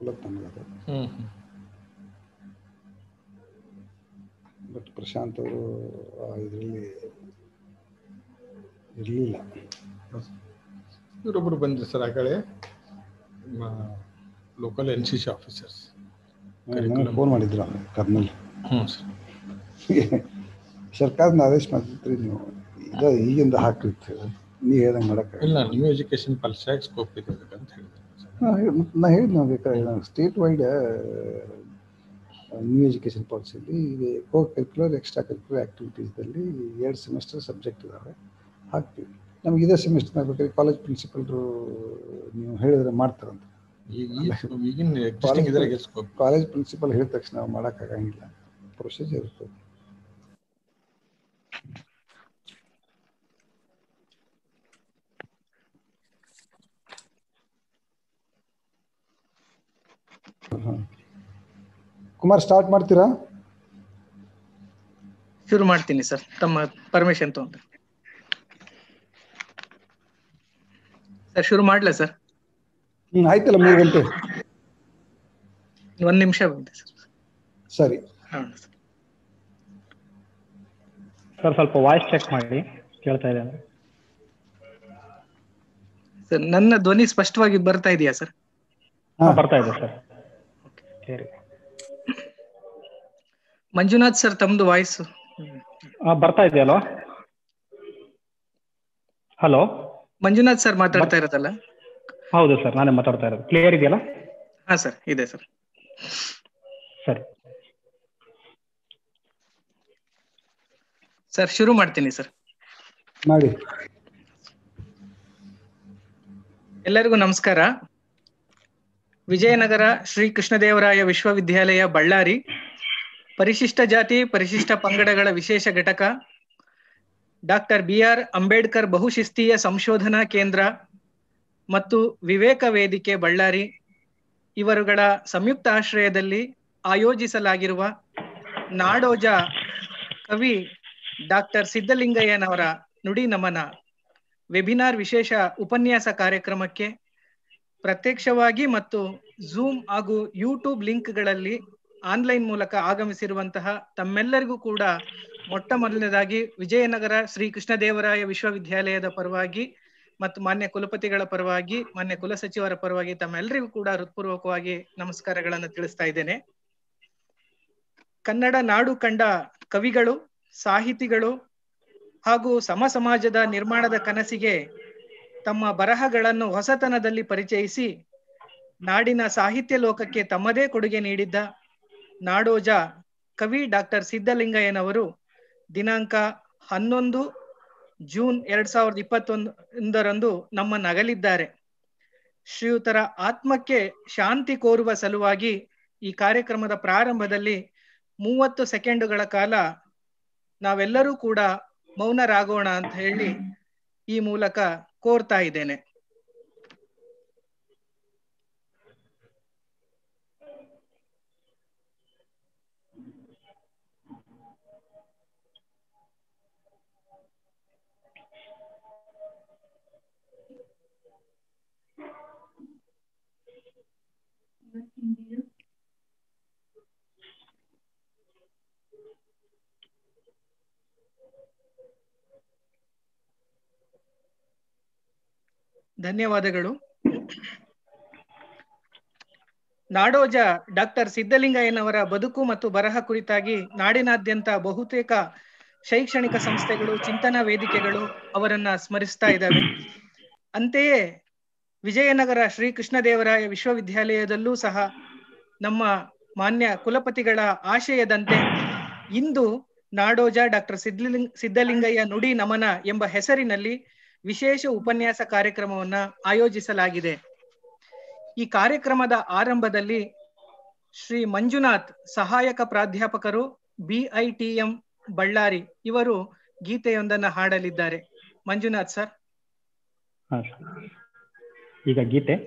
ಅನುಕೂಲ ನನಗದು ಹ್ಮ್ ಹ್ಮ್ ಬಟ್ ಪ್ರಶಾಂತ್ ಅವರು ಇದರಲ್ಲಿ ಇರಲಿಲ್ಲ ಇವರೊಬ್ರು ಬಂದ್ರಿ ಸರ್ ಆ ಕಡೆ local N C C officers ನನಗೆ ಫೋನ್ ಮಾಡಿದ್ರು ಅವ್ನು, ಕರ್ನಲ್ ಹ್ಞೂ ಸರ್ ಸರ್ಕಾರದ ಆದೇಶ ಮಾಡ್ತಿದ್ರಿ ನೀವು ಇದು ಈಗಿಂದ ಹಾಕಿತ್ತು ನೀ ಹೇಳ್ದಂಗೆ ಮಾಡೋಕ್ಕೆ ಇಲ್ಲ ನ್ಯೂ ಎಜುಕೇಶನ್ ಪಾಲಿಸಿಯಾಗಿ ಸ್ಕೋಪ್ ಇದೆ ಅದಕ್ಕೆ ಅಂತ ಹೇಳಿದೆ ನಾ ಹೇಳಿದ್ ನಾವು ಬೇಕಾದ್ರೆ ಸ್ಟೇಟ್ ವೈಡ್ ನ್ಯೂ ಎಜುಕೇಷನ್ ಪಾಲಿಸಿಯಲ್ಲಿ ಕೋ ಕರಿಕ್ಯುಲರ್ ಎಕ್ಸ್ಟ್ರಾ ಕರಿಕ್ಯುಲರ್ ಆ್ಯಕ್ಟಿವಿಟೀಸ್ದಲ್ಲಿ ಎರಡು ಸೆಮಿಸ್ಟರ್ ಸಬ್ಜೆಕ್ಟ್ ಇದ್ದಾವೆ ಹಾಕ್ತೀವಿ ನಮ್ಗೆ ಇದೇ ಸೆಮಿಸ್ಟರ್ ಬೇಕಾದ್ರೆ ಕಾಲೇಜ್ ಪ್ರಿನ್ಸಿಪಲ್ರು ನೀವು ಹೇಳಿದ್ರೆ ಮಾಡ್ತಾರಂತ ಈಗ ಈ- ಈಗಿನ ಎಕ್ಸಿಸ್ಟಿಂಗ್ ಇದ್ರಾಗೆ ಸ್ಕೋಪ್ ಕಾಲೇಜ್ ಪ್ರಿನ್ಸಿಪಲ್ ಹೇಳಿದ ತಕ್ಷಣ ನಾವು ಮಾಡೋಕ್ಕಾಗಂಗಿಲ್ಲ ಪ್ರೊಸೀಜರ್ ಇರ್ತದೆ ಹ. ಕುಮಾರ್ ಸ್ಟಾರ್ಟ್ ಮಾಡ್ತೀರಾ ಶುರು ಮಾಡ್ತೀನಿ ಸರ್ ತಮ್ಮ ಪರ್ಮಿಷನ್ ತಗೊಂಡು ಸರ್ ಶುರು ಮಾಡ್ಲಾ ಸರ್ ಹ್ಮ್ ಆಯ್ತಲ್ಲ ಮೂರು ಗಂಟೆ ಒಂದ್ ನಿಮಿಷ ಬಂದೆ ಸರ್ ಸರಿ ಹಾ ಸರ್ ಸರ್ ಸ್ವಲ್ಪ ವಾಯ್ಸ್ ಚೆಕ್ ಮಾಡಿ ಕೇಳ್ತಾ ಇದೆ ಅಂದ್ರೆ ಸರ್ ನನ್ನ ಧ್ವನಿ ಸ್ಪಷ್ಟವಾಗಿ ಬರ್ತಾ ಇದೆಯಾ ಸರ್ ಹಾ ಬರ್ತಾ ಇದೆ ಸರ್ ಸರಿ ಮಂಜುನಾಥ್ ಸರ್ ತಮ್ದು ವಾಯ್ಸ್ ಆ, ಬರ್ತಾ ಇದೆಯಲ್ವಾ ಹಲೋ ಮಂಜುನಾಥ್ ಸರ್ ಮಾತಾಡ್ತಾ ಇರೋದಲ್ಲ ಹೌದು ಸರ್ ನಾನೇ ಮಾತಾಡ್ತಾ ಇರೋದು ಕ್ಲಿಯರ್ ಇದೆಯಲ್ಲ ಹಾ ಸರ್ ಇದೆ ಸರ್ ಸರಿ ಸರ್ ಶುರು ಮಾಡ್ತೀನಿ ಸರ್ ಮಾಡಿ ಎಲ್ಲರಿಗೂ ನಮಸ್ಕಾರ ವಿಜಯನಗರ ಶ್ರೀ ಕೃಷ್ಣದೇವರಾಯ ವಿಶ್ವವಿದ್ಯಾಲಯ ಬಳ್ಳಾರಿ ಪರಿಶಿಷ್ಟ ಜಾತಿ ಪರಿಶಿಷ್ಟ ಪಂಗಡಗಳ ವಿಶೇಷ ಘಟಕ ಡಾಕ್ಟರ್ ಬಿ ಆರ್ ಅಂಬೇಡ್ಕರ್ ಬಹುಶಿಸ್ತೀಯ ಸಂಶೋಧನಾ ಕೇಂದ್ರ ಮತ್ತು ವಿವೇಕ ವೇದಿಕೆ ಬಳ್ಳಾರಿ ಇವರುಗಳ ಸಂಯುಕ್ತ ಆಶ್ರಯದಲ್ಲಿ ಆಯೋಜಿಸಲಾಗಿರುವ ನಾಡೋಜ ಕವಿ ಡಾಕ್ಟರ್ ಸಿದ್ದಲಿಂಗಯ್ಯನವರ ನುಡಿ ನಮನ ವೆಬಿನಾರ್ ವಿಶೇಷ ಉಪನ್ಯಾಸ ಕಾರ್ಯಕ್ರಮಕ್ಕೆ ಪ್ರತ್ಯಕ್ಷವಾಗಿ ಮತ್ತು ಝೂಮ್ ಹಾಗೂ ಯೂಟ್ಯೂಬ್ ಲಿಂಕ್ಗಳಲ್ಲಿ ಆನ್ಲೈನ್ ಮೂಲಕ ಆಗಮಿಸಿರುವಂತಹ ತಮ್ಮೆಲ್ಲರಿಗೂ ಕೂಡ ಮೊಟ್ಟ ಮೊದಲನೇದಾಗಿ ವಿಜಯನಗರ ಶ್ರೀ ಕೃಷ್ಣದೇವರಾಯ ವಿಶ್ವವಿದ್ಯಾಲಯದ ಪರವಾಗಿ ಮತ್ತು ಮಾನ್ಯ ಕುಲಪತಿಗಳ ಪರವಾಗಿ ಮಾನ್ಯ ಕುಲಸಚಿವರ ಪರವಾಗಿ ತಮ್ಮೆಲ್ಲರಿಗೂ ಕೂಡ ಹೃತ್ಪೂರ್ವಕವಾಗಿ ನಮಸ್ಕಾರಗಳನ್ನು ತಿಳಿಸ್ತಾ ಇದ್ದೇನೆ ಕನ್ನಡ ನಾಡು ಕಂಡ ಕವಿಗಳು ಸಾಹಿತಿಗಳು ಹಾಗೂ ಸಮ ಸಮಾಜದ ನಿರ್ಮಾಣದ ಕನಸಿಗೆ ತಮ್ಮ ಬರಹಗಳನ್ನು ಹೊಸತನದಲ್ಲಿ ಪರಿಚಯಿಸಿ ನಾಡಿನ ಸಾಹಿತ್ಯ ಲೋಕಕ್ಕೆ ತಮ್ಮದೇ ಕೊಡುಗೆ ನೀಡಿದ್ದ ನಾಡೋಜ ಕವಿ ಡಾಕ್ಟರ್ ಸಿದ್ದಲಿಂಗಯ್ಯನವರು ದಿನಾಂಕ ಹನ್ನೊಂದು ಜೂನ್ ಎರಡ್ ಸಾವಿರದ ಇಪ್ಪತ್ತೊಂದರಂದು ನಮ್ಮನ್ನಗಲಿದ್ದಾರೆ ಶ್ರೀಯುತರ ಆತ್ಮಕ್ಕೆ ಶಾಂತಿ ಕೋರುವ ಸಲುವಾಗಿ ಈ ಕಾರ್ಯಕ್ರಮದ ಪ್ರಾರಂಭದಲ್ಲಿ ಮೂವತ್ತು ಸೆಕೆಂಡುಗಳ ಕಾಲ ನಾವೆಲ್ಲರೂ ಕೂಡ ಮೌನರಾಗೋಣ ಅಂತ ಹೇಳಿ ಈ ಮೂಲಕ ಕೋರ್ತಾ ಇದ್ದೇನೆ ಧನ್ಯವಾದಗಳು ನಾಡೋಜ ಡಾಕ್ಟರ್ ಸಿದ್ದಲಿಂಗಯ್ಯನವರ ಬದುಕು ಮತ್ತು ಬರಹ ಕುರಿತಾಗಿ ನಾಡಿನಾದ್ಯಂತ ಬಹುತೇಕ ಶೈಕ್ಷಣಿಕ ಸಂಸ್ಥೆಗಳು ಚಿಂತನಾ ವೇದಿಕೆಗಳು ಅವರನ್ನ ಸ್ಮರಿಸ್ತಾ ಇದ್ದಾವೆ ಅಂತೆಯೇ ವಿಜಯನಗರ ಶ್ರೀ ಕೃಷ್ಣದೇವರಾಯ ವಿಶ್ವವಿದ್ಯಾಲಯದಲ್ಲೂ ಸಹ ನಮ್ಮ ಮಾನ್ಯ ಕುಲಪತಿಗಳ ಆಶಯದಂತೆ ಇಂದು ನಾಡೋಜ ಡಾಕ್ಟರ್ ಸಿದ್ಧಲಿಂಗ ಸಿದ್ದಲಿಂಗಯ್ಯ ನುಡಿ ನಮನ ಎಂಬ ಹೆಸರಿನಲ್ಲಿ ವಿಶೇಷ ಉಪನ್ಯಾಸ ಕಾರ್ಯಕ್ರಮವನ್ನ ಆಯೋಜಿಸಲಾಗಿದೆ ಈ ಕಾರ್ಯಕ್ರಮದ ಆರಂಭದಲ್ಲಿ ಶ್ರೀ ಮಂಜುನಾಥ್ ಸಹಾಯಕ ಪ್ರಾಧ್ಯಾಪಕರು ಬಿಐಟಿಎಂ ಬಳ್ಳಾರಿ ಇವರು ಗೀತೆಯೊಂದನ್ನ ಹಾಡಲಿದ್ದಾರೆ ಮಂಜುನಾಥ್ ಸರ್ ಹಾ ಸರ್. ಈಗ ಗೀತೆ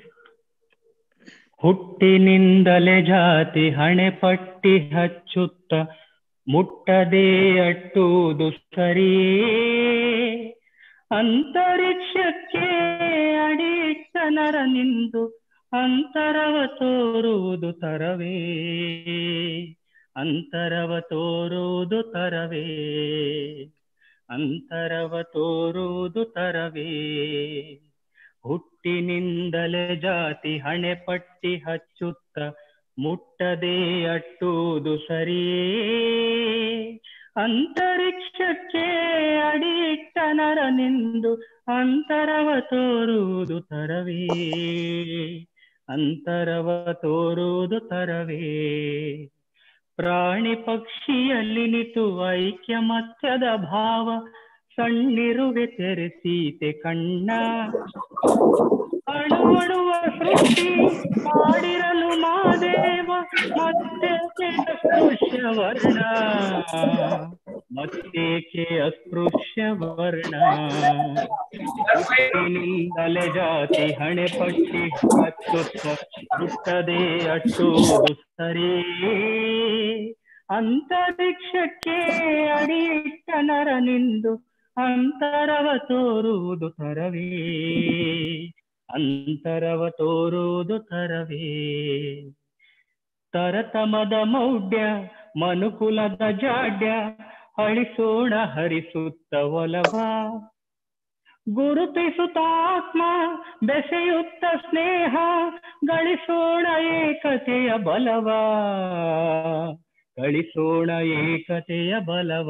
ಹುಟ್ಟಿನಿಂದಲೇ ಜಾತಿ ಹಣೆ ಪಟ್ಟಿ ಹಚ್ಚುತ್ತ ಮುಟ್ಟದೆ ಅಟ್ಟುವುದು ಸರಿ ಅಂತರಿಕ್ಷಕ್ಕೆ ಅಡಿಟ್ಟನರ ನಿಂದು ಅಂತರವ ತೋರುವುದು ತರವೇ ಅಂತರವ ತೋರುವುದು ತರವೇ ಅಂತರವ ತೋರುವುದು ತರವೇ ಹುಟ್ಟಿನಿಂದಲೇ ಜಾತಿ ಹಣೆ ಪಟ್ಟಿ ಹಚ್ಚುತ್ತ ಮುಟ್ಟದೆ ಅಟ್ಟುವುದು ಸರಿಯೇ ಅಂತರಿಕ್ಷಕ್ಕೆ ಅಡಿಯಿಟ್ಟ ನರನೆಂದು ಅಂತರವ ತೋರುವುದು ತರವೇ ಅಂತರವ ತೋರುವುದು ತರವೇ ಪ್ರಾಣಿ ಪಕ್ಷಿಯಲ್ಲಿ ನಿತು ಐಕ್ಯಮತ್ಯದ ಭಾವ ಸಣ್ಣಿರುವೆ ತೆರೆಸೀತೆ ಕಣ್ಣ ಅಣುವಣುವ ಸೃಷ್ಟಿ ಮಾಡಿರಲು ಮಾದೇವ ಮತ್ತೆ ಅಸ್ಪೃಶ್ಯ ವರ್ಣ ಮತ್ತೇಕೆ ಅಸ್ಪೃಶ್ಯ ವರ್ಣ ಹುಟ್ಟಿನಿಂದಲೇ ಜಾತಿ ಹಣೆ ಪಟ್ಟಿ ಹಚ್ಚುತ್ತ ಹುಟ್ಟದೆ ಅಟ್ಟುವುದು ಸರಿ ಅಂತರಿಕ್ಷಕ್ಕೆ ಅಡಿಯಿಟ್ಟ ನರನಿಂದು ಅಂತರವ ತೋರುವುದು ತರವೇ ಅಂತರವ ತೋರುವುದು ತರವೇ ತರತಮದ ಮೌಢ್ಯ ಮನುಕುಲದ ಜಾಡ್ಯ ಅಳಿಸೋಣ ಹರಿಸುತ್ತ ಒಲವ ಗುರುತಿಸುತ್ತ ಆತ್ಮ ಬೆಸೆಯುತ್ತ ಸ್ನೇಹ ಗಳಿಸೋಣ ಏಕತೆಯ ಬಲವ ಗಳಿಸೋಣ ಏಕತೆಯ ಬಲವ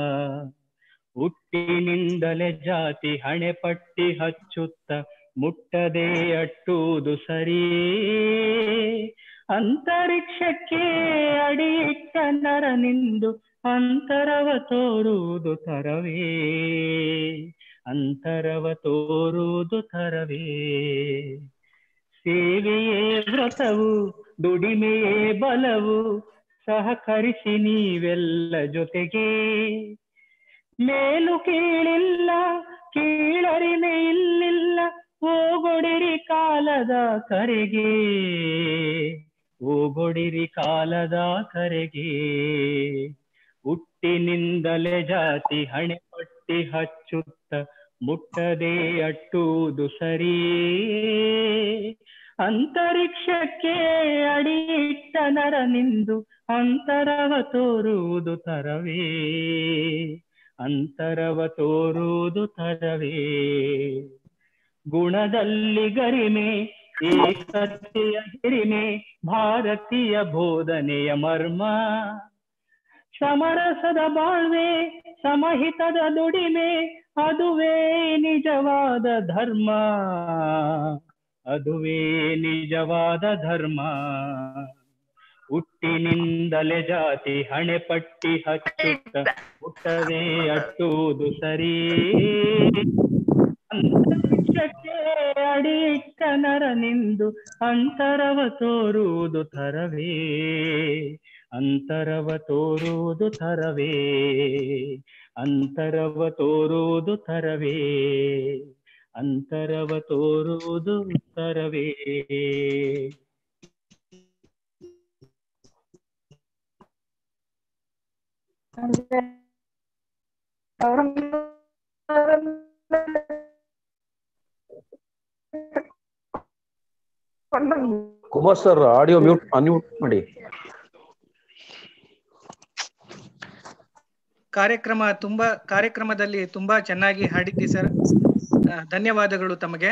ಹುಟ್ಟಿನಿಂದಲೇ ಜಾತಿ ಹಣೆ ಪಟ್ಟಿ ಹಚ್ಚುತ್ತ ಮುಟ್ಟದೆ ಅಟ್ಟುವುದು ಸರಿಯೇ ಅಂತರಿಕ್ಷಕ್ಕೆ ಅಡಿಯಿಟ್ಟ ನರನಿಂದು ಅಂತರವ ತೋರುವುದು ತರವೇ ಅಂತರವ ತೋರುವುದು ತರವೇ ಸೇವೆಯೇ ವ್ರತವು ದುಡಿಮೆಯೇ ಬಲವು ಸಹಕರಿಸಿ ನೀವೆಲ್ಲ ಜೊತೆಗೆ ಮೇಲು ಕೀಳಿಲ್ಲ ಕೀಳರಿಮೆ ಇಲ್ಲಿಲ್ಲ ಓಗೊಡಿರಿ ಕಾಲದ ಕರೆಗೆ ಓಗೊಡಿರಿ ಕಾಲದ ಕರೆಗೆ ಹುಟ್ಟಿನಿಂದಲೇ ಜಾತಿ ಹಣೆ ಪಟ್ಟಿ ಹಚ್ಚುತ್ತ ಮುಟ್ಟದೆ ಅಟ್ಟುವುದು ಸರಿಯೇ ಅಂತರಿಕ್ಷಕ್ಕೆ ಅಡಿಯಿಟ್ಟ ನರನಿಂದು ಅಂತರವ ತೋರುವುದು ತರವೇ ಅಂತರವ ತೋರುವುದು ತರವೇ ಗುಣದಲ್ಲಿ ಗರಿಮೆ ಏಕತೆಯ ಹಿರಿಮೆ ಭಾರತೀಯ ಬೋಧನೆಯ ಮರ್ಮ ಸಮರಸದ ಬಾಳ್ವೆ ಸಮಹಿತದ ದುಡಿಮೆ ಅದುವೇ ನಿಜವಾದ ಧರ್ಮ ಅದುವೇ ನಿಜವಾದ ಧರ್ಮ ಹುಟ್ಟಿನಿಂದಲೇ ಜಾತಿ ಹಣೆ ಪಟ್ಟಿ ಹಚ್ಚುತ್ತ ಹುಟ್ಟದೆ ಅಟ್ಟುವುದು ಸರಿ ಅಂತರಿಕ್ಷಕ್ಕೆ ಅಡಿಯಿಟ್ಟ ನರನಿಂದು ಅಂತರವ ತೋರುವುದು ತರವೇ ಅಂತರವ ತೋರುವುದು ತರವೇ ಅಂತರವ ತೋರುವುದು ತರವೇ ಅಂತರವ ತೋರುವುದು ತರವೇ Kumar sir audio mute unmute ಮಾಡಿ ಕಾರ್ಯಕ್ರಮ ತುಂಬಾ ಕಾರ್ಯಕ್ರಮದಲ್ಲಿ ತುಂಬಾ ಚೆನ್ನಾಗಿ ಹಾಡಿದ್ದಿ ಸರ್ ಆ, ಧನ್ಯವಾದಗಳು ತಮಗೆ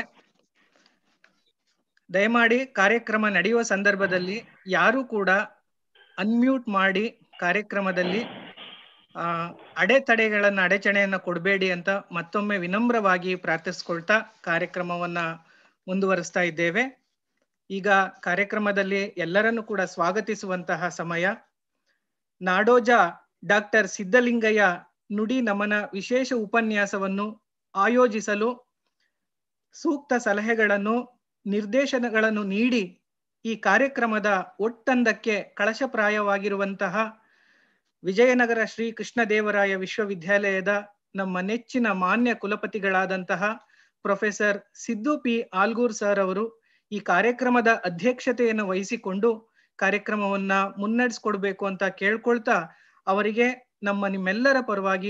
ದಯಮಾಡಿ ಕಾರ್ಯಕ್ರಮ ನಡೆಯುವ ಸಂದರ್ಭದಲ್ಲಿ ಯಾರು ಕೂಡ ಅನ್ಮ್ಯೂಟ್ ಮಾಡಿ ಕಾರ್ಯಕ್ರಮದಲ್ಲಿ ಆ ಅಡೆತಡೆಗಳನ್ನ ಅಡಚಣೆಯನ್ನ ಕೊಡಬೇಡಿ ಅಂತ ಮತ್ತೊಮ್ಮೆ ವಿನಮ್ರವಾಗಿ ಪ್ರಾರ್ಥಿಸ್ಕೊಳ್ತಾ ಕಾರ್ಯಕ್ರಮವನ್ನ ಮುಂದುವರಿಸ್ತಾ ಇದ್ದೇವೆ ಈಗ ಕಾರ್ಯಕ್ರಮದಲ್ಲಿ ಎಲ್ಲರನ್ನು ಕೂಡ ಸ್ವಾಗತಿಸುವಂತಹ ಸಮಯ ನಾಡೋಜ ಡಾಕ್ಟರ್ ಸಿದ್ದಲಿಂಗಯ್ಯ ನುಡಿ ನಮನ ವಿಶೇಷ ಉಪನ್ಯಾಸವನ್ನು ಆಯೋಜಿಸಲು ಸೂಕ್ತ ಸಲಹೆಗಳನ್ನು ನಿರ್ದೇಶನಗಳನ್ನು ನೀಡಿ ಈ ಕಾರ್ಯಕ್ರಮದ ಒಟ್ಟಂದಕ್ಕೆ ಕಳಶಪ್ರಾಯವಾಗಿರುವಂತಹ ವಿಜಯನಗರ ಶ್ರೀ ಕೃಷ್ಣದೇವರಾಯ ವಿಶ್ವವಿದ್ಯಾಲಯದ ನಮ್ಮ ನೆಚ್ಚಿನ ಮಾನ್ಯ ಕುಲಪತಿಗಳಾದಂತಹ professor Siddu P Algur sir ಅವರು ಈ ಕಾರ್ಯಕ್ರಮದ ಅಧ್ಯಕ್ಷತೆಯನ್ನು ವಹಿಸಿಕೊಂಡು ಕಾರ್ಯಕ್ರಮವನ್ನ ಮುನ್ನಡೆಸ್ಕೊಡ್ಬೇಕು ಅಂತ ಕೇಳ್ಕೊಳ್ತಾ ಅವರಿಗೆ ನಮ್ಮ ನಿಮ್ಮೆಲ್ಲರ ಪರವಾಗಿ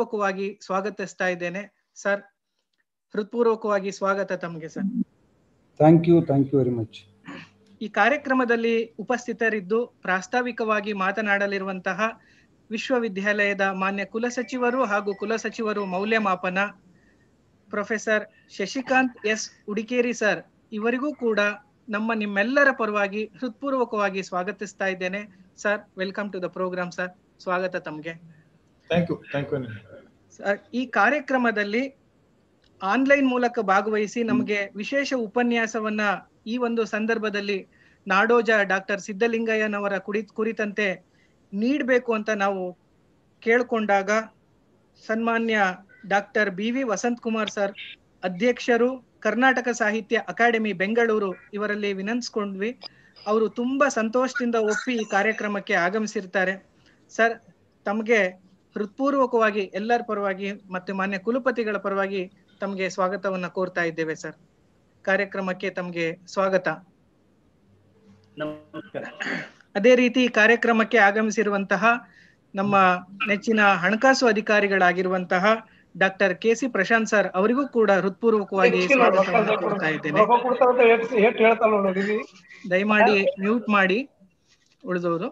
ಹೃತ್ಪೂರ್ವಕವಾಗಿ ಸ್ವಾಗತಿಸ್ತಾ ಇದ್ದೇನೆ ಸರ್ ಹೃತ್ಪೂರ್ವಕವಾಗಿ ಸ್ವಾಗತ ತಮಗೆ sir thank you thank you very much ಈ ಕಾರ್ಯಕ್ರಮದಲ್ಲಿ ಉಪಸ್ಥಿತರಿದ್ದು ಪ್ರಾಸ್ತಾವಿಕವಾಗಿ ಮಾತನಾಡಲಿರುವಂತಹ ವಿಶ್ವವಿದ್ಯಾಲಯದ ಮಾನ್ಯ ಕುಲಸಚಿವರು ಹಾಗೂ ಕುಲಸಚಿವರು ಮೌಲ್ಯಮಾಪನ professor Shashikant S Udikeri sir ಇವರಿಗೂ ಕೂಡ ನಮ್ಮ ನಿಮ್ಮೆಲ್ಲರ ಪರವಾಗಿ ಹೃತ್ಪೂರ್ವಕವಾಗಿ ಸ್ವಾಗತಿಸ್ತಾ ಇದ್ದೇನೆ sir welcome to the program sir ಸ್ವಾಗತ ತಮಗೆ thank you thank you sir, ಈ ಕಾರ್ಯಕ್ರಮದಲ್ಲಿ ಆನ್ಲೈನ್ ಮೂಲಕ ಭಾಗವಹಿಸಿ ನಮಗೆ ವಿಶೇಷ ಉಪನ್ಯಾಸವನ್ನ ಈ ಒಂದು ಸಂದರ್ಭದಲ್ಲಿ ನಾಡೋಜ ಡಾಕ್ಟರ್ ಸಿದ್ದಲಿಂಗಯ್ಯನವರ ಕುಡಿ ಕುರಿತಂತೆ ನೀಡಬೇಕು ಅಂತ ನಾವು ಕೇಳ್ಕೊಂಡಾಗ ಸನ್ಮಾನ್ಯ doctor B V Vasanth Kumar sir ಅಧ್ಯಕ್ಷರು ಕರ್ನಾಟಕ ಸಾಹಿತ್ಯ ಅಕಾಡೆಮಿ ಬೆಂಗಳೂರು ಇವರಲ್ಲಿ ವಿನಂತಿಸ್ಕೊಂಡ್ವಿ ಅವರು ತುಂಬಾ ಸಂತೋಷದಿಂದ ಒಪ್ಪಿ ಈ ಕಾರ್ಯಕ್ರಮಕ್ಕೆ ಆಗಮಿಸಿರ್ತಾರೆ ಸರ್ ತಮಗೆ ಹೃತ್ಪೂರ್ವಕವಾಗಿ ಎಲ್ಲರ ಪರವಾಗಿ ಮತ್ತೆ ಮಾನ್ಯ ಕುಲಪತಿಗಳ ಪರವಾಗಿ ತಮಗೆ ಸ್ವಾಗತವನ್ನ ಕೋರ್ತಾ ಇದ್ದೇವೆ ಸರ್ ಕಾರ್ಯಕ್ರಮಕ್ಕೆ ತಮಗೆ ಸ್ವಾಗತ ಅದೇ ರೀತಿ ಈ ಕಾರ್ಯಕ್ರಮಕ್ಕೆ ಆಗಮಿಸಿರುವಂತಹ ನಮ್ಮ ನೆಚ್ಚಿನ ಹಣಕಾಸು ಅಧಿಕಾರಿಗಳಾಗಿರುವಂತಹ doctor K C Prashanth sir ಅವರಿಗೂ ಕೂಡ ಹೃತ್ಪೂರ್ವಕವಾಗಿ ಸ್ವಾಗತವನ್ನು ಕೋರ್ತಾ ಇದ್ದೇನೆ ದಯಮಾಡಿ ಮ್ಯೂಟ್ ಮಾಡಿ ಉಳಿದವರು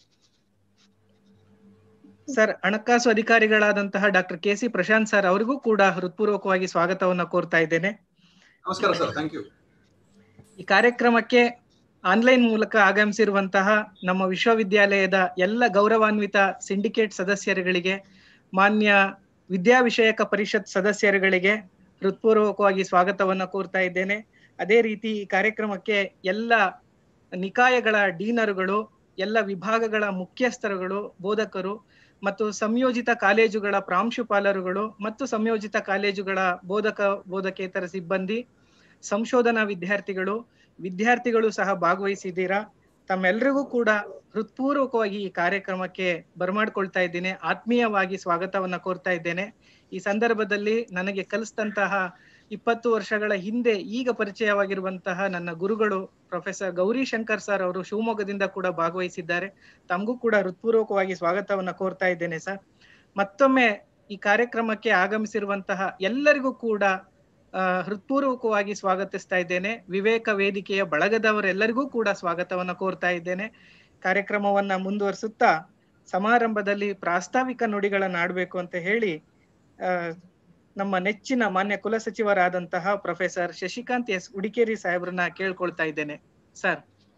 ಸರ್ ಹಣಕಾಸು ಅಧಿಕಾರಿಗಳಾದಂತಹ doctor K C Prashanth sir ಅವರಿಗೂ ಕೂಡ ಹೃತ್ಪೂರ್ವಕವಾಗಿ ಸ್ವಾಗತವನ್ನ ಕೋರ್ತಾ ಇದ್ದೇನೆ ನಮಸ್ಕಾರ ಸರ್ ಥ್ಯಾಂಕ್ ಯು ಈ ಕಾರ್ಯಕ್ರಮಕ್ಕೆ ಆನ್ಲೈನ್ ಮೂಲಕ ಆಗಮಿಸಿರುವಂತಹ ನಮ್ಮ ವಿಶ್ವವಿದ್ಯಾಲಯದ ಎಲ್ಲ ಗೌರವಾನ್ವಿತ ಸಿಂಡಿಕೇಟ್ ಸದಸ್ಯರುಗಳಿಗೆ ಮಾನ್ಯ ವಿದ್ಯಾ ವಿಷಯಕ ಪರಿಷತ್ ಸದಸ್ಯರುಗಳಿಗೆ ಹೃತ್ಪೂರ್ವಕವಾಗಿ ಸ್ವಾಗತವನ್ನ ಕೋರ್ತಾ ಇದ್ದೇನೆ ಅದೇ ರೀತಿ ಈ ಕಾರ್ಯಕ್ರಮಕ್ಕೆ ಎಲ್ಲ ನಿಕಾಯಗಳ ಡೀನರುಗಳು ಎಲ್ಲ ವಿಭಾಗಗಳ ಮುಖ್ಯಸ್ಥರುಗಳು ಬೋಧಕರು ಮತ್ತು ಸಂಯೋಜಿತ ಕಾಲೇಜುಗಳ ಪ್ರಾಂಶುಪಾಲರುಗಳು ಮತ್ತು ಸಂಯೋಜಿತ ಕಾಲೇಜುಗಳ ಬೋಧಕ ಬೋಧಕೇತರ ಸಿಬ್ಬಂದಿ ಸಂಶೋಧನಾ ವಿದ್ಯಾರ್ಥಿಗಳು ವಿದ್ಯಾರ್ಥಿಗಳು ಸಹ ಭಾಗವಹಿಸಿದ್ದೀರಾ ತಮ್ಮೆಲ್ಲರಿಗೂ ಕೂಡ ಹೃತ್ಪೂರ್ವಕವಾಗಿ ಈ ಕಾರ್ಯಕ್ರಮಕ್ಕೆ ಬರಮಾಡ್ಕೊಳ್ತಾ ಇದ್ದೇನೆ ಆತ್ಮೀಯವಾಗಿ ಸ್ವಾಗತವನ್ನ ಕೋರ್ತಾ ಇದ್ದೇನೆ ಈ ಸಂದರ್ಭದಲ್ಲಿ ನನಗೆ ಕಲಿಸಿದಂತಹ ಇಪ್ಪತ್ತು ವರ್ಷಗಳ ಹಿಂದೆ ಈಗ ಪರಿಚಯವಾಗಿರುವಂತಹ ನನ್ನ ಗುರುಗಳು ಪ್ರೊಫೆಸರ್ ಗೌರಿ ಶಂಕರ್ ಸರ್ ಅವರು ಶಿವಮೊಗ್ಗದಿಂದ ಕೂಡ ಭಾಗವಹಿಸಿದ್ದಾರೆ ತಮಗೂ ಕೂಡ ಹೃತ್ಪೂರ್ವಕವಾಗಿ ಸ್ವಾಗತವನ್ನ ಕೋರ್ತಾ ಇದ್ದೇನೆ ಸರ್ ಮತ್ತೊಮ್ಮೆ ಈ ಕಾರ್ಯಕ್ರಮಕ್ಕೆ ಆಗಮಿಸಿರುವಂತಹ ಎಲ್ಲರಿಗೂ ಕೂಡ ಆ, ಹೃತ್ಪೂರ್ವಕವಾಗಿ ಸ್ವಾಗತಿಸ್ತಾ ಇದ್ದೇನೆ ವಿವೇಕ ವೇದಿಕೆಯ ಬಳಗದವರೆಲ್ಲರಿಗೂ ಕೂಡ ಸ್ವಾಗತವನ್ನ ಕೋರ್ತಾ ಇದ್ದೇನೆ ಕಾರ್ಯಕ್ರಮವನ್ನ ಮುಂದುವರಿಸುತ್ತಾ ಸಮಾರಂಭದಲ್ಲಿ ಪ್ರಾಸ್ತಾವಿಕ ನುಡಿಗಳನ್ನ ಆಡ್ಬೇಕು ಅಂತ ಹೇಳಿ ಆ, ನಮ್ಮ ನೆಚ್ಚಿನ ಮಾನ್ಯ ಕುಲಸಚಿವರಾದಂತಹ ಪ್ರೊಫೆಸರ್ ಶಶಿಕಾಂತ್ ಎಸ್ ಉಡಿಕೇರಿ ಸಾಹೇಬ್ರನ್ನ ಕೇಳ್ಕೊಳ್ತಾ ಇದ್ದೇನೆ ಸರ್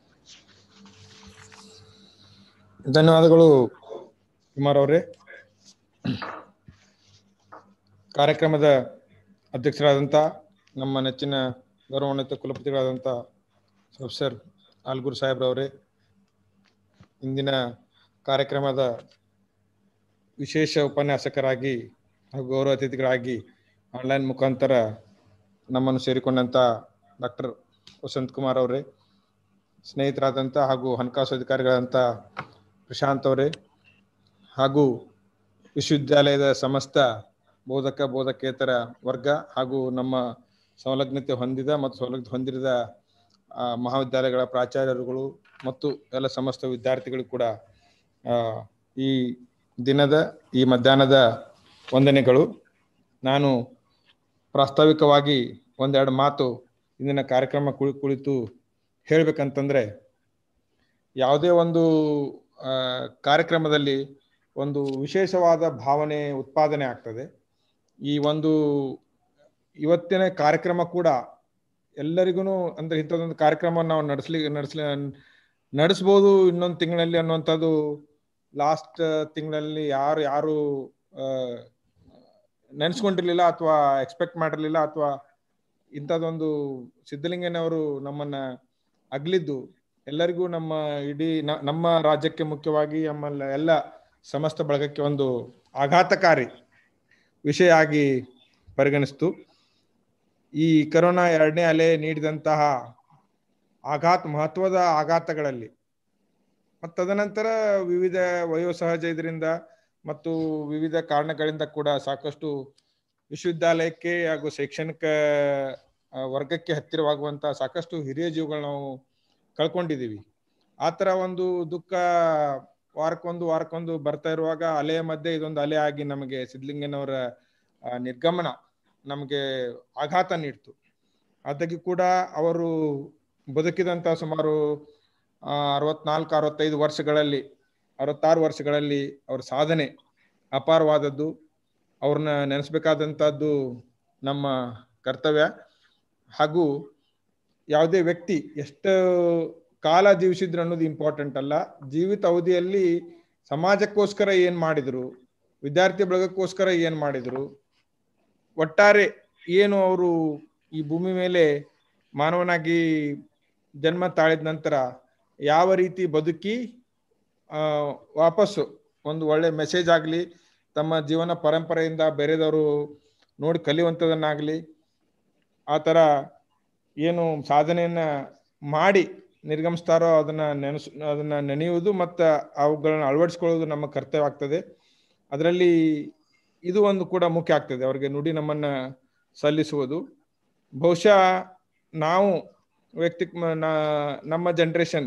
ಧನ್ಯವಾದಗಳು ಕುಮಾರ್ ಅವರೇ ಕಾರ್ಯಕ್ರಮದ ಅಧ್ಯಕ್ಷರಾದಂಥ ನಮ್ಮ ನೆಚ್ಚಿನ ಗೌರವಾನ್ವಿತ ಕುಲಪತಿಗಳಾದಂಥ ಪ್ರೊಫೆಸರ್ ಆಲ್ಗೂರ್ ಸಾಹೇಬ್ರವರೇ ಇಂದಿನ ಕಾರ್ಯಕ್ರಮದ ವಿಶೇಷ ಉಪನ್ಯಾಸಕರಾಗಿ ಹಾಗೂ ಗೌರವ ಅತಿಥಿಗಳಾಗಿ ಆನ್ಲೈನ್ ಮುಖಾಂತರ ನಮ್ಮನ್ನು ಸೇರಿಕೊಂಡಂಥ ಡಾಕ್ಟರ್ ವಸಂತ್ ಕುಮಾರ್ ಅವರೇ ಸ್ನೇಹಿತರಾದಂಥ ಹಾಗೂ ಹಣಕಾಸು ಅಧಿಕಾರಿಗಳಾದಂಥ ಪ್ರಶಾಂತ್ ಅವರೇ ಹಾಗೂ ವಿಶ್ವವಿದ್ಯಾಲಯದ ಸಮಸ್ತ ಬೋಧಕ ಬೋಧಕೇತರ ವರ್ಗ ಹಾಗೂ ನಮ್ಮ ಸಂಲಗ್ನತೆ ಹೊಂದಿದ ಮತ್ತು ಸೌಲಭ್ಯ ಹೊಂದಿರದ ಆ, ಮಹಾವಿದ್ಯಾಲಯಗಳ ಪ್ರಾಚಾರ್ಯರುಗಳು ಮತ್ತು ಎಲ್ಲ ಸಮಸ್ತ ವಿದ್ಯಾರ್ಥಿಗಳು ಕೂಡ ಆ, ಈ ದಿನದ ಈ ಮಧ್ಯಾಹ್ನದ ವಂದನೆಗಳು ನಾನು ಪ್ರಾಸ್ತಾವಿಕವಾಗಿ ಒಂದೆರಡು ಮಾತು ಇಂದಿನ ಕಾರ್ಯಕ್ರಮ ಕುಳಿ ಕುಳಿತು ಹೇಳ್ಬೇಕಂತಂದ್ರೆ ಯಾವುದೇ ಒಂದು ಆ, ಕಾರ್ಯಕ್ರಮದಲ್ಲಿ ಒಂದು ವಿಶೇಷವಾದ ಭಾವನೆ ಉತ್ಪಾದನೆ ಆಗ್ತದೆ ಈ ಒಂದು ಇವತ್ತಿನ ಕಾರ್ಯಕ್ರಮ ಕೂಡ ಎಲ್ಲರಿಗೂ ಅಂದ್ರೆ ಇಂಥದ್ದೊಂದು ಕಾರ್ಯಕ್ರಮ ನಾವು ನಡೆಸ್ಲಿ ನಡೆಸ್ಲಿ ನಡೆಸ್ಬೋದು ಇನ್ನೊಂದು ತಿಂಗಳಲ್ಲಿ ಅನ್ನುವಂಥದ್ದು ಲಾಸ್ಟ್ ತಿಂಗಳಲ್ಲಿ ಯಾರು ಯಾರು ನೆನೆಸ್ಕೊಂಡಿರ್ಲಿಲ್ಲ ಅಥವಾ ಎಕ್ಸ್ಪೆಕ್ಟ್ ಮಾಡಿರ್ಲಿಲ್ಲ ಅಥವಾ ಇಂಥದ್ದೊಂದು ಸಿದ್ಧಲಿಂಗನವರು ನಮ್ಮನ್ನ ಅಗ್ಲಿದ್ದು ಎಲ್ಲರಿಗೂ ನಮ್ಮ ಇಡೀ ನ- ನಮ್ಮ ರಾಜ್ಯಕ್ಕೆ ಮುಖ್ಯವಾಗಿ ನಮ್ಮಲ್ಲ ಎಲ್ಲ ಸಮಸ್ತ ಬಳಗಕ್ಕೆ ಒಂದು ಆಘಾತಕಾರಿ ವಿಷಯ ಆಗಿ ಪರಿಗಣಿಸ್ತು ಈ ಕರೋನಾ ಎರಡನೇ ಅಲೆ ನೀಡಿದಂತಹ ಆಘಾತ ಮಹತ್ವದ ಆಘಾತಗಳಲ್ಲಿ ಮತ್ತು ತದನಂತರ ವಿವಿಧ ವಯೋಸಹಜ ಇದರಿಂದ ಮತ್ತು ವಿವಿಧ ಕಾರಣಗಳಿಂದ ಕೂಡ ಸಾಕಷ್ಟು ವಿಶ್ವವಿದ್ಯಾಲಯಕ್ಕೆ ಹಾಗೂ ಶೈಕ್ಷಣಿಕ ಆ, ವರ್ಗಕ್ಕೆ ಹತ್ತಿರವಾಗುವಂತಹ ಸಾಕಷ್ಟು ಹಿರಿಯ ಜೀವಗಳು ನಾವು ಕಳ್ಕೊಂಡಿದೀವಿ ಆ ತರ ಒಂದು ದುಃಖ ವಾರಕ್ಕೊಂದು ವಾರಕ್ಕೊಂದು ಬರ್ತಾ ಇರುವಾಗ ಅಲೆಯ ಮಧ್ಯೆ ಇದೊಂದು ಅಲೆ ಆಗಿ ನಮಗೆ ಸಿದ್ಧಲಿಂಗನವರ ಆ, ನಿರ್ಗಮನ ನಮಗೆ ಆಘಾತ ನೀಡ್ತು ಆದಾಗಿ ಕೂಡ ಅವರು ಬದುಕಿದಂತ ಸುಮಾರು ಆ, ಅರವತ್ನಾಲ್ಕು ಅರವತ್ತೈದು ವರ್ಷಗಳಲ್ಲಿ ಅರವತ್ತಾರು ವರ್ಷಗಳಲ್ಲಿ ಅವ್ರ ಸಾಧನೆ ಅಪಾರವಾದದ್ದು ಅವ್ರನ್ನ ನೆನೆಸ್ಬೇಕಾದಂಥದ್ದು ನಮ್ಮ ಕರ್ತವ್ಯ ಹಾಗೂ ಯಾವುದೇ ವ್ಯಕ್ತಿ ಎಷ್ಟು ಕಾಲ ಜೀವಿಸಿದ್ರು ಅನ್ನೋದು ಇಂಪಾರ್ಟೆಂಟ್ ಅಲ್ಲ ಜೀವಿತ ಅವಧಿಯಲ್ಲಿ ಸಮಾಜಕ್ಕೋಸ್ಕರ ಏನ್ ಮಾಡಿದ್ರು ವಿದ್ಯಾರ್ಥಿ ಬಳಗಕ್ಕೋಸ್ಕರ ಏನ್ ಮಾಡಿದ್ರು ಒಟ್ಟಾರೆ ಏನು ಅವರು ಈ ಭೂಮಿ ಮೇಲೆ ಮಾನವನಾಗಿ ಜನ್ಮ ತಾಳಿದ ನಂತರ ಯಾವ ರೀತಿ ಬದುಕಿ ಆ ವಾಪಸ್ಸು ಒಂದು ಒಳ್ಳೆ ಮೆಸೇಜ್ ಆಗಲಿ ತಮ್ಮ ಜೀವನ ಪರಂಪರೆಯಿಂದ ಬೇರೆದವರು ನೋಡಿ ಕಲಿಯುವಂಥದ್ದನ್ನಾಗಲಿ ಆ ಥರ ಏನು ಸಾಧನೆಯನ್ನ ಮಾಡಿ ನಿರ್ಗಮಿಸ್ತಾರೋ ಅದನ್ನ ನೆನೆಸ್ ಅದನ್ನ ನೆನೆಯುವುದು ಮತ್ತು ಅವುಗಳನ್ನ ಅಳವಡಿಸ್ಕೊಳ್ಳೋದು ನಮ್ಮ ಕರ್ತವ್ಯ ಆಗ್ತದೆ ಅದರಲ್ಲಿ ಇದು ಒಂದು ಕೂಡ ಮುಖ್ಯ ಆಗ್ತದೆ ಅವರಿಗೆ ನುಡಿ ನಮ್ಮನ್ನ ಸಲ್ಲಿಸುವುದು ಬಹುಶಃ ನಾವು ವ್ಯಕ್ತಿ ನಮ್ಮ ಜನರೇಷನ್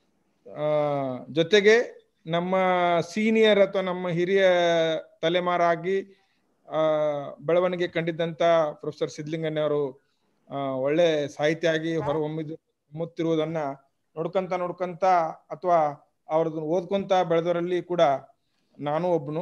ಜೊತೆಗೆ ನಮ್ಮ ಸೀನಿಯರ್ ಅಥವಾ ನಮ್ಮ ಹಿರಿಯ ತಲೆಮಾರಾಗಿ ಆ ಬೆಳವಣಿಗೆ ಕಂಡಿದ್ದಂತ ಪ್ರೊಫೆಸರ್ ಸಿದ್ಲಿಂಗಣ್ಣವರು ಆ ಒಳ್ಳೆ ಸಾಹಿತ್ಯಾಗಿ ಹೊರಹೊಮ್ಮಿದು ಹೊಮ್ಮುತ್ತಿರುವುದನ್ನ ನೋಡ್ಕೊಂತ ನೋಡ್ಕೊಂತ ಅಥವಾ ಅವ್ರದ್ದು ಓದ್ಕೊಂತ ಬೆಳೆದವರಲ್ಲಿ ಕೂಡ ನಾನು ಒಬ್ಬನು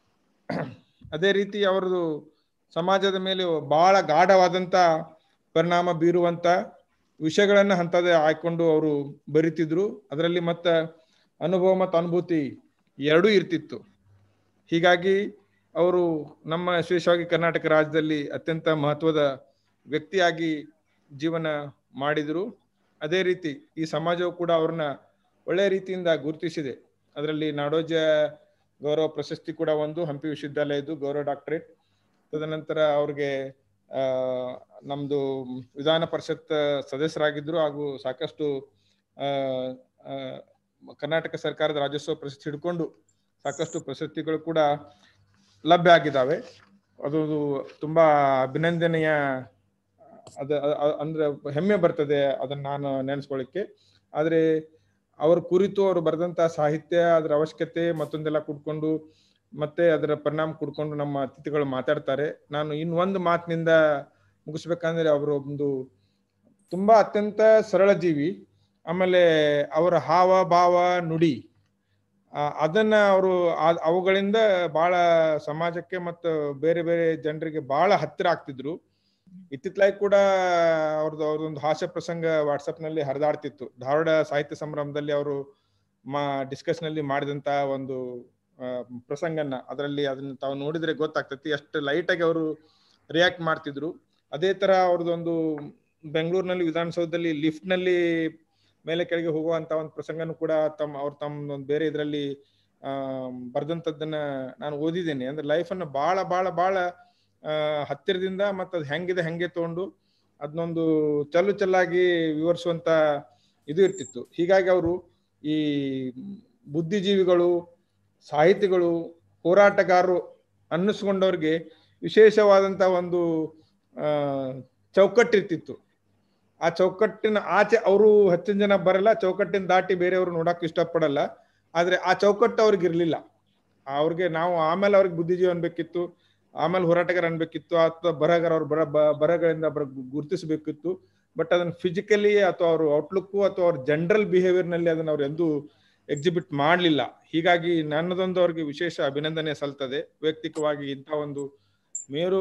ಅದೇ ರೀತಿ ಅವ್ರದ್ದು ಸಮಾಜದ ಮೇಲೆ ಬಹಳ ಗಾಢವಾದಂತ ಪರಿಣಾಮ ಬೀರುವಂತ ವಿಷಯಗಳನ್ನ ಅಂತದೇ ಆಯ್ಕೊಂಡು ಅವರು ಬರಿತಿದ್ರು ಅದರಲ್ಲಿ ಮತ್ತ ಅನುಭವ ಮತ್ತು ಅನುಭೂತಿ ಎರಡೂ ಇರ್ತಿತ್ತು ಹೀಗಾಗಿ ಅವರು ನಮ್ಮ ವಿಶೇಷವಾಗಿ ಕರ್ನಾಟಕ ರಾಜ್ಯದಲ್ಲಿ ಅತ್ಯಂತ ಮಹತ್ವದ ವ್ಯಕ್ತಿಯಾಗಿ ಜೀವನ ಮಾಡಿದರು ಅದೇ ರೀತಿ ಈ ಸಮಾಜವು ಕೂಡ ಅವ್ರನ್ನ ಒಳ್ಳೆಯ ರೀತಿಯಿಂದ ಗುರುತಿಸಿದೆ ಅದರಲ್ಲಿ ನಾಡೋಜ ಗೌರವ ಪ್ರಶಸ್ತಿ ಕೂಡ ಒಂದು ಹಂಪಿ ವಿಶ್ವವಿದ್ಯಾಲಯದ್ದು ಗೌರವ ಡಾಕ್ಟರೇಟ್ ತದನಂತರ ಅವ್ರಿಗೆ ಆ ನಮ್ದು ವಿಧಾನ ಪರಿಷತ್ ಸದಸ್ಯರಾಗಿದ್ರು ಹಾಗೂ ಸಾಕಷ್ಟು ಆ ಕರ್ನಾಟಕ ಸರ್ಕಾರದ ರಾಜ್ಯೋತ್ಸವ ಪ್ರಶಸ್ತಿ ಹಿಡ್ಕೊಂಡು ಸಾಕಷ್ಟು ಪ್ರಶಸ್ತಿಗಳು ಕೂಡ ಲಭ್ಯ ಆಗಿದ್ದಾವೆ ಅದು ತುಂಬಾ ಅಭಿನಂದನೆಯ ಅದ ಅಂದ್ರೆ ಹೆಮ್ಮೆ ಬರ್ತದೆ ಅದನ್ನ ನಾನು ನೆನೆಸ್ಕೊಳ್ಳಿಕ್ಕೆ ಆದ್ರೆ ಅವ್ರ ಕುರಿತು ಅವರು ಬರೆದಂತ ಸಾಹಿತ್ಯ ಅದರ ಅವಶ್ಯಕತೆ ಮತ್ತೊಂದೆಲ್ಲ ಕುಡ್ಕೊಂಡು ಮತ್ತೆ ಅದರ ಪರಿಣಾಮ ಕುಡ್ಕೊಂಡು ನಮ್ಮ ಅತಿಥಿಗಳು ಮಾತಾಡ್ತಾರೆ ನಾನು ಇನ್ ಒಂದು ಮಾತಿನಿಂದ ಮುಗಿಸ್ಬೇಕಂದ್ರೆ ಅವರು ಒಂದು ತುಂಬಾ ಅತ್ಯಂತ ಸರಳ ಜೀವಿ ಆಮೇಲೆ ಅವರ ಹಾವ ಭಾವ ನುಡಿ ಅದನ್ನ ಅವರು ಅವುಗಳಿಂದ ಬಹಳ ಸಮಾಜಕ್ಕೆ ಮತ್ತು ಬೇರೆ ಬೇರೆ ಜನರಿಗೆ ಬಹಳ ಹತ್ತಿರ ಆಗ್ತಿದ್ರು ಇತ್ತಿತ್ತಲಾಗಿ ಕೂಡ ಅವ್ರದ್ದು ಅವ್ರದೊಂದು ಹಾಸ್ಯ ಪ್ರಸಂಗ ವಾಟ್ಸಪ್ ನಲ್ಲಿ ಹರಿದಾಡ್ತಿತ್ತು ಧಾರವಾಡ ಸಾಹಿತ್ಯ ಸಂಭ್ರಮದಲ್ಲಿ ಅವರು ಮಾ ಡಿಸ್ಕಸ್ ನಲ್ಲಿ ಮಾಡಿದಂತ ಒಂದು ಪ್ರಸಂಗನ ಅದರಲ್ಲಿ ಅದನ್ನ ತಾವು ನೋಡಿದ್ರೆ ಗೊತ್ತಾಗ್ತತಿ ಎಷ್ಟು ಲೈಟ್ ಆಗಿ ಅವರು ರಿಯಾಕ್ಟ್ ಮಾಡ್ತಿದ್ರು ಅದೇ ತರ ಅವ್ರದ್ದೊಂದು ಬೆಂಗಳೂರಿನಲ್ಲಿ ವಿಧಾನಸೌಧದಲ್ಲಿ ಲಿಫ್ಟ್ ನಲ್ಲಿ ಮೇಲೆ ಕೆಳಗೆ ಹೋಗುವಂತ ಒಂದು ಪ್ರಸಂಗನೂ ಕೂಡ ತಮ್ಮ ಅವ್ರ ತಮ್ಮ ಒಂದು ಬೇರೆ ಇದರಲ್ಲಿ ಆ ಬರ್ದಂತದ್ದನ್ನ ನಾನು ಓದಿದ್ದೇನೆ ಅಂದ್ರೆ ಲೈಫ್ ಅನ್ನ ಬಹಳ ಬಹಳ ಬಹಳ ಆ ಹತ್ತಿರದಿಂದ ಮತ್ತು ಅದು ಹೆಂಗಿದೆ ಹೆಂಗೆ ತಗೊಂಡು ಅದನ್ನೊಂದು ಚಲ್ಲು ಚಲ್ಲಾಗಿ ವಿವರಿಸುವಂತ ಇದು ಇರ್ತಿತ್ತು ಹೀಗಾಗಿ ಅವರು ಈ ಬುದ್ಧಿಜೀವಿಗಳು ಸಾಹಿತಿಗಳು ಹೋರಾಟಗಾರರು ಅನ್ನಿಸ್ಕೊಂಡವ್ರಿಗೆ ವಿಶೇಷವಾದಂತ ಒಂದು ಆ ಚೌಕಟ್ಟಿರ್ತಿತ್ತು ಆ ಚೌಕಟ್ಟಿನ ಆಚೆ ಅವರು ಹತ್ತಿನ ಜನ ಬರಲ್ಲ ಚೌಕಟ್ಟಿನ ದಾಟಿ ಬೇರೆಯವರು ನೋಡಕ್ ಇಷ್ಟಪಡಲ್ಲ ಆದ್ರೆ ಆ ಚೌಕಟ್ಟು ಅವ್ರಿಗೆ ಇರ್ಲಿಲ್ಲ ಅವ್ರಿಗೆ ನಾವು ಆಮೇಲೆ ಅವ್ರಿಗೆ ಬುದ್ಧಿಜೀವಿ ಅನ್ಬೇಕಿತ್ತು ಆಮೇಲೆ ಹೋರಾಟಗಾರ ಅನ್ಬೇಕಿತ್ತು ಅಥವಾ ಬರಹಗಾರ ಅವ್ರ ಬರ ಬರಹಗಳಿಂದ ಬರ ಗುರುತಿಸಬೇಕಿತ್ತು ಬಟ್ ಅದನ್ನ ಫಿಸಿಕಲಿ ಅಥವಾ ಅವ್ರ ಔಟ್ಲುಕ್ ಅಥವಾ ಅವ್ರ ಜನರಲ್ ಬಿಹೇವಿಯರ್ ನಲ್ಲಿ ಅದನ್ನ ಅವ್ರು ಎಂದೂ ಎಕ್ಸಿಬಿಟ್ ಮಾಡಲಿಲ್ಲ ಹೀಗಾಗಿ ನನ್ನದೊಂದು ಅವ್ರಿಗೆ ವಿಶೇಷ ಅಭಿನಂದನೆ ಸಲ್ತದೆ ವೈಯಕ್ತಿಕವಾಗಿ ಇಂಥ ಒಂದು ಮೇರು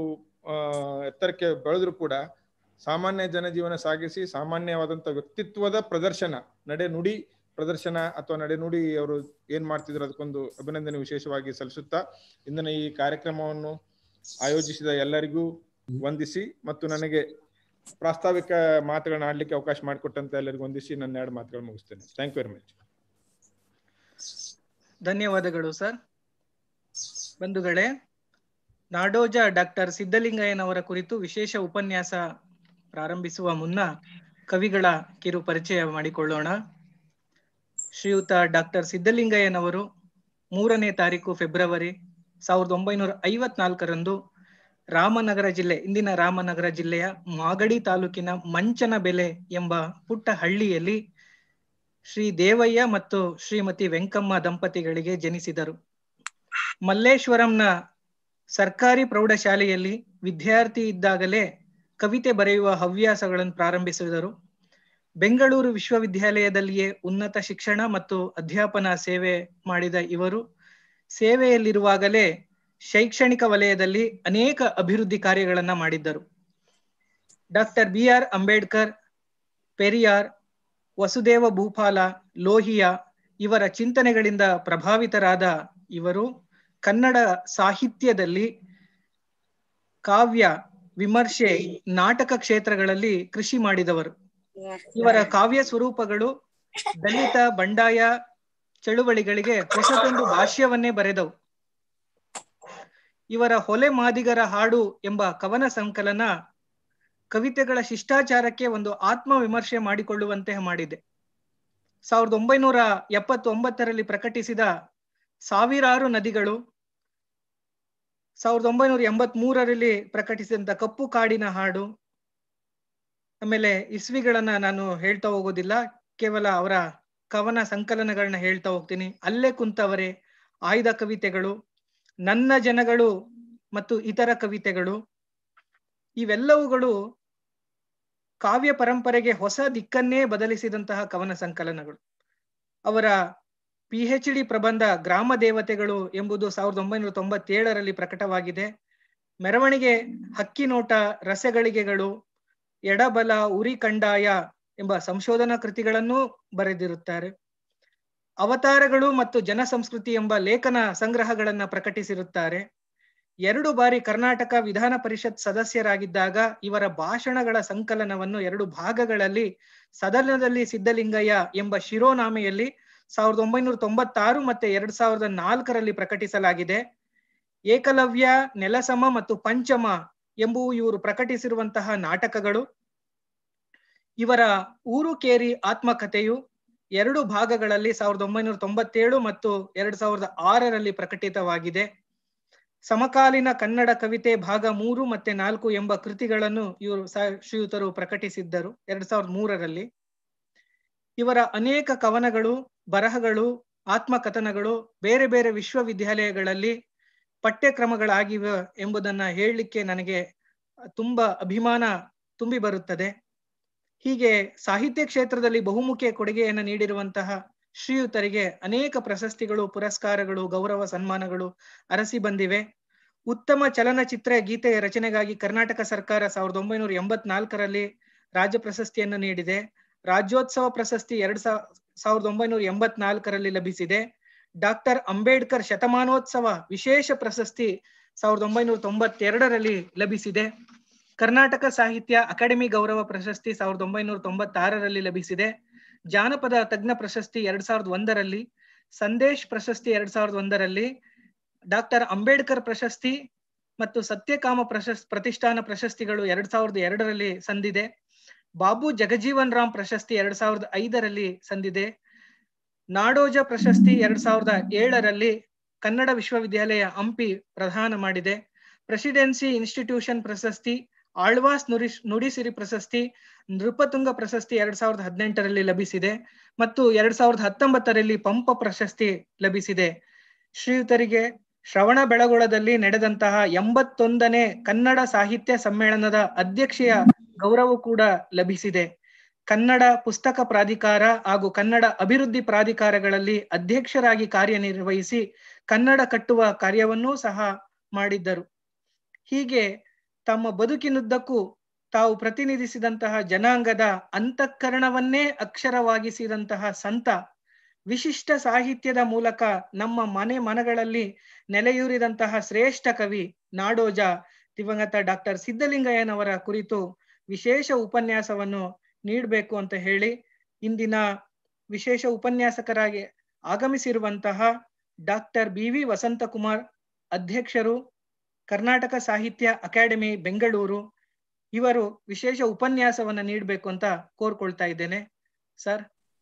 ಎತ್ತರಕ್ಕೆ ಬೆಳೆದ್ರು ಕೂಡ ಸಾಮಾನ್ಯ ಜನಜೀವನ ಸಾಗಿಸಿ ಸಾಮಾನ್ಯವಾದಂತ ವ್ಯಕ್ತಿತ್ವದ ಪ್ರದರ್ಶನ ನಡೆ ನುಡಿ ಪ್ರದರ್ಶನ ಅಥವಾ ನಡೆನುಡಿ ಅವರು ಏನ್ ಮಾಡ್ತಿದ್ರು ಅದಕ್ಕೊಂದು ಅಭಿನಂದನೆ ವಿಶೇಷವಾಗಿ ಸಲ್ಲಿಸುತ್ತಾ ಇಂದಿನ ಈ ಕಾರ್ಯಕ್ರಮವನ್ನು ಆಯೋಜಿಸಿದ ಎಲ್ಲರಿಗೂ ವಂದಿಸಿ ಮತ್ತು ನನಗೆ ಪ್ರಾಸ್ತಾವಿಕ ಮಾತುಗಳನ್ನ ಆಡ್ಲಿಕ್ಕೆ ಅವಕಾಶ ಮಾಡಿಕೊಟ್ಟಂತ ಎಲ್ಲರಿಗೂ ವಂದಿಸಿ ನನ್ನ ಎರಡು ಮಾತುಗಳು ಮುಗಿಸ್ತೇನೆ ಥ್ಯಾಂಕ್ ಯು ವೆರಿ ಮಚ್ ಧನ್ಯವಾದಗಳು ಸರ್ ಬಂಧುಗಳೇ ನಾಡೋಜ ಡಾಕ್ಟರ್ ಸಿದ್ದಲಿಂಗಯ್ಯನವರ ಕುರಿತು ವಿಶೇಷ ಉಪನ್ಯಾಸ ಪ್ರಾರಂಭಿಸುವ ಮುನ್ನ ಕವಿಗಳ ಕಿರು ಪರಿಚಯ ಮಾಡಿಕೊಳ್ಳೋಣ ಶ್ರೀಯುತ ಡಾಕ್ಟರ್ ಸಿದ್ದಲಿಂಗಯ್ಯನವರು ಮೂರನೇ ತಾರೀಕು ಫೆಬ್ರವರಿ ಸಾವಿರದ ಒಂಬೈನೂರ ಐವತ್ನಾಲ್ಕರಂದು ರಾಮನಗರ ಜಿಲ್ಲೆ ಇಂದಿನ ರಾಮನಗರ ಜಿಲ್ಲೆಯ ಮಾಗಡಿ ತಾಲೂಕಿನ ಮಂಚನ ಬೆಲೆ ಎಂಬ ಪುಟ್ಟ ಹಳ್ಳಿಯಲ್ಲಿ ಶ್ರೀ ದೇವಯ್ಯ ಮತ್ತು ಶ್ರೀಮತಿ ವೆಂಕಮ್ಮ ದಂಪತಿಗಳಿಗೆ ಜನಿಸಿದರು ಮಲ್ಲೇಶ್ವರಂನ ಸರ್ಕಾರಿ ಪ್ರೌಢಶಾಲೆಯಲ್ಲಿ ವಿದ್ಯಾರ್ಥಿ ಇದ್ದಾಗಲೇ ಕವಿತೆ ಬರೆಯುವ ಹವ್ಯಾಸಗಳನ್ನು ಪ್ರಾರಂಭಿಸಿದರು ಬೆಂಗಳೂರು ವಿಶ್ವವಿದ್ಯಾಲಯದಲ್ಲಿಯೇ ಉನ್ನತ ಶಿಕ್ಷಣ ಮತ್ತು ಅಧ್ಯಾಪನ ಸೇವೆ ಮಾಡಿದ ಇವರು ಸೇವೆಯಲ್ಲಿರುವಾಗಲೇ ಶೈಕ್ಷಣಿಕ ವಲಯದಲ್ಲಿ ಅನೇಕ ಅಭಿವೃದ್ಧಿ ಕಾರ್ಯಗಳನ್ನ ಮಾಡಿದ್ದರು doctor B R Ambedkar Periyar Vasudeva Bhupala Lohia ಇವರ ಚಿಂತನೆಗಳಿಂದ ಪ್ರಭಾವಿತರಾದ ಇವರು ಕನ್ನಡ ಸಾಹಿತ್ಯದಲ್ಲಿ ಕಾವ್ಯ ವಿಮರ್ಶೆ ನಾಟಕ ಕ್ಷೇತ್ರಗಳಲ್ಲಿ ಕೃಷಿ ಮಾಡಿದವರು ಇವರ ಕಾವ್ಯ ಸ್ವರೂಪಗಳು ದಲಿತ ಬಂಡಾಯ ಚಳುವಳಿಗಳಿಗೆ ಹೊಸದೊಂದು ಭಾಷ್ಯವನ್ನೇ ಬರೆದವು ಇವರ ಹೊಲೆ ಮಾದಿಗರ ಹಾಡು ಎಂಬ ಕವನ ಸಂಕಲನ ಕವಿತೆಗಳ ಶಿಷ್ಟಾಚಾರಕ್ಕೆ ಒಂದು ಆತ್ಮ ವಿಮರ್ಶೆ ಮಾಡಿಕೊಳ್ಳುವಂತೆ ಮಾಡಿದೆ ಸಾವಿರದ ಒಂಬೈನೂರ ಎಪ್ಪತ್ತೊಂಬತ್ತರಲ್ಲಿ ಪ್ರಕಟಿಸಿದ ಸಾವಿರಾರು ನದಿಗಳು ಸಾವಿರದ ಒಂಬೈನೂರ ಎಂಬತ್ ಮೂರರಲ್ಲಿ ಪ್ರಕಟಿಸಿದಂತ ಕಪ್ಪು ಕಾಡಿನ ಹಾಡು ಆಮೇಲೆ ಇಸ್ವಿಗಳನ್ನ ನಾನು ಹೇಳ್ತಾ ಹೋಗೋದಿಲ್ಲ ಕೇವಲ ಅವರ ಕವನ ಸಂಕಲನಗಳನ್ನ ಹೇಳ್ತಾ ಹೋಗ್ತೀನಿ ಅಲ್ಲೇ ಕುಂತವರೇ ಆಯ್ದ ಕವಿತೆಗಳು ನನ್ನ ಜನಗಳು ಮತ್ತು ಇತರ ಕವಿತೆಗಳು ಇವೆಲ್ಲವುಗಳು ಕಾವ್ಯ ಪರಂಪರೆಗೆ ಹೊಸ ದಿಕ್ಕನ್ನೇ ಬದಲಿಸಿದಂತಹ ಕವನ ಸಂಕಲನಗಳು ಅವರ ಪಿ ಎಚ್ ಡಿ ಪ್ರಬಂಧ ಗ್ರಾಮ ದೇವತೆಗಳು ಎಂಬುದು ಸಾವಿರದ ಒಂಬೈನೂರ ತೊಂಬತ್ತೇಳರಲ್ಲಿ ಪ್ರಕಟವಾಗಿದೆ ಮೆರವಣಿಗೆ ಹಕ್ಕಿನೋಟ ರಸಗಳಿಗೆಗಳು ಎಡಬಲ ಉರಿ ಕಂಡಾಯ ಎಂಬ ಸಂಶೋಧನಾ ಕೃತಿಗಳನ್ನೂ ಬರೆದಿರುತ್ತಾರೆ ಅವತಾರಗಳು ಮತ್ತು ಜನ ಸಂಸ್ಕೃತಿ ಎಂಬ ಲೇಖನ ಸಂಗ್ರಹಗಳನ್ನ ಪ್ರಕಟಿಸಿರುತ್ತಾರೆ ಎರಡು ಬಾರಿ ಕರ್ನಾಟಕ ವಿಧಾನ ಪರಿಷತ್ ಸದಸ್ಯರಾಗಿದ್ದಾಗ ಇವರ ಭಾಷಣಗಳ ಸಂಕಲನವನ್ನು ಎರಡು ಭಾಗಗಳಲ್ಲಿ ಸದನದಲ್ಲಿ ಸಿದ್ದಲಿಂಗಯ್ಯ ಎಂಬ ಶಿರೋನಾಮೆಯಲ್ಲಿ ಸಾವಿರದ ಒಂಬೈನೂರ ತೊಂಬತ್ತಾರು ಮತ್ತೆ ಎರಡ್ ಸಾವಿರದ ನಾಲ್ಕರಲ್ಲಿ ಪ್ರಕಟಿಸಲಾಗಿದೆ ಏಕಲವ್ಯ ನೆಲಸಮ ಮತ್ತು ಪಂಚಮ ಎಂಬುವು ಇವರು ಪ್ರಕಟಿಸಿರುವಂತಹ ನಾಟಕಗಳು ಇವರ ಊರು ಕೇರಿ ಆತ್ಮಕಥೆಯು ಎರಡು ಭಾಗಗಳಲ್ಲಿ ಸಾವಿರದ ಒಂಬೈನೂರ ತೊಂಬತ್ತೇಳು ಮತ್ತು ಎರಡ್ ಸಾವಿರದ ಆರರಲ್ಲಿ ಪ್ರಕಟಿತವಾಗಿದೆ ಸಮಕಾಲೀನ ಕನ್ನಡ ಕವಿತೆ ಭಾಗ ಮೂರು ಮತ್ತೆ ನಾಲ್ಕು ಎಂಬ ಕೃತಿಗಳನ್ನು ಇವರು ಶ್ರೀಯುತರು ಪ್ರಕಟಿಸಿದ್ದರು ಎರಡ್ ಸಾವಿರದ ಮೂರರಲ್ಲಿ ಇವರ ಅನೇಕ ಕವನಗಳು ಬರಹಗಳು ಆತ್ಮಕಥನಗಳು ಬೇರೆ ಬೇರೆ ವಿಶ್ವವಿದ್ಯಾಲಯಗಳಲ್ಲಿ ಪಠ್ಯಕ್ರಮಗಳಾಗಿವೆ ಎಂಬುದನ್ನ ಹೇಳಲಿಕ್ಕೆ ನನಗೆ ತುಂಬಾ ಅಭಿಮಾನ ತುಂಬಿ ಬರುತ್ತದೆ ಹೀಗೆ ಸಾಹಿತ್ಯ ಕ್ಷೇತ್ರದಲ್ಲಿ ಬಹುಮುಖಿ ಕೊಡುಗೆಯನ್ನು ನೀಡಿರುವಂತಹ ಶ್ರೀಯುತರಿಗೆ ಅನೇಕ ಪ್ರಶಸ್ತಿಗಳು ಪುರಸ್ಕಾರಗಳು ಗೌರವ ಸನ್ಮಾನಗಳು ಅರಸಿ ಬಂದಿವೆ ಉತ್ತಮ ಚಲನಚಿತ್ರ ಗೀತೆಯ ರಚನೆಗಾಗಿ ಕರ್ನಾಟಕ ಸರ್ಕಾರ ಸಾವಿರದ ಒಂಬೈನೂರ ಎಂಬತ್ನಾಲ್ಕರಲ್ಲಿ ರಾಜ್ಯ ಪ್ರಶಸ್ತಿಯನ್ನು ನೀಡಿದೆ ರಾಜ್ಯೋತ್ಸವ ಪ್ರಶಸ್ತಿ ಎರಡ್ ಸಾವಿರದ ಒಂಬೈನೂರ ಎಂಬತ್ನಾಲ್ಕರಲ್ಲಿ ಲಭಿಸಿದೆ ಡಾಕ್ಟರ್ ಅಂಬೇಡ್ಕರ್ ಶತಮಾನೋತ್ಸವ ವಿಶೇಷ ಪ್ರಶಸ್ತಿ ಸಾವಿರದ ಒಂಬೈನೂರ ತೊಂಬತ್ತೆರಡರಲ್ಲಿ ಲಭಿಸಿದೆ ಕರ್ನಾಟಕ ಸಾಹಿತ್ಯ ಅಕಾಡೆಮಿ ಗೌರವ ಪ್ರಶಸ್ತಿ ಸಾವಿರದ ಒಂಬೈನೂರ ತೊಂಬತ್ತಾರರಲ್ಲಿ ಲಭಿಸಿದೆ ಜಾನಪದ ತಜ್ಞ ಪ್ರಶಸ್ತಿ ಎರಡ್ ಸಾವಿರದ ಒಂದರಲ್ಲಿ ಸಂದೇಶ್ ಪ್ರಶಸ್ತಿ ಎರಡ್ ಸಾವಿರದ ಒಂದರಲ್ಲಿ ಡಾಕ್ಟರ್ ಅಂಬೇಡ್ಕರ್ ಪ್ರಶಸ್ತಿ ಮತ್ತು ಸತ್ಯಕಾಮ ಪ್ರಶಸ್ತಿ ಪ್ರತಿಷ್ಠಾನ ಪ್ರಶಸ್ತಿಗಳು ಎರಡ್ ಸಾವಿರದ ಎರಡರಲ್ಲಿ ಸಂದಿದೆ ಬಾಬು ಜಗಜೀವನ್ ರಾಮ್ ಪ್ರಶಸ್ತಿ ಎರಡ್ ಸಾವಿರದ ಐದರಲ್ಲಿ ಸಂದಿದೆ ನಾಡೋಜ ಪ್ರಶಸ್ತಿ ಎರಡ್ ಸಾವಿರದ ಏಳರಲ್ಲಿ ಕನ್ನಡ ವಿಶ್ವವಿದ್ಯಾಲಯ ಹಂಪಿ ಪ್ರದಾನ ಮಾಡಿದೆ ಪ್ರೆಸಿಡೆನ್ಸಿ ಇನ್ಸ್ಟಿಟ್ಯೂಷನ್ ಪ್ರಶಸ್ತಿ ಆಳ್ವಾಸ್ ನುಡಿ ನುಡಿಸಿರಿ ಪ್ರಶಸ್ತಿ ನೃಪತುಂಗ ಪ್ರಶಸ್ತಿ ಎರಡ್ ಸಾವಿರದ ಹದಿನೆಂಟರಲ್ಲಿ ಲಭಿಸಿದೆ ಮತ್ತು ಎರಡ್ ಸಾವಿರದ ಹತ್ತೊಂಬತ್ತರಲ್ಲಿ ಪಂಪ ಪ್ರಶಸ್ತಿ ಲಭಿಸಿದೆ ಶ್ರೀಯುತರಿಗೆ ಶ್ರವಣ ಬೆಳಗೊಳದಲ್ಲಿ ನಡೆದಂತಹ ಎಂಬತ್ತೊಂದನೇ ಕನ್ನಡ ಸಾಹಿತ್ಯ ಸಮ್ಮೇಳನದ ಅಧ್ಯಕ್ಷೆಯ ಗೌರವ ಕೂಡ ಲಭಿಸಿದೆ ಕನ್ನಡ ಪುಸ್ತಕ ಪ್ರಾಧಿಕಾರ ಹಾಗೂ ಕನ್ನಡ ಅಭಿವೃದ್ಧಿ ಪ್ರಾಧಿಕಾರಗಳಲ್ಲಿ ಅಧ್ಯಕ್ಷರಾಗಿ ಕಾರ್ಯನಿರ್ವಹಿಸಿ ಕನ್ನಡ ಕಟ್ಟುವ ಕಾರ್ಯವನ್ನೂ ಸಹ ಮಾಡಿದ್ದರು ಹೀಗೆ ತಮ್ಮ ಬದುಕಿನುದ್ದಕ್ಕೂ ತಾವು ಪ್ರತಿನಿಧಿಸಿದಂತಹ ಜನಾಂಗದ ಅಂತಃಕರಣವನ್ನೇ ಅಕ್ಷರವಾಗಿಸಿದಂತಹ ಸಂತ ವಿಶಿಷ್ಟ ಸಾಹಿತ್ಯದ ಮೂಲಕ ನಮ್ಮ ಮನೆ ಮನಗಳಲ್ಲಿ ನೆಲೆಯೂರಿದಂತಹ ಶ್ರೇಷ್ಠ ಕವಿ ನಾಡೋಜ ದಿವಂಗತ ಡಾಕ್ಟರ್ ಸಿದ್ದಲಿಂಗಯ್ಯನವರ ಕುರಿತು ವಿಶೇಷ ಉಪನ್ಯಾಸವನ್ನು ನೀಡಬೇಕು ಅಂತ ಹೇಳಿ ಇಂದಿನ ವಿಶೇಷ ಉಪನ್ಯಾಸಕರಾಗಿ ಆಗಮಿಸಿರುವಂತಹ ಡಾಕ್ಟರ್ ಬಿ ವಿ ವಸಂತಕುಮಾರ್ ಅಧ್ಯಕ್ಷರು ಕರ್ನಾಟಕ ಸಾಹಿತ್ಯ ಅಕಾಡೆಮಿ ಬೆಂಗಳೂರು ಇವರು ವಿಶೇಷ ಉಪನ್ಯಾಸವನ್ನ ನೀಡಬೇಕು ಅಂತ ಕೋರ್ಕೊಳ್ತಾ ಇದ್ದೇನೆ ಸರ್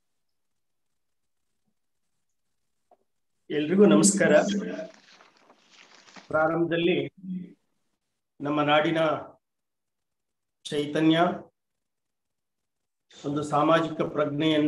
ಎಲ್ರಿಗೂ ನಮಸ್ಕಾರ ಪ್ರಾರಂಭದಲ್ಲಿ ನಮ್ಮ ನಾಡಿನ ಚೈತನ್ಯ ಒಂದು ಸಾಮಾಜಿಕ ಪ್ರಜ್ಞೆಯನ್ನ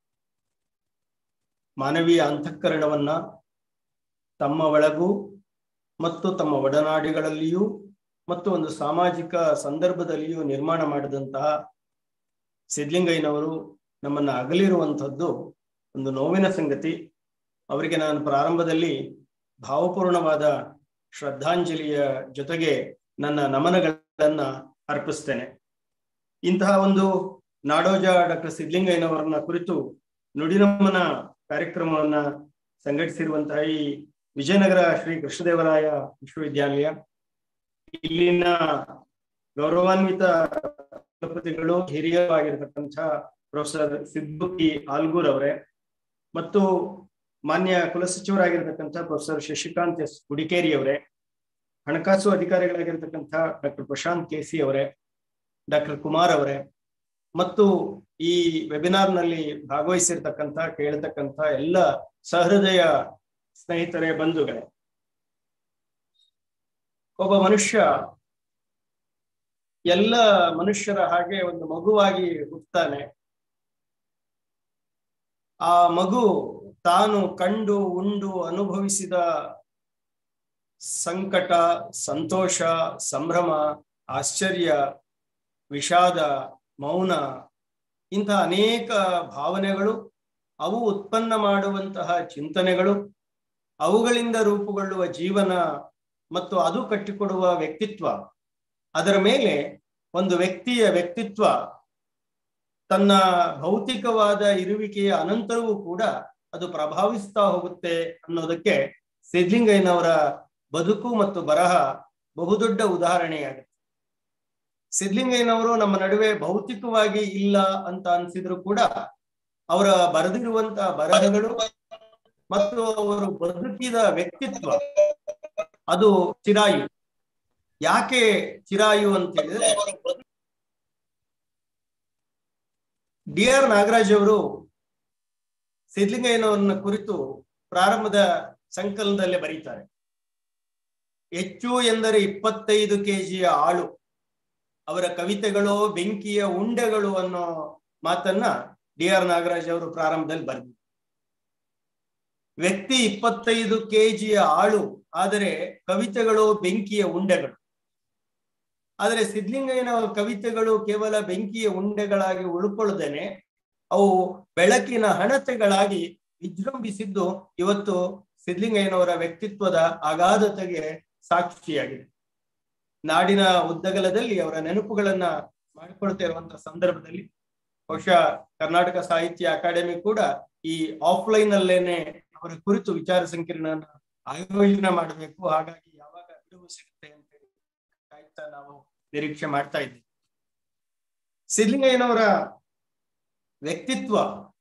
ಮಾನವೀಯ ಅಂತಃಕರಣವನ್ನ ತಮ್ಮ ಒಳಗೂ ಮತ್ತು ತಮ್ಮ ಒಡನಾಡಿಗಳಲ್ಲಿಯೂ ಮತ್ತು ಒಂದು ಸಾಮಾಜಿಕ ಸಂದರ್ಭದಲ್ಲಿಯೂ ನಿರ್ಮಾಣ ಮಾಡಿದಂತಹ ಸಿದ್ಲಿಂಗಯ್ಯನವರು ನಮ್ಮನ್ನ ಅಗಲಿರುವಂಥದ್ದು ಒಂದು ನೋವಿನ ಸಂಗತಿ ಅವರಿಗೆ ನಾನು ಪ್ರಾರಂಭದಲ್ಲಿ ಭಾವಪೂರ್ಣವಾದ ಶ್ರದ್ಧಾಂಜಲಿಯ ಜೊತೆಗೆ ನನ್ನ ನಮನಗಳನ್ನ ಅರ್ಪಿಸ್ತೇನೆ ಇಂತಹ ಒಂದು ನಾಡೋಜ ಡಾಕ್ಟರ್ ಸಿದ್ಲಿಂಗಯ್ಯನವರನ್ನ ಕುರಿತು ನುಡಿನಮನ ಕಾರ್ಯಕ್ರಮವನ್ನ ಸಂಘಟಿಸಿರುವಂತಹ ಈ ವಿಜಯನಗರ ಶ್ರೀ ಕೃಷ್ಣದೇವರಾಯ ವಿಶ್ವವಿದ್ಯಾಲಯ ಇಲ್ಲಿನ ಗೌರವಾನ್ವಿತ ಕುಲಪತಿಗಳು ಹಿರಿಯರಾಗಿರ್ತಕ್ಕಂಥ ಪ್ರೊಫೆಸರ್ ಸಿದ್ದು ಪಿ ಆಲ್ಗೂರ್ ಅವರೇ ಮತ್ತು ಮಾನ್ಯ ಕುಲಸಚಿವರಾಗಿರ್ತಕ್ಕಂಥ ಪ್ರೊಫೆಸರ್ ಶಶಿಕಾಂತ್ ಎಸ್ ಗುಡಿಕೇರಿ ಅವರೇ ಹಣಕಾಸು ಅಧಿಕಾರಿಗಳಾಗಿರ್ತಕ್ಕಂಥ ಡಾಕ್ಟರ್ ಪ್ರಶಾಂತ್ ಕೆಸಿ ಅವರೇ ಡಾಕ್ಟರ್ ಕುಮಾರ್ ಅವರೇ ಮತ್ತು ಈ ವೆಬಿನಾರ್ ನಲ್ಲಿ ಭಾಗವಹಿಸಿರ್ತಕ್ಕಂಥ ಕೇಳತಕ್ಕಂಥ ಎಲ್ಲ ಸಹೃದಯ ಸ್ನೇಹಿತರೇ ಬಂಧುಗಳೇ ಒಬ್ಬ ಮನುಷ್ಯ ಎಲ್ಲ ಮನುಷ್ಯರ ಹಾಗೆ ಒಂದು ಮಗುವಾಗಿ ಹುಟ್ಟುತ್ತಾನೆ ಆ ಮಗು ತಾನು ಕಂಡು ಉಂಡು ಅನುಭವಿಸಿದ ಸಂಕಟ ಸಂತೋಷ ಸಂಭ್ರಮ ಆಶ್ಚರ್ಯ ವಿಷಾದ ಮೌನ ಇಂತಹ ಅನೇಕ ಭಾವನೆಗಳು ಅವು ಉತ್ಪನ್ನ ಮಾಡುವಂತಹ ಚಿಂತನೆಗಳು ಅವುಗಳಿಂದ ರೂಪುಗೊಳ್ಳುವ ಜೀವನ ಮತ್ತು ಅದು ಕಟ್ಟಿಕೊಡುವ ವ್ಯಕ್ತಿತ್ವ ಅದರ ಮೇಲೆ ಒಂದು ವ್ಯಕ್ತಿಯ ವ್ಯಕ್ತಿತ್ವ ತನ್ನ ಭೌತಿಕವಾದ ಇರುವಿಕೆಯ ಅನಂತರವೂ ಕೂಡ ಅದು ಪ್ರಭಾವಿಸ್ತಾ ಹೋಗುತ್ತೆ ಅನ್ನೋದಕ್ಕೆ ಸಿದ್ಲಿಂಗಯ್ಯನವರ ಬದುಕು ಮತ್ತು ಬರಹ ಬಹುದೊಡ್ಡ ಉದಾಹರಣೆಯಾಗುತ್ತೆ ಸಿದ್ಲಿಂಗಯ್ಯನವರು ನಮ್ಮ ನಡುವೆ ಭೌತಿಕವಾಗಿ ಇಲ್ಲ ಅಂತ ಅನ್ಸಿದ್ರು ಕೂಡ ಅವರ ಬರೆದಿರುವಂತಹ ಬರಹಗಳು ಮತ್ತು ಅವರು ಬದುಕಿದ ವ್ಯಕ್ತಿತ್ವ ಅದು ಚಿರಾಯು ಯಾಕೆ ಚಿರಾಯು ಅಂತ ಹೇಳಿದ್ರೆ ಡಿ ಆರ್ ನಾಗರಾಜ್ ಅವರು ಸಿದ್ಲಿಂಗಯ್ಯನವರನ್ನ ಕುರಿತು ಪ್ರಾರಂಭದ ಸಂಕಲನದಲ್ಲೇ ಬರೀತಾರೆ ಹೆಚ್ಚು ಎಂದರೆ ಇಪ್ಪತ್ತೈದು ಕೆಜಿಯ ಆಳು ಅವರ ಕವಿತೆಗಳು ಬೆಂಕಿಯ ಉಂಡೆಗಳು ಅನ್ನೋ ಮಾತನ್ನ ಡಿ ಆರ್ ನಾಗರಾಜ್ ಅವರು ಪ್ರಾರಂಭದಲ್ಲಿ ಬರೆದಿದ್ದಾರೆ ವ್ಯಕ್ತಿ ಇಪ್ಪತ್ತೈದು ಕೆಜಿಯ ಆಳು ಆದರೆ ಕವಿತೆಗಳು ಬೆಂಕಿಯ ಉಂಡೆಗಳು ಆದರೆ ಸಿದ್ಲಿಂಗಯ್ಯನ ಕವಿತೆಗಳು ಕೇವಲ ಬೆಂಕಿಯ ಉಂಡೆಗಳಾಗಿ ಉಳ್ಕೊಳ್ಳದೇನೆ ಅವು ಬೆಳಕಿನ ಹಣತೆಗಳಾಗಿ ವಿಜೃಂಭಿಸಿದ್ದು ಇವತ್ತು ಸಿದ್ಲಿಂಗಯ್ಯನವರ ವ್ಯಕ್ತಿತ್ವದ ಅಗಾಧತೆಗೆ ಸಾಕ್ಷಿಯಾಗಿದೆ ನಾಡಿನ ಉದ್ದಗಲದಲ್ಲಿ ಅವರ ನೆನಪುಗಳನ್ನ ಮಾಡಿಕೊಳ್ತಾ ಇರುವಂತಹ ಸಂದರ್ಭದಲ್ಲಿ ಬಹುಶಃ ಕರ್ನಾಟಕ ಸಾಹಿತ್ಯ ಅಕಾಡೆಮಿ ಕೂಡ ಈ ಆಫ್ಲೈನ್ ಅಲ್ಲೇನೆ ಅವರ ಕುರಿತು ವಿಚಾರ ಸಂಕಿರಣ ಆಯೋಜನೆ ಮಾಡಬೇಕು ಹಾಗಾಗಿ ಯಾವಾಗ ಬಿಡುವು ಸಿಗುತ್ತೆ ಅಂತ ಹೇಳಿ ಕಾಯ್ತಾ ನಾವು ನಿರೀಕ್ಷೆ ಮಾಡ್ತಾ ಇದ್ದೀವಿ ಸಿದ್ಲಿಂಗಯ್ಯನವರ ವ್ಯಕ್ತಿತ್ವ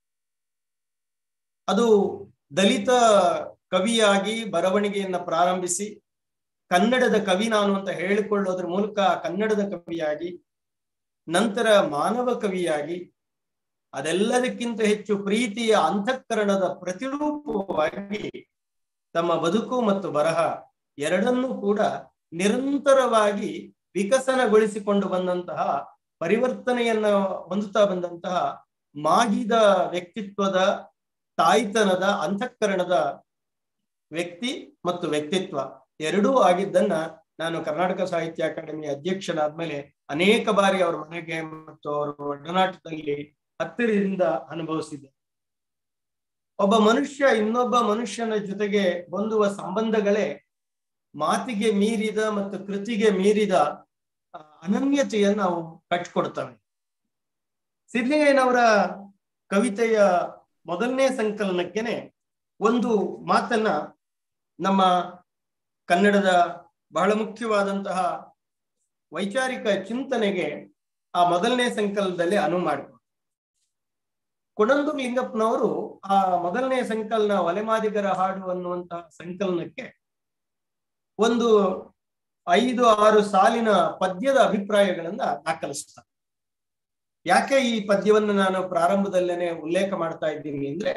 ಅದು ದಲಿತ ಕವಿಯಾಗಿ ಬರವಣಿಗೆಯನ್ನ ಪ್ರಾರಂಭಿಸಿ ಕನ್ನಡದ ಕವಿ ನಾನು ಅಂತ ಹೇಳಿಕೊಳ್ಳೋದ್ರ ಮೂಲಕ ಕನ್ನಡದ ಕವಿಯಾಗಿ ನಂತರ ಮಾನವ ಕವಿಯಾಗಿ ಅದೆಲ್ಲದಕ್ಕಿಂತ ಹೆಚ್ಚು ಪ್ರೀತಿಯ ಅಂತಃಕರಣದ ಪ್ರತಿರೂಪವಾಗಿ ತಮ್ಮ ಬದುಕು ಮತ್ತು ಬರಹ ಎರಡನ್ನೂ ಕೂಡ ನಿರಂತರವಾಗಿ ವಿಕಸನಗೊಳಿಸಿಕೊಂಡು ಬಂದಂತಹ ಪರಿವರ್ತನೆಯನ್ನ ಹೊಂದುತ್ತಾ ಬಂದಂತಹ ಮಾಗಿದ ವ್ಯಕ್ತಿತ್ವದ ತಾಯ್ತನದ ಅಂತಃಕರಣದ ವ್ಯಕ್ತಿ ಮತ್ತು ವ್ಯಕ್ತಿತ್ವ ಎರಡೂ ಆಗಿದ್ದನ್ನ ನಾನು ಕರ್ನಾಟಕ ಸಾಹಿತ್ಯ ಅಕಾಡೆಮಿ ಅಧ್ಯಕ್ಷನಾದ್ಮೇಲೆ ಅನೇಕ ಬಾರಿ ಅವರ ಮನೆಗೆ ಮತ್ತು ಅವರ ಒಡನಾಟದಲ್ಲಿ ಹತ್ತಿರದಿಂದ ಅನುಭವಿಸಿದ್ದೆ ಒಬ್ಬ ಮನುಷ್ಯ ಇನ್ನೊಬ್ಬ ಮನುಷ್ಯನ ಜೊತೆಗೆ ಹೊಂದುವ ಸಂಬಂಧಗಳೇ ಮಾತಿಗೆ ಮೀರಿದ ಮತ್ತು ಕೃತಿಗೆ ಮೀರಿದ ಅನನ್ಯತೆಯನ್ನು ನಾವು ಕಟ್ಕೊಡ್ತವೆ ಸಿದ್ಲಿಂಗಯ್ಯನವರ ಕವಿತೆಯ ಮೊದಲನೇ ಸಂಕಲನಕ್ಕೆನೆ ಒಂದು ಮಾತನ್ನ ನಮ್ಮ ಕನ್ನಡದ ಬಹಳ ಮುಖ್ಯವಾದಂತಹ ವೈಚಾರಿಕ ಚಿಂತನೆಗೆ ಆ ಮೊದಲನೇ ಸಂಕಲನದಲ್ಲಿ ಅನುವು ಮಾಡಿಕೊಡ್ತಾರೆ ಕೊಡಂದು ಲಿಂಗಪ್ಪನವರು ಆ ಮೊದಲನೇ ಸಂಕಲನ ಒಲೆಮಾದಿಗರ ಹಾಡು ಅನ್ನುವಂತಹ ಸಂಕಲನಕ್ಕೆ ಒಂದು ಐದು ಆರು ಸಾಲಿನ ಪದ್ಯದ ಅಭಿಪ್ರಾಯಗಳನ್ನ ದಾಖಲಿಸ್ತಾರೆ ಯಾಕೆ ಈ ಪದ್ಯವನ್ನು ನಾನು ಪ್ರಾರಂಭದಲ್ಲೇನೆ ಉಲ್ಲೇಖ ಮಾಡ್ತಾ ಇದ್ದೀನಿ ಅಂದ್ರೆ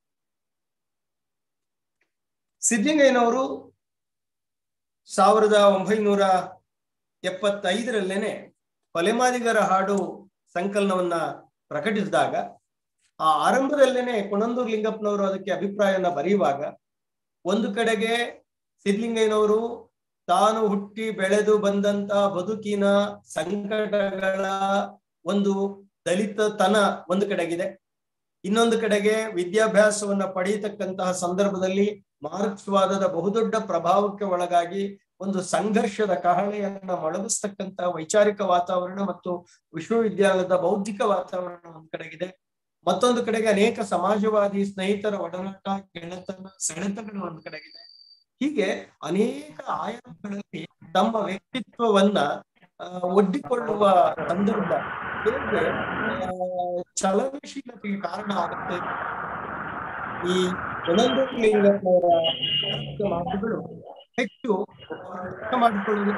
ಸಿದ್ಲಿಂಗಯ್ಯನವರು ಸಾವಿರದ ಒಂಬೈನೂರ ಎಪ್ಪತ್ತೈದರಲ್ಲೇನೆ ಕೊಲೆಮಾದಿಗರ ಹಾಡು ಸಂಕಲನವನ್ನ ಪ್ರಕಟಿಸಿದಾಗ ಆ ಆರಂಭದಲ್ಲೇನೆ ಕೊಣಂದೂರು ಲಿಂಗಪ್ಪನವರು ಅದಕ್ಕೆ ಅಭಿಪ್ರಾಯವನ್ನ ಬರೆಯುವಾಗ ಒಂದು ಕಡೆಗೆ ಸಿದ್ಲಿಂಗಯ್ಯನವರು ತಾನು ಹುಟ್ಟಿ ಬೆಳೆದು ಬಂದಂತ ಬದುಕಿನ ಸಂಕಟಗಳ ಒಂದು ದಲಿತತನ ಒಂದು ಕಡೆಗಿದೆ ಇನ್ನೊಂದು ಕಡೆಗೆ ವಿದ್ಯಾಭ್ಯಾಸವನ್ನ ಪಡೆಯತಕ್ಕಂತಹ ಸಂದರ್ಭದಲ್ಲಿ ಮಾರ್ಕ್ಸ್ವಾದದ ಬಹುದೊಡ್ಡ ಪ್ರಭಾವಕ್ಕೆ ಒಳಗಾಗಿ ಒಂದು ಸಂಘರ್ಷದ ಕಹಳೆಯನ್ನ ಮೊಳಗಿಸ್ತಕ್ಕಂತ ವೈಚಾರಿಕ ವಾತಾವರಣ ಮತ್ತು ವಿಶ್ವವಿದ್ಯಾಲಯದ ಬೌದ್ಧಿಕ ವಾತಾವರಣ ಒಂದ್ ಕಡೆಗಿದೆ ಮತ್ತೊಂದು ಕಡೆಗೆ ಅನೇಕ ಸಮಾಜವಾದಿ ಸ್ನೇಹಿತರ ಒಡನಾಟ ಗೆಳೆತನ ಸೆಳೆತಗಳು ಒಂದ್ ಕಡೆಗಿದೆ ಹೀಗೆ ಅನೇಕ ಆಯಾಮಗಳಲ್ಲಿ ತಮ್ಮ ವ್ಯಕ್ತಿತ್ವವನ್ನ ಆ, ಒಡ್ಡಿಕೊಳ್ಳುವ ಸಂದರ್ಭ ಹೇಗೆ ಆ, ಚಲನಶೀಲತೆಗೆ ಕಾರಣ ಆಗುತ್ತೆ ಈ ಲಿಂಗಪ್ಪನವರ ಮಾತುಗಳು ಹೆಚ್ಚು ಅರ್ಥ ಮಾಡಿಕೊಳ್ಳುವುದು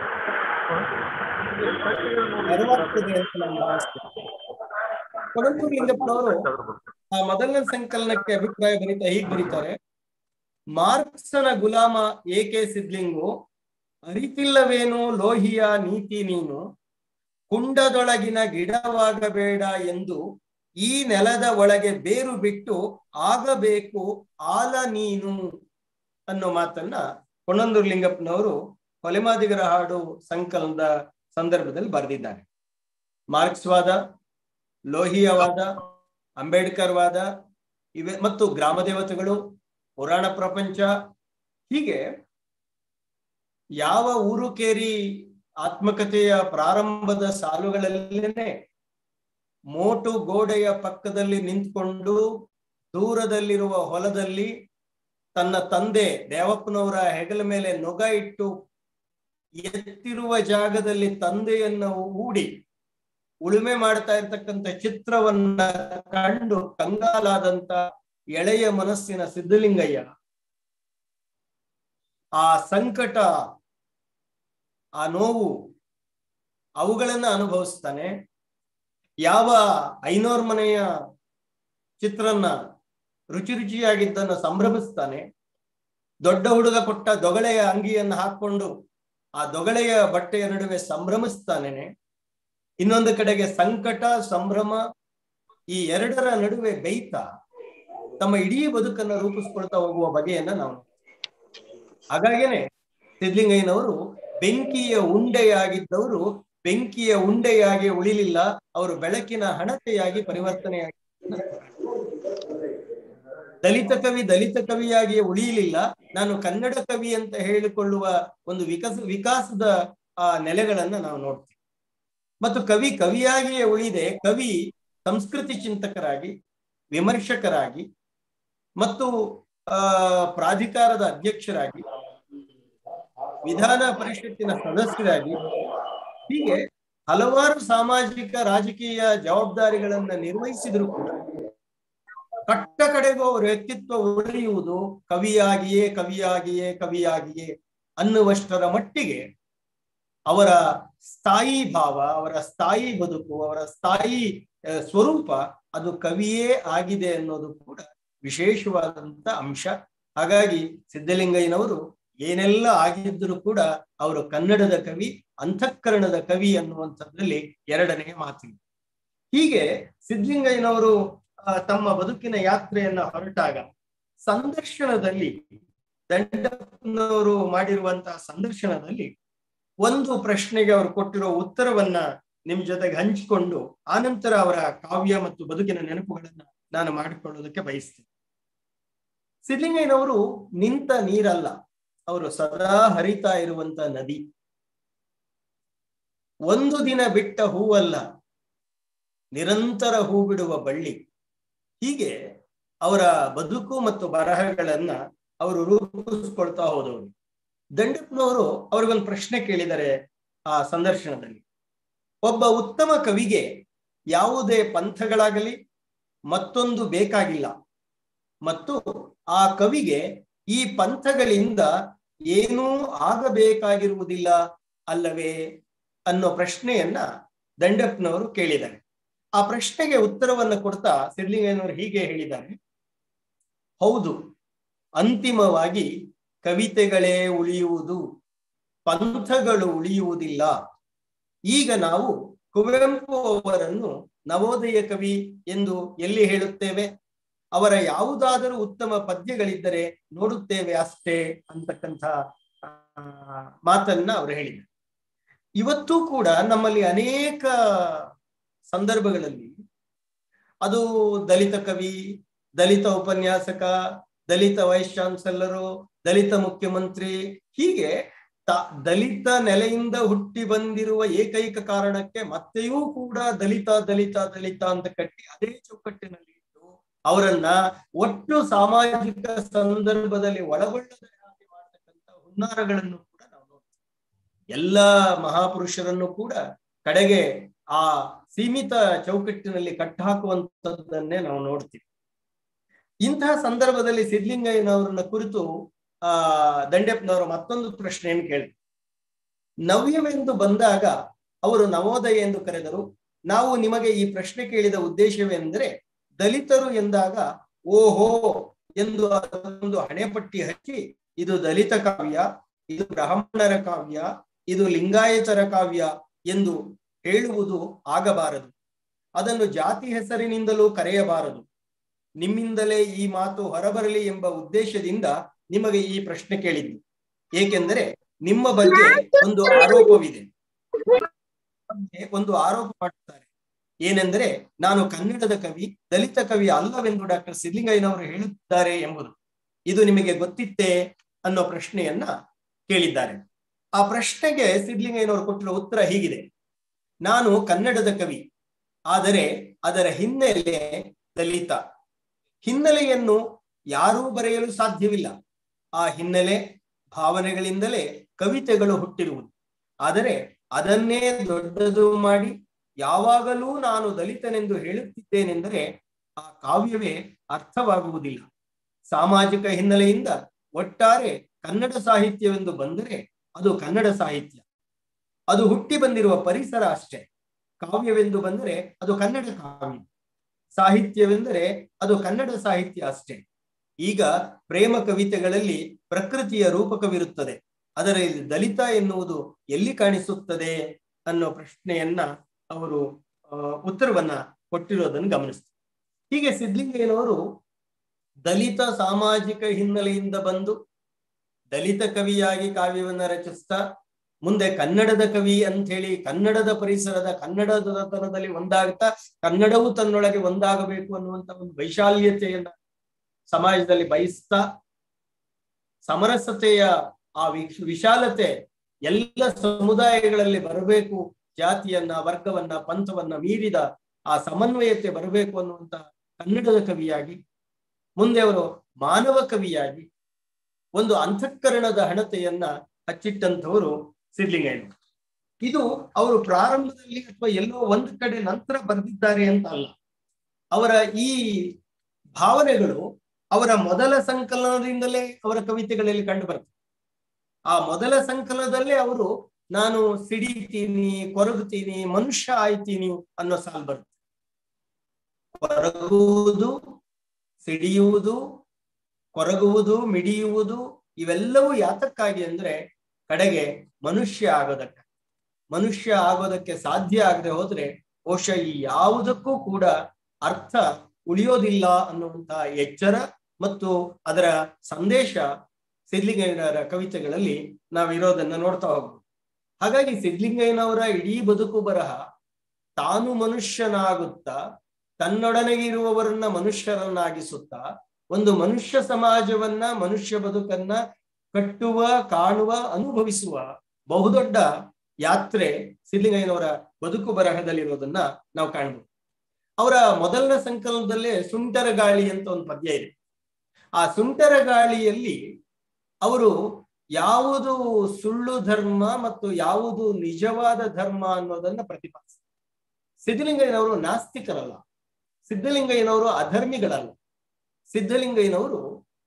ನೆರವಾಗ್ತದೆ ಅಂತ ನನ್ನ ಭಾವಿಸ್ತೇನೆ ಲಿಂಗಪ್ಪನವರು ಆ ಮೊದಲನೇ ಸಂಕಲನಕ್ಕೆ ಅಭಿಪ್ರಾಯ ಬರೀತಾ ಹೀಗೆ ಬರೀತಾರೆ ಮಾರ್ಕ್ಸನ ಗುಲಾಮ ಏಕೆ ಸಿದ್ಲಿಂಗು ಅರಿತಿಲ್ಲವೇನು ಲೋಹಿಯ ನೀತಿ ನೀನು ಕುಂಡದೊಳಗಿನ ಗಿಡವಾಗಬೇಡ ಎಂದು ಈ ನೆಲದ ಒಳಗೆ ಬೇರು ಬಿಟ್ಟು ಆಗಬೇಕು ಆಲ ನೀನು ಅನ್ನೋ ಮಾತನ್ನ ಕೊಣಂದೂರು ಲಿಂಗಪ್ಪನವರು ಕೊಲೆಮಾದಿಗರ ಹಾಡು ಸಂಕಲನದ ಸಂದರ್ಭದಲ್ಲಿ ಬರೆದಿದ್ದಾರೆ ಮಾರ್ಕ್ಸ್ವಾದ ಲೋಹಿಯವಾದ ಅಂಬೇಡ್ಕರ್ ವಾದ ಇವೆ ಮತ್ತು ಗ್ರಾಮ ದೇವತೆಗಳು ಪುರಾಣ ಪ್ರಪಂಚ ಹೀಗೆ ಯಾವ ಊರು ಕೇರಿ ಆತ್ಮಕಥೆಯ ಪ್ರಾರಂಭದ ಸಾಲುಗಳಲ್ಲೇನೆ ಮೋಟು ಗೋಡೆಯ ಪಕ್ಕದಲ್ಲಿ ನಿಂತ್ಕೊಂಡು ದೂರದಲ್ಲಿರುವ ಹೊಲದಲ್ಲಿ ತನ್ನ ತಂದೆ ದೇವಪ್ಪನವರ ಹೆಗಲ ಮೇಲೆ ನೊಗ ಇಟ್ಟು ಎತ್ತಿರುವ ಜಾಗದಲ್ಲಿ ತಂದೆಯನ್ನು ಹೂಡಿ ಉಳುಮೆ ಮಾಡ್ತಾ ಇರ್ತಕ್ಕಂಥ ಚಿತ್ರವನ್ನ ಕಂಡು ಕಂಗಾಲಾದಂತ ಎಳೆಯ ಮನಸ್ಸಿನ ಸಿದ್ಧಲಿಂಗಯ್ಯ ಆ ಸಂಕಟ ಆ ನೋವು ಅವುಗಳನ್ನ ಅನುಭವಿಸ್ತಾನೆ ಯಾವ ಐನೋರ್ ಮನೆಯ ಚಿತ್ರನ್ನ ರುಚಿ ರುಚಿಯಾಗಿದ್ದನ್ನ ಸಂಭ್ರಮಿಸ್ತಾನೆ ದೊಡ್ಡ ಹುಡುಗ ಕೊಟ್ಟ ದೊಗಳೆಯ ಅಂಗಿಯನ್ನು ಹಾಕೊಂಡು ಆ ದೊಗಳೆಯ ಬಟ್ಟೆಯ ನಡುವೆ ಸಂಭ್ರಮಿಸ್ತಾನೇನೆ ಇನ್ನೊಂದು ಕಡೆಗೆ ಸಂಕಟ ಸಂಭ್ರಮ ಈ ಎರಡರ ನಡುವೆ ಬೇಯ್ತಾ ತಮ್ಮ ಇಡೀ ಬದುಕನ್ನ ರೂಪಿಸ್ಕೊಳ್ತಾ ಹೋಗುವ ಬಗೆಯನ್ನ ನಾವು ಹಾಗಾಗೇನೆ ಸಿದ್ಲಿಂಗಯ್ಯನವರು ಬೆಂಕಿಯ ಉಂಡೆಯಾಗಿದ್ದವರು ಬೆಂಕಿಯ ಉಂಡೆಯಾಗಿ ಉಳಿಲಿಲ್ಲ ಅವರು ಬೆಳಕಿನ ಹಣತೆಯಾಗಿ ಪರಿವರ್ತನೆಯಾಗಿ ದಲಿತ ಕವಿ ದಲಿತ ಕವಿಯಾಗಿ ಉಳಿಯಲಿಲ್ಲ ನಾನು ಕನ್ನಡ ಕವಿ ಅಂತ ಹೇಳಿಕೊಳ್ಳುವ ಒಂದು ವಿಕಾಸ ವಿಕಾಸದ ಆ ನೆಲೆಗಳನ್ನ ನಾವು ನೋಡ್ತೀವಿ ಮತ್ತು ಕವಿ ಕವಿಯಾಗಿಯೇ ಉಳಿದೆ ಕವಿ ಸಂಸ್ಕೃತಿ ಚಿಂತಕರಾಗಿ ವಿಮರ್ಶಕರಾಗಿ ಮತ್ತು ಆ ಪ್ರಾಧಿಕಾರದ ಅಧ್ಯಕ್ಷರಾಗಿ ವಿಧಾನ ಪರಿಷತ್ತಿನ ಸದಸ್ಯರಾಗಿ ಹೀಗೆ ಹಲವಾರು ಸಾಮಾಜಿಕ ರಾಜಕೀಯ ಜವಾಬ್ದಾರಿಗಳನ್ನ ನಿರ್ವಹಿಸಿದ್ರು ಕೂಡ ಕಟ್ಟ ಕಡೆಗೂ ಅವರ ವ್ಯಕ್ತಿತ್ವ ಉಳಿಯುವುದು ಕವಿಯಾಗಿಯೇ ಕವಿಯಾಗಿಯೇ ಕವಿಯಾಗಿಯೇ ಅನ್ನುವಷ್ಟರ ಮಟ್ಟಿಗೆ ಅವರ ಸ್ಥಾಯಿ ಭಾವ ಅವರ ಸ್ಥಾಯಿ ಬದುಕು ಅವರ ಸ್ಥಾಯಿ ಸ್ವರೂಪ ಅದು ಕವಿಯೇ ಆಗಿದೆ ಅನ್ನೋದು ಕೂಡ ವಿಶೇಷವಾದಂತ ಅಂಶ ಹಾಗಾಗಿ ಸಿದ್ಧಲಿಂಗಯ್ಯನವರು ಏನೆಲ್ಲ ಆಗಿದ್ದರೂ ಕೂಡ ಅವರು ಕನ್ನಡದ ಕವಿ ಅಂತಃಕರಣದ ಕವಿ ಅನ್ನುವಂಥದ್ರಲ್ಲಿ ಎರಡನೆಯ ಮಾತಿದೆ ಹೀಗೆ ಸಿದ್ಧಲಿಂಗಯ್ಯನವರು ತಮ್ಮ ಬದುಕಿನ ಯಾತ್ರೆಯನ್ನ ಹೊರಟಾಗ ಸಂದರ್ಶನದಲ್ಲಿ ದಂಡನವರು ಮಾಡಿರುವಂತಹ ಸಂದರ್ಶನದಲ್ಲಿ ಒಂದು ಪ್ರಶ್ನೆಗೆ ಅವರು ಕೊಟ್ಟಿರೋ ಉತ್ತರವನ್ನ ನಿಮ್ ಜೊತೆಗೆ ಹಂಚಿಕೊಂಡು ಆನಂತರ ಅವರ ಕಾವ್ಯ ಮತ್ತು ಬದುಕಿನ ನೆನಪುಗಳನ್ನ ನಾನು ಮಾಡಿಕೊಳ್ಳೋದಕ್ಕೆ ಬಯಸ್ತೇನೆ ಸಿದ್ಲಿಂಗಯ್ಯನವರು ನಿಂತ ನೀರಲ್ಲ ಅವರು ಸದಾ ಹರಿತಾ ಇರುವಂತ ನದಿ ಒಂದು ದಿನ ಬಿಟ್ಟ ಹೂವಲ್ಲ ನಿರಂತರ ಹೂ ಬಿಡುವ ಬಳ್ಳಿ ಹೀಗೆ ಅವರ ಬದುಕು ಮತ್ತು ಬರಹಗಳನ್ನ ಅವರು ರೂಪಿಸ್ಕೊಳ್ತಾ ಹೋದವರು ದಂಡಪ್ಪನವರು ಅವ್ರಿಗೊಂದು ಪ್ರಶ್ನೆ ಕೇಳಿದ್ದಾರೆ ಆ ಸಂದರ್ಶನದಲ್ಲಿ ಒಬ್ಬ ಉತ್ತಮ ಕವಿಗೆ ಯಾವುದೇ ಪಂಥಗಳಾಗಲಿ ಮತ್ತೊಂದು ಬೇಕಾಗಿಲ್ಲ ಮತ್ತು ಆ ಕವಿಗೆ ಈ ಪಂಥಗಳಿಂದ ಏನೂ ಆಗಬೇಕಾಗಿರುವುದಿಲ್ಲ ಅಲ್ಲವೇ ಅನ್ನೋ ಪ್ರಶ್ನೆಯನ್ನ ದಂಡಪ್ಪನವರು ಕೇಳಿದ್ದಾರೆ ಆ ಪ್ರಶ್ನೆಗೆ ಉತ್ತರವನ್ನು ಕೊಡ್ತಾ ಸಿದ್ಲಿಂಗಯ್ಯನವರು ಹೀಗೆ ಹೇಳಿದ್ದಾರೆ ಹೌದು ಅಂತಿಮವಾಗಿ ಕವಿತೆಗಳೇ ಉಳಿಯುವುದು ಪಂಥಗಳು ಉಳಿಯುವುದಿಲ್ಲ ಈಗ ನಾವು ಕುವೆಂಪು ಅವರನ್ನು ನವೋದಯ ಕವಿ ಎಂದು ಎಲ್ಲಿ ಹೇಳುತ್ತೇವೆ ಅವರ ಯಾವುದಾದರೂ ಉತ್ತಮ ಪದ್ಯಗಳಿದ್ದರೆ ನೋಡುತ್ತೇವೆ ಅಷ್ಟೇ ಅಂತಕ್ಕಂಥ ಮಾತನ್ನ ಅವರು ಹೇಳಿದರು ಇವತ್ತೂ ಕೂಡ ನಮ್ಮಲ್ಲಿ ಅನೇಕ ಸಂದರ್ಭಗಳಲ್ಲಿ ಅದು ದಲಿತ ಕವಿ ದಲಿತ ಉಪನ್ಯಾಸಕ ದಲಿತ ವೈಸ್ ಚಾನ್ಸಲರು ದಲಿತ ಮುಖ್ಯಮಂತ್ರಿ ಹೀಗೆ ತ- ದಲಿತ ನೆಲೆಯಿಂದ ಹುಟ್ಟಿ ಬಂದಿರುವ ಏಕೈಕ ಕಾರಣಕ್ಕೆ ಮತ್ತೆಯೂ ಕೂಡ ದಲಿತ ದಲಿತ ದಲಿತ ಅಂತ ಕಟ್ಟಿ ಅದೇ ಚೌಕಟ್ಟಿನಲ್ಲಿ ಇಟ್ಟು ಅವರನ್ನ ಒಟ್ಟು ಸಾಮಾಜಿಕ ಸಂದರ್ಭದಲ್ಲಿ ಒಳಗೊಳ್ಳದ ಹಾಗೆ ಮಾಡತಕ್ಕಂತ ಹುನ್ನಾರಗಳನ್ನು ಕೂಡ ನಾವು ನೋಡ್ತೀವಿ ಎಲ್ಲ ಮಹಾಪುರುಷರನ್ನು ಕೂಡ ಕಡೆಗೆ ಆ ಸೀಮಿತ ಚೌಕಟ್ಟಿನಲ್ಲಿ ಕಟ್ಟಾಕುವಂತದ್ದನ್ನೇ ನಾವು ನೋಡ್ತೀವಿ ಇಂತಹ ಸಂದರ್ಭದಲ್ಲಿ ಸಿದ್ಲಿಂಗಯ್ಯನವರನ್ನ ಕುರಿತು ಆ ದಂಡೆಪ್ಪನವರು ಮತ್ತೊಂದು ಪ್ರಶ್ನೆಯನ್ನು ಕೇಳಿದ್ರು ನವ್ಯವೆಂದು ಬಂದಾಗ ಅವರು ನವೋದಯ ಎಂದು ಕರೆದರು ನಾವು ನಿಮಗೆ ಈ ಪ್ರಶ್ನೆ ಕೇಳಿದ ಉದ್ದೇಶವೆಂದರೆ ದಲಿತರು ಎಂದಾಗ ಓಹೋ ಎಂದು ಒಂದು ಹಣೆಪಟ್ಟಿ ಹಚ್ಚಿ ಇದು ದಲಿತ ಕಾವ್ಯ ಇದು ಬ್ರಾಹ್ಮಣರ ಕಾವ್ಯ ಇದು ಲಿಂಗಾಯತರ ಕಾವ್ಯ ಎಂದು ಹೇಳುವುದು ಆಗಬಾರದು ಅದನ್ನು ಜಾತಿ ಹೆಸರಿನಿಂದಲೂ ಕರೆಯಬಾರದು ನಿಮ್ಮಿಂದಲೇ ಈ ಮಾತು ಹೊರಬರಲಿ ಎಂಬ ಉದ್ದೇಶದಿಂದ ನಿಮಗೆ ಈ ಪ್ರಶ್ನೆ ಕೇಳಿದ್ದು ಏಕೆಂದರೆ ನಿಮ್ಮ ಬಗ್ಗೆ ಒಂದು ಆರೋಪವಿದೆ ಒಂದು ಆರೋಪ ಮಾಡುತ್ತಾರೆ ಏನೆಂದರೆ ನಾನು ಕನ್ನಡದ ಕವಿ ದಲಿತ ಕವಿ ಅಲ್ಲವೆಂದು ಡಾಕ್ಟರ್ ಸಿದ್ಲಿಂಗಯ್ಯನವರು ಹೇಳುತ್ತಾರೆ ಎಂಬುದು ಇದು ನಿಮಗೆ ಗೊತ್ತಿತ್ತೇ ಅನ್ನೋ ಪ್ರಶ್ನೆಯನ್ನ ಕೇಳಿದ್ದಾರೆ ಆ ಪ್ರಶ್ನೆಗೆ ಸಿದ್ಲಿಂಗಯ್ಯನವರು ಕೊಟ್ಟಿರೋ ಉತ್ತರ ಹೀಗಿದೆ ನಾನು ಕನ್ನಡದ ಕವಿ ಆದರೆ ಅದರ ಹಿನ್ನೆಲೆ ದಲಿತ ಹಿನ್ನೆಲೆಯನ್ನು ಯಾರೂ ಬರೆಯಲು ಸಾಧ್ಯವಿಲ್ಲ ಆ ಹಿನ್ನೆಲೆ ಭಾವನೆಗಳಿಂದಲೇ ಕವಿತೆಗಳು ಹುಟ್ಟಿರುವುದು ಆದರೆ ಅದನ್ನೇ ದೊಡ್ಡದು ಮಾಡಿ ಯಾವಾಗಲೂ ನಾನು ದಲಿತನೆಂದು ಹೇಳುತ್ತಿದ್ದೇನೆಂದರೆ ಆ ಕಾವ್ಯವೇ ಅರ್ಥವಾಗುವುದಿಲ್ಲ ಸಾಮಾಜಿಕ ಹಿನ್ನೆಲೆಯಿಂದ ಒಟ್ಟಾರೆ ಕನ್ನಡ ಸಾಹಿತ್ಯವೆಂದು ಬಂದರೆ ಅದು ಕನ್ನಡ ಸಾಹಿತ್ಯ ಅದು ಹುಟ್ಟಿ ಬಂದಿರುವ ಪರಿಸರ ಅಷ್ಟೇ ಕಾವ್ಯವೆಂದು ಬಂದರೆ ಅದು ಕನ್ನಡ ಕಾವ್ಯ ಸಾಹಿತ್ಯವೆಂದರೆ ಅದು ಕನ್ನಡ ಸಾಹಿತ್ಯ ಅಷ್ಟೇ ಈಗ ಪ್ರೇಮ ಕವಿತೆಗಳಲ್ಲಿ ಪ್ರಕೃತಿಯ ರೂಪಕವಿರುತ್ತದೆ ಅದರಲ್ಲಿ ದಲಿತ ಎನ್ನುವುದು ಎಲ್ಲಿ ಕಾಣಿಸುತ್ತದೆ ಅನ್ನೋ ಪ್ರಶ್ನೆಯನ್ನ ಅವರು ಉತ್ತರವನ್ನ ಕೊಟ್ಟಿರೋದನ್ನು ಗಮನಿಸ್ತಾರೆ ಹೀಗೆ ಸಿದ್ಲಿಂಗಯ್ಯನವರು ದಲಿತ ಸಾಮಾಜಿಕ ಹಿನ್ನೆಲೆಯಿಂದ ಬಂದು ದಲಿತ ಕವಿಯಾಗಿ ಕಾವ್ಯವನ್ನ ರಚಿಸ್ತಾ ಮುಂದೆ ಕನ್ನಡದ ಕವಿ ಅಂತ ಹೇಳಿ ಕನ್ನಡದ ಪರಿಸರದ ಕನ್ನಡದ ತನದಲ್ಲಿ ಒಂದಾಗ್ತಾ ಕನ್ನಡವು ತನ್ನೊಳಗೆ ಒಂದಾಗಬೇಕು ಅನ್ನುವಂತ ಒಂದು ವೈಶಾಲ್ಯತೆಯನ್ನ ಸಮಾಜದಲ್ಲಿ ಬಯಸ್ತಾ ಸಮರಸತೆಯ ಆ ವಿಶಾಲತೆ ಎಲ್ಲ ಸಮುದಾಯಗಳಲ್ಲಿ ಬರಬೇಕು ಜಾತಿಯನ್ನ ವರ್ಗವನ್ನ ಪಂಥವನ್ನ ಮೀರಿದ ಆ ಸಮನ್ವಯತೆ ಬರಬೇಕು ಅನ್ನುವಂತ ಕನ್ನಡದ ಕವಿಯಾಗಿ ಮುಂದೆ ಅವರು ಮಾನವ ಕವಿಯಾಗಿ ಒಂದು ಅಂತಃಕರಣದ ಹಣತೆಯನ್ನ ಹಚ್ಚಿಟ್ಟಂತವರು ಸಿದ್ಲಿಂಗಯ್ಯನವರು ಇದು ಅವರು ಪ್ರಾರಂಭದಲ್ಲಿ ಅಥವಾ ಎಲ್ಲೋ ಒಂದು ಕಡೆ ನಂತರ ಬರೆದಿದ್ದಾರೆ ಅಂತ ಅಲ್ಲ ಅವರ ಈ ಭಾವನೆಗಳು ಅವರ ಮೊದಲ ಸಂಕಲನದಿಂದಲೇ ಅವರ ಕವಿತೆಗಳಲ್ಲಿ ಕಂಡು ಬರ್ತದೆ ಆ ಮೊದಲ ಸಂಕಲನದಲ್ಲೇ ಅವರು ನಾನು ಸಿಡಿತೀನಿ ಕೊರಗುತ್ತೀನಿ ಮನುಷ್ಯ ಆಯ್ತೀನಿ ಅನ್ನೋ ಸಾಲು ಬರುತ್ತೆ ಕೊರಗುವುದು ಸಿಡಿಯುವುದು ಕೊರಗುವುದು ಮಿಡಿಯುವುದು ಇವೆಲ್ಲವೂ ಯಾತಕ್ಕಾಗಿ ಅಂದ್ರೆ ಕಡೆಗೆ ಮನುಷ್ಯ ಆಗೋದಕ್ಕೆ ಮನುಷ್ಯ ಆಗೋದಕ್ಕೆ ಸಾಧ್ಯ ಆಗದೆ ಹೋದ್ರೆ ಬಹುಶಃ ಈ ಯಾವುದಕ್ಕೂ ಕೂಡ ಅರ್ಥ ಉಳಿಯೋದಿಲ್ಲ ಅನ್ನುವಂತಹ ಎಚ್ಚರ ಮತ್ತು ಅದರ ಸಂದೇಶ ಸಿದ್ಲಿಂಗಯ್ಯನವರ ಕವಿತೆಗಳಲ್ಲಿ ನಾವಿರೋದನ್ನ ನೋಡ್ತಾ ಹೋಗ್ಬೋದು ಹಾಗಾಗಿ ಸಿದ್ಲಿಂಗಯ್ಯನವರ ಇಡೀ ಬದುಕು ಬರಹ ತಾನು ಮನುಷ್ಯನಾಗುತ್ತಾ ತನ್ನೊಡನೆಗಿರುವವರನ್ನ ಮನುಷ್ಯರನ್ನಾಗಿಸುತ್ತಾ ಒಂದು ಮನುಷ್ಯ ಸಮಾಜವನ್ನ ಮನುಷ್ಯ ಬದುಕನ್ನ ಕಟ್ಟುವ ಕಾಣುವ ಅನುಭವಿಸುವ ಬಹುದೊಡ್ಡ ಯಾತ್ರೆ ಸಿದ್ಲಿಂಗಯ್ಯನವರ ಬದುಕು ಬರಹದಲ್ಲಿರೋದನ್ನ ನಾವು ಕಾಣ್ಬೋದು ಅವರ ಮೊದಲನೇ ಸಂಕಲನದಲ್ಲೇ ಸುಂಟರ ಗಾಳಿ ಅಂತ ಒಂದು ಪದ್ಯ ಇದೆ ಆ ಸುಂಟರ ಗಾಳಿಯಲ್ಲಿ ಅವರು ಯಾವುದು ಸುಳ್ಳು ಧರ್ಮ ಮತ್ತು ಯಾವುದು ನಿಜವಾದ ಧರ್ಮ ಅನ್ನೋದನ್ನ ಪ್ರತಿಪಾದಿಸ ಸಿದ್ಧಲಿಂಗಯ್ಯನವರು ನಾಸ್ತಿಕರಲ್ಲ ಸಿದ್ಧಲಿಂಗಯ್ಯನವರು ಅಧರ್ಮಿಗಳಲ್ಲ ಸಿದ್ಧಲಿಂಗಯ್ಯನವರು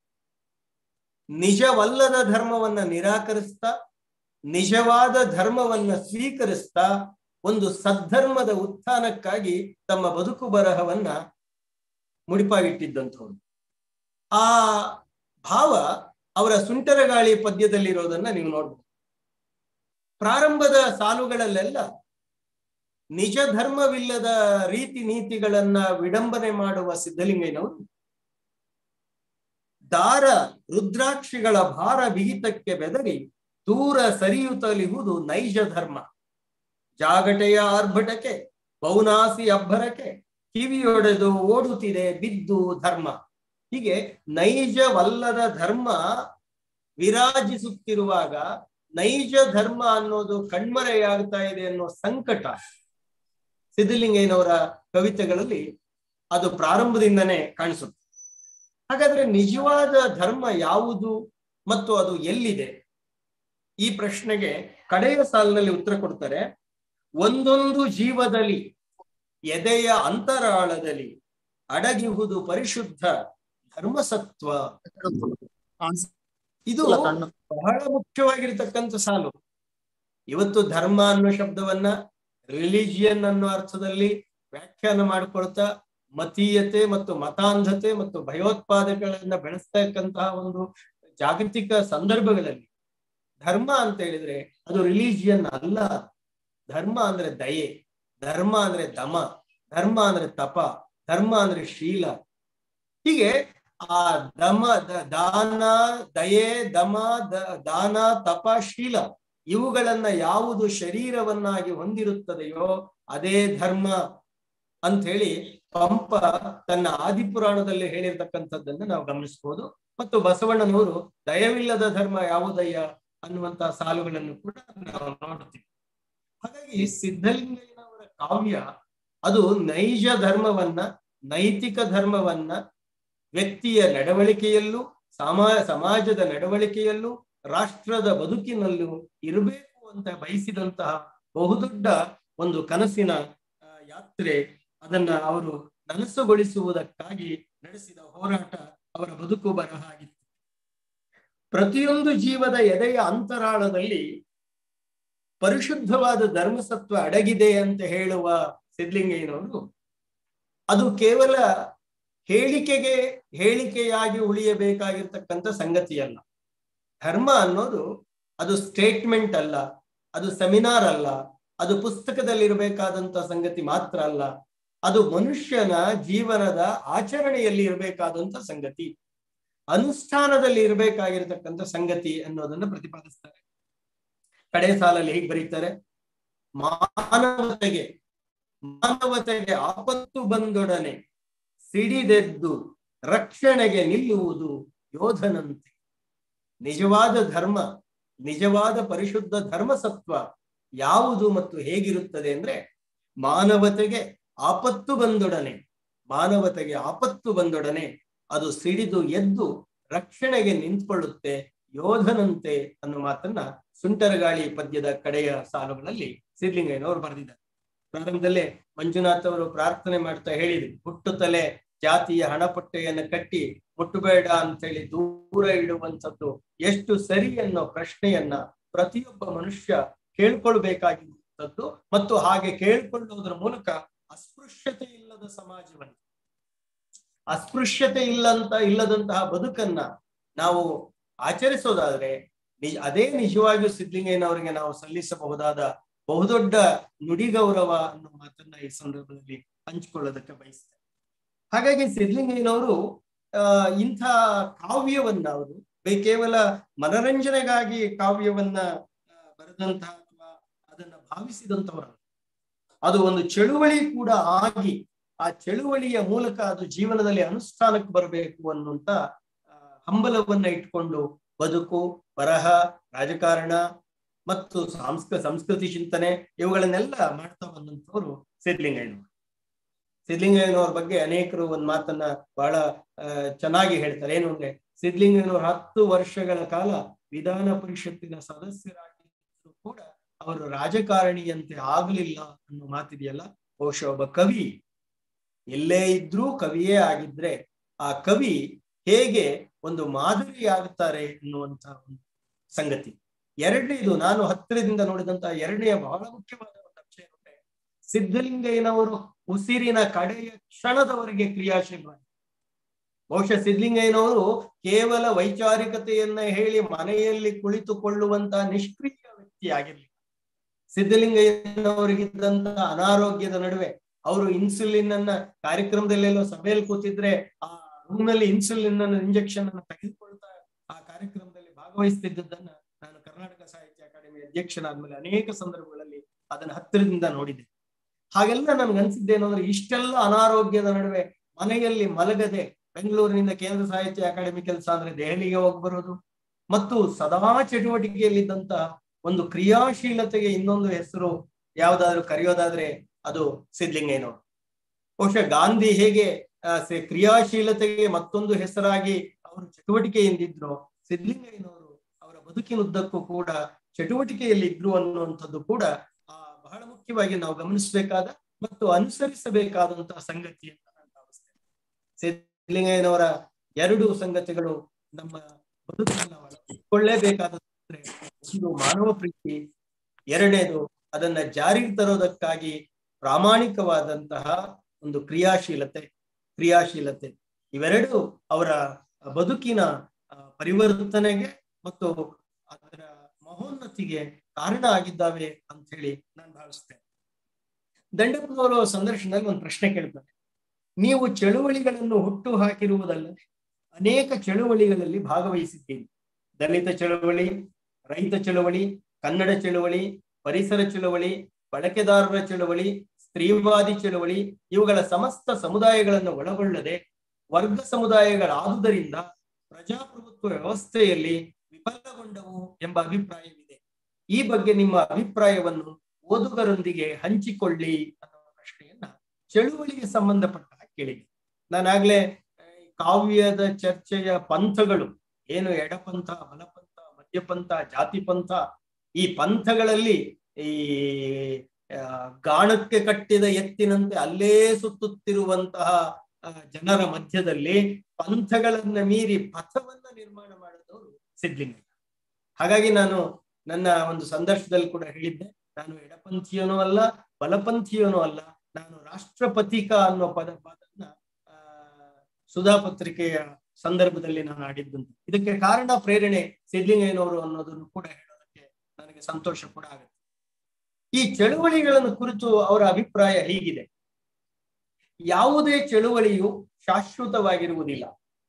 ನಿಜವಲ್ಲದ ಧರ್ಮವನ್ನ ನಿರಾಕರಿಸ್ತಾ ನಿಜವಾದ ಧರ್ಮವನ್ನ ಸ್ವೀಕರಿಸ್ತಾ ಒಂದು ಸದ್ಧರ್ಮದ ಉತ್ಥಾನಕ್ಕಾಗಿ ತಮ್ಮ ಬದುಕು ಬರಹವನ್ನ ಮುಡಿಪಾಗಿಟ್ಟಿದ್ದಂಥವ್ರು ಆ ಭಾವ ಅವರ ಸುಂಟರಗಾಳಿ ಪದ್ಯದಲ್ಲಿರೋದನ್ನ ನೀವು ನೋಡ್ಬೋದು ಪ್ರಾರಂಭದ ಸಾಲುಗಳಲ್ಲೆಲ್ಲ ನಿಜ ಧರ್ಮವಿಲ್ಲದ ರೀತಿ ನೀತಿಗಳನ್ನ ವಿಡಂಬನೆ ಮಾಡುವ ಸಿದ್ಧಲಿಂಗಯ್ಯನವರು ದಾರ ರುದ್ರಾಕ್ಷಿಗಳ ಭಾರ ಬಿಗಿತಕ್ಕೆ ಬೆದರಿ ದೂರ ಸರಿಯುತ್ತಲಿಹುದು ನೈಜ ಧರ್ಮ ಜಾಗಟೆಯ ಆರ್ಭಟಕ್ಕೆ ಬೌನಾಸಿ ಅಬ್ಬರಕ್ಕೆ ಕಿವಿಯೊಡೆದು ಓಡುತ್ತಿದೆ ಬಿದ್ದು ಧರ್ಮ ಹೀಗೆ ನೈಜವಲ್ಲದ ಧರ್ಮ ವಿರಾಜಿಸುತ್ತಿರುವಾಗ ನೈಜ ಧರ್ಮ ಅನ್ನೋದು ಕಣ್ಮರೆಯಾಗ್ತಾ ಇದೆ ಅನ್ನೋ ಸಂಕಟ ಸಿದ್ಧಲಿಂಗಯ್ಯನವರ ಕವಿತೆಗಳಲ್ಲಿ ಅದು ಪ್ರಾರಂಭದಿಂದನೇ ಕಾಣಿಸುತ್ತೆ ಹಾಗಾದ್ರೆ ನಿಜವಾದ ಧರ್ಮ ಯಾವುದು ಮತ್ತು ಅದು ಎಲ್ಲಿದೆ ಈ ಪ್ರಶ್ನೆಗೆ ಕಡೆಯ ಸಾಲಿನಲ್ಲಿ ಉತ್ತರ ಕೊಡ್ತಾರೆ ಒಂದೊಂದು ಜೀವದಲ್ಲಿ ಎದೆಯ ಅಂತರಾಳದಲ್ಲಿ ಅಡಗಿಹುದು ಪರಿಶುದ್ಧ ಧರ್ಮಸತ್ವ ಇದು ಬಹಳ ಮುಖ್ಯವಾಗಿರ್ತಕ್ಕಂಥ ಸಾಲು ಇವತ್ತು ಧರ್ಮ ಅನ್ನೋ ಶಬ್ದವನ್ನ ರಿಲಿಜಿಯನ್ ಅನ್ನೋ ಅರ್ಥದಲ್ಲಿ ವ್ಯಾಖ್ಯಾನ ಮಾಡ್ಕೊಳ್ತಾ ಮತೀಯತೆ ಮತ್ತು ಮತಾಂಧತೆ ಮತ್ತು ಭಯೋತ್ಪಾದಕಗಳನ್ನ ಬೆಳೆಸ್ತಕ್ಕಂತಹ ಒಂದು ಜಾಗತಿಕ ಸಂದರ್ಭಗಳಲ್ಲಿ ಧರ್ಮ ಅಂತ ಹೇಳಿದ್ರೆ ಅದು ರಿಲಿಜಿಯನ್ ಅಲ್ಲ ಧರ್ಮ ಅಂದ್ರೆ ದಯೆ ಧರ್ಮ ಅಂದ್ರೆ ದಮ ಧರ್ಮ ಅಂದ್ರೆ ತಪ ಧರ್ಮ ಅಂದ್ರೆ ಶೀಲ ಹೀಗೆ ಆ ದಮ ದಾನ ದಯೆ ದಮ ದಾನ ತಪ ಶೀಲ ಇವುಗಳನ್ನ ಯಾವುದು ಶರೀರವನ್ನಾಗಿ ಹೊಂದಿರುತ್ತದೆಯೋ ಅದೇ ಧರ್ಮ ಅಂತ ಹೇಳಿ ಪಂಪ ತನ್ನ ಆದಿಪುರಾಣದಲ್ಲಿ ಹೇಳಿರ್ತಕ್ಕಂಥದ್ದನ್ನ ನಾವು ಗಮನಿಸಬಹುದು ಮತ್ತು ಬಸವಣ್ಣನವರು ದಯವಿಲ್ಲದ ಧರ್ಮ ಯಾವುದಯ್ಯ ಅನ್ನುವಂತಹ ಸಾಲುಗಳನ್ನು ಕೂಡ ನಾವು ನೋಡ್ತೀವಿ ಹಾಗಾಗಿ ಸಿದ್ಧಲಿಂಗಯ್ಯನವರ ಕಾವ್ಯ ಅದು ನೈಜ ಧರ್ಮವನ್ನ ನೈತಿಕ ಧರ್ಮವನ್ನ ವ್ಯಕ್ತಿಯ ನಡವಳಿಕೆಯಲ್ಲೂ ಸಮಾ ಸಮಾಜದ ನಡವಳಿಕೆಯಲ್ಲೂ ರಾಷ್ಟ್ರದ ಬದುಕಿನಲ್ಲೂ ಇರಬೇಕು ಅಂತ ಬಯಸಿದಂತಹ ಬಹುದೊಡ್ಡ ಒಂದು ಕನಸಿನ ಯಾತ್ರೆ ಅದನ್ನ ಅವರು ನನಸುಗೊಳಿಸುವುದಕ್ಕಾಗಿ ನಡೆಸಿದ ಹೋರಾಟ ಅವರ ಬದುಕು ಬರಹ ಆಗಿತ್ತು ಪ್ರತಿಯೊಂದು ಜೀವದ ಎದೆಯ ಅಂತರಾಳದಲ್ಲಿ ಪರಿಶುದ್ಧವಾದ ಧರ್ಮಸತ್ವ ಅಡಗಿದೆ ಅಂತ ಹೇಳುವ ಸಿದ್ಲಿಂಗಯ್ಯನವರು ಅದು ಕೇವಲ ಹೇಳಿಕೆಗೆ ಹೇಳಿಕೆಯಾಗಿ ಉಳಿಯಬೇಕಾಗಿರ್ತಕ್ಕಂಥ ಸಂಗತಿಯಲ್ಲ ಧರ್ಮ ಅನ್ನೋದು ಅದು ಸ್ಟೇಟ್ಮೆಂಟ್ ಅಲ್ಲ ಅದು ಸೆಮಿನಾರ್ ಅಲ್ಲ ಅದು ಪುಸ್ತಕದಲ್ಲಿ ಇರಬೇಕಾದಂತ ಸಂಗತಿ ಮಾತ್ರ ಅಲ್ಲ ಅದು ಮನುಷ್ಯನ ಜೀವನದ ಆಚರಣೆಯಲ್ಲಿ ಇರಬೇಕಾದಂತ ಸಂಗತಿ ಅನುಷ್ಠಾನದಲ್ಲಿ ಇರಬೇಕಾಗಿರ್ತಕ್ಕಂಥ ಸಂಗತಿ ಅನ್ನೋದನ್ನ ಪ್ರತಿಪಾದಿಸ್ತಾರೆ ಕಡೆ ಸಾಲಲ್ಲಿ ಹೇಗೆ ಬರೀತಾರೆ ಮಾನವತೆಗೆ ಮಾನವತೆಗೆ ಆಪತ್ತು ಬಂದೊಡನೆ ಸಿಡಿದೆದ್ದು ರಕ್ಷಣೆಗೆ ನಿಲ್ಲುವುದು ಯೋಧನಂತೆ ನಿಜವಾದ ಧರ್ಮ ನಿಜವಾದ ಪರಿಶುದ್ಧ ಧರ್ಮಸತ್ವ ಯಾವುದು ಮತ್ತು ಹೇಗಿರುತ್ತದೆ ಅಂದ್ರೆ ಮಾನವತೆಗೆ ಆಪತ್ತು ಬಂದೊಡನೆ ಮಾನವತೆಗೆ ಆಪತ್ತು ಬಂದೊಡನೆ ಅದು ಸಿಡಿದು ಎದ್ದು ರಕ್ಷಣೆಗೆ ನಿಂತ್ಕೊಳ್ಳುತ್ತೆ ಯೋಧನಂತೆ ಅನ್ನೋ ಮಾತನ್ನ ಸುಂಟರಗಾಳಿ ಪದ್ಯದ ಕಡೆಯ ಸಾಲುಗಳಲ್ಲಿ ಸಿದ್ಲಿಂಗಯ್ಯನವರು ಬರೆದಿದ್ದಾರೆ ಪ್ರಾರಂಭದಲ್ಲೇ ಮಂಜುನಾಥ್ ಅವರು ಪ್ರಾರ್ಥನೆ ಮಾಡ್ತಾ ಹೇಳಿದ್ರು ಹುಟ್ಟುತ್ತಲೇ ಜಾತಿಯ ಹಣಪಟ್ಟೆಯನ್ನು ಕಟ್ಟಿ ಮುಟ್ಟಬೇಡ ಅಂತ ಹೇಳಿ ದೂರ ಇಡುವಂಥದ್ದು ಎಷ್ಟು ಸರಿ ಅನ್ನೋ ಪ್ರಶ್ನೆಯನ್ನ ಪ್ರತಿಯೊಬ್ಬ ಮನುಷ್ಯ ಕೇಳ್ಕೊಳ್ಬೇಕಾಗಿರುವಂಥದ್ದು ಮತ್ತು ಹಾಗೆ ಕೇಳ್ಕೊಳ್ಳೋದ್ರ ಮೂಲಕ ಅಸ್ಪೃಶ್ಯತೆ ಇಲ್ಲದ ಸಮಾಜವನ್ನು ಅಸ್ಪೃಶ್ಯತೆ ಇಲ್ಲಂತ ಇಲ್ಲದಂತಹ ಬದುಕನ್ನ ನಾವು ಆಚರಿಸೋದಾದ್ರೆ ನಿಜ ಅದೇ ನಿಜವಾಗಿಯೂ ಸಿದ್ಲಿಂಗಯ್ಯನವರಿಗೆ ನಾವು ಸಲ್ಲಿಸಬಹುದಾದ ಬಹುದೊಡ್ಡ ನುಡಿ ಗೌರವ ಅನ್ನೋ ಮಾತನ್ನ ಈ ಸಂದರ್ಭದಲ್ಲಿ ಹಂಚಿಕೊಳ್ಳೋದಕ್ಕೆ ಬಯಸ್ತೇನೆ ಹಾಗಾಗಿ ಸಿದ್ಲಿಂಗಯ್ಯನವರು ಆ ಇಂಥ ಕಾವ್ಯವನ್ನ ಅವರು ಕೇವಲ ಮನರಂಜನೆಗಾಗಿ ಕಾವ್ಯವನ್ನ ಬರೆದಂತಹ ಅಥವಾ ಅದನ್ನ ಭಾವಿಸಿದಂಥವರಲ್ಲ ಅದು ಒಂದು ಚಳುವಳಿ ಕೂಡ ಆಗಿ ಆ ಚಳುವಳಿಯ ಮೂಲಕ ಅದು ಜೀವನದಲ್ಲಿ ಅನುಷ್ಠಾನಕ್ಕೆ ಬರಬೇಕು ಅನ್ನುವಂತ ಹಂಬಲವನ್ನ ಇಟ್ಕೊಂಡು ಬದುಕು ಬರಹ ರಾಜಕಾರಣ ಮತ್ತು ಸಾಂಸ್ಕ ಸಂಸ್ಕೃತಿ ಚಿಂತನೆ ಇವುಗಳನ್ನೆಲ್ಲ ಮಾಡ್ತಾ ಬಂದಂಥವ್ರು ಸಿದ್ಲಿಂಗಯ್ಯನವರು ಸಿದ್ಲಿಂಗಯ್ಯನವ್ರ ಬಗ್ಗೆ ಅನೇಕರು ಒಂದ್ ಮಾತನ್ನ ಬಹಳ ಚೆನ್ನಾಗಿ ಹೇಳ್ತಾರೆ ಏನು ಅಂದ್ರೆ ಸಿದ್ಲಿಂಗಯ್ಯನವರು ಹತ್ತು ವರ್ಷಗಳ ಕಾಲ ವಿಧಾನ ಪರಿಷತ್ತಿನ ಸದಸ್ಯರಾಗಿದ್ರು ಕೂಡ ಅವರು ರಾಜಕಾರಣಿಯಂತೆ ಆಗ್ಲಿಲ್ಲ ಅನ್ನೋ ಮಾತಿದೆಯಲ್ಲ ಬಹುಶಃ ಒಬ್ಬ ಕವಿ ಎಲ್ಲೇ ಇದ್ರೂ ಕವಿಯೇ ಆಗಿದ್ರೆ ಆ ಕವಿ ಹೇಗೆ ಒಂದು ಮಾದರಿ ಆಗುತ್ತಾರೆ ಅನ್ನುವಂತ ಒಂದು ಸಂಗತಿ ಎರಡನೇದು ನಾನು ಹತ್ತಿರದಿಂದ ನೋಡಿದಂತಹ ಎರಡನೆಯ ಬಹಳ ಮುಖ್ಯವಾದ ಒಂದು ಅಂಶ ಏನಂದ್ರೆ ಸಿದ್ಧಲಿಂಗಯ್ಯನವರು ಉಸಿರಿನ ಕಡೆಯ ಕ್ಷಣದವರೆಗೆ ಕ್ರಿಯಾಶೀಲವಾಗಿ ಬಹುಶಃ ಸಿದ್ಧಲಿಂಗಯ್ಯನವರು ಕೇವಲ ವೈಚಾರಿಕತೆಯನ್ನ ಹೇಳಿ ಮನೆಯಲ್ಲಿ ಕುಳಿತುಕೊಳ್ಳುವಂತಹ ನಿಷ್ಕ್ರಿಯ ವ್ಯಕ್ತಿ ಆಗಿರ್ಲಿಲ್ಲ ಸಿದ್ಧಲಿಂಗಯ್ಯನವರಿಗಿದ್ದಂತಹ ಅನಾರೋಗ್ಯದ ನಡುವೆ ಅವರು ಇನ್ಸುಲಿನ್ ಅನ್ನ ಕಾರ್ಯಕ್ರಮದಲ್ಲೆಲ್ಲೋ ಸಭೆಯಲ್ಲಿ ಕೂತಿದ್ರೆ ಆ ರೂಮ್ ನಲ್ಲಿ ಇನ್ಸುಲಿನ್ ಅನ್ನ ಇಂಜೆಕ್ಷನ್ ಅನ್ನ ತೆಗೆದುಕೊಳ್ತಾ ಆ ಕಾರ್ಯಕ್ರಮದಲ್ಲಿ ಭಾಗವಹಿಸ್ತಿದ್ದದ್ದನ್ನ ನಾನು ಕರ್ನಾಟಕ ಸಾಹಿತ್ಯ ಅಧ್ಯಕ್ಷನಾದ್ಮೇಲೆ ಅನೇಕ ಸಂದರ್ಭಗಳಲ್ಲಿ ಅದನ್ನ ಹತ್ತಿರದಿಂದ ನೋಡಿದೆ ಹಾಗೆಲ್ಲ ನನ್ಗೆ ಅನ್ಸಿದ್ದೇನು ಅಂದ್ರೆ ಇಷ್ಟೆಲ್ಲ ಅನಾರೋಗ್ಯದ ನಡುವೆ ಮನೆಯಲ್ಲಿ ಮಲಗದೆ ಬೆಂಗಳೂರಿನಿಂದ ಕೇಂದ್ರ ಸಾಹಿತ್ಯ ಅಕಾಡೆಮಿ ಕೆಲಸ ಅಂದ್ರೆ ದೆಹಲಿಗೆ ಹೋಗಿ ಬರೋದು ಮತ್ತು ಸದಾ ಚಟುವಟಿಕೆಯಲ್ಲಿದ್ದಂತ ಒಂದು ಕ್ರಿಯಾಶೀಲತೆಗೆ ಇನ್ನೊಂದು ಹೆಸರು ಯಾವ್ದಾದ್ರು ಕರೆಯೋದಾದ್ರೆ ಅದು ಸಿದ್ಲಿಂಗಯ್ಯನವರು ಬಹುಶಃ ಗಾಂಧಿ ಹೇಗೆ ಆ, ಸ- ಕ್ರಿಯಾಶೀಲತೆಗೆ ಮತ್ತೊಂದು ಹೆಸರಾಗಿ ಅವರು ಚಟುವಟಿಕೆಯಿಂದಿದ್ರು ಸಿದ್ಲಿಂಗಯ್ಯನವರು ಅವರ ಬದುಕಿನುದ್ದಕ್ಕೂ ಕೂಡ ಚಟುವಟಿಕೆಯಲ್ಲಿ ಇದ್ರು ಅನ್ನುವಂಥದ್ದು ಕೂಡ ಆ, ಬಹಳ ಮುಖ್ಯವಾಗಿ ನಾವು ಗಮನಿಸಬೇಕಾದ ಮತ್ತು ಅನುಸರಿಸಬೇಕಾದಂತಹ ಸಂಗತಿ ಅಂತ ನಾನು ಭಾವಿಸ್ತೇನೆ ಸಿದ್ಲಿಂಗಯ್ಯನವರ ಎರಡು ಸಂಗತಿಗಳು ನಮ್ಮ ಬದುಕನ್ನ ಒಳಗೊಳ್ಳೇಬೇಕಾದ್ರೆ ಒಂದು ಮಾನವ ಪ್ರೀತಿ ಎರಡನೇದು ಅದನ್ನ ಜಾರಿಗೆ ತರೋದಕ್ಕಾಗಿ ಪ್ರಾಮಾಣಿಕವಾದಂತಹ ಒಂದು ಕ್ರಿಯಾಶೀಲತೆ ಕ್ರಿಯಾಶೀಲತೆ ಇವೆರಡು ಅವರ ಬದುಕಿನ ಆ, ಪರಿವರ್ತನೆಗೆ ಮತ್ತು ಅದರ ಮಹೋನ್ನತಿಗೆ ಕಾರಣ ಆಗಿದ್ದಾವೆ ಅಂತ ಹೇಳಿ ನಾನು ಭಾವಿಸ್ತೇನೆ ದಂಡಪ್ಪನವರು ಸಂದರ್ಶನದಲ್ಲಿ ಒಂದು ಪ್ರಶ್ನೆ ಕೇಳ್ತಾರೆ ನೀವು ಚಳುವಳಿಗಳನ್ನು ಹುಟ್ಟು ಹಾಕಿರುವುದಲ್ಲದೆ ಅನೇಕ ಚಳುವಳಿಗಳಲ್ಲಿ ಭಾಗವಹಿಸಿದ್ದೀರಿ ದಲಿತ ಚಳುವಳಿ ರೈತ ಚಳುವಳಿ ಕನ್ನಡ ಚಳುವಳಿ ಪರಿಸರ ಚಳುವಳಿ ಬಳಕೆದಾರರ ಚಳುವಳಿ ಸ್ತ್ರೀವಾದಿ ಚಳುವಳಿ ಇವುಗಳ ಸಮಸ್ತ ಸಮುದಾಯಗಳನ್ನು ಒಳಗೊಳ್ಳದೆ ವರ್ಗ ಸಮುದಾಯಗಳಾದುದರಿಂದ ಪ್ರಜಾಪ್ರಭುತ್ವ ವ್ಯವಸ್ಥೆಯಲ್ಲಿ ವಿಫಲಗೊಂಡವು ಎಂಬ ಅಭಿಪ್ರಾಯವಿದೆ ಈ ಬಗ್ಗೆ ನಿಮ್ಮ ಅಭಿಪ್ರಾಯವನ್ನು ಓದುಗರೊಂದಿಗೆ ಹಂಚಿಕೊಳ್ಳಿ ಅನ್ನೋ ಪ್ರಶ್ನೆಯನ್ನ ಚಳುವಳಿಗೆ ಸಂಬಂಧಪಟ್ಟ ಹಾಗೆ ಕೇಳಿದೆ ನಾನಾಗ್ಲೇ ಆ, ಈ ಕಾವ್ಯದ ಚರ್ಚೆಯ ಪಂಥಗಳು ಏನು ಎಡಪಂಥ ಬಲಪಂಥ ಮಧ್ಯಪಂಥ ಜಾತಿ ಪಂಥ ಈ ಪಂಥಗಳಲ್ಲಿ ಈ ಆ, ಗಾಣಕ್ಕೆ ಕಟ್ಟಿದ ಎತ್ತಿನಂತೆ ಅಲ್ಲೇ ಸುತ್ತುತ್ತಿರುವಂತಹ ಆ, ಜನರ ಮಧ್ಯದಲ್ಲಿ ಪಂಥಗಳನ್ನ ಮೀರಿ ಪಥವನ್ನ ನಿರ್ಮಾಣ ಮಾಡಿದವರು ಸಿದ್ಲಿಂಗಯ್ಯ ಹಾಗಾಗಿ ನಾನು ನನ್ನ ಒಂದು ಸಂದರ್ಶನದಲ್ಲಿ ಕೂಡ ಹೇಳಿದ್ದೆ ನಾನು ಎಡಪಂಥೀಯನೂ ಅಲ್ಲ ಬಲಪಂಥೀಯನೂ ಅಲ್ಲ ನಾನು ರಾಷ್ಟ್ರಪತಿಕ ಅನ್ನೋ ಪದ ಪದನ್ನ ಆ ಸುಧಾ ಪತ್ರಿಕೆಯ ಸಂದರ್ಭದಲ್ಲಿ ನಾನು ಆಡಿದ್ದಂತೆ ಇದಕ್ಕೆ ಕಾರಣ ಪ್ರೇರಣೆ ಸಿದ್ಲಿಂಗಯ್ಯನವರು ಅನ್ನೋದನ್ನು ಕೂಡ ಹೇಳೋದಕ್ಕೆ ನನಗೆ ಸಂತೋಷ ಕೂಡ ಆಗುತ್ತೆ ಈ ಚಳುವಳಿಗಳನ್ನು ಕುರಿತು ಅವರ ಅಭಿಪ್ರಾಯ ಹೀಗಿದೆ ಯಾವುದೇ ಚಳುವಳಿಯು ಶಾಶ್ವತವಾಗಿರುವುದಿಲ್ಲ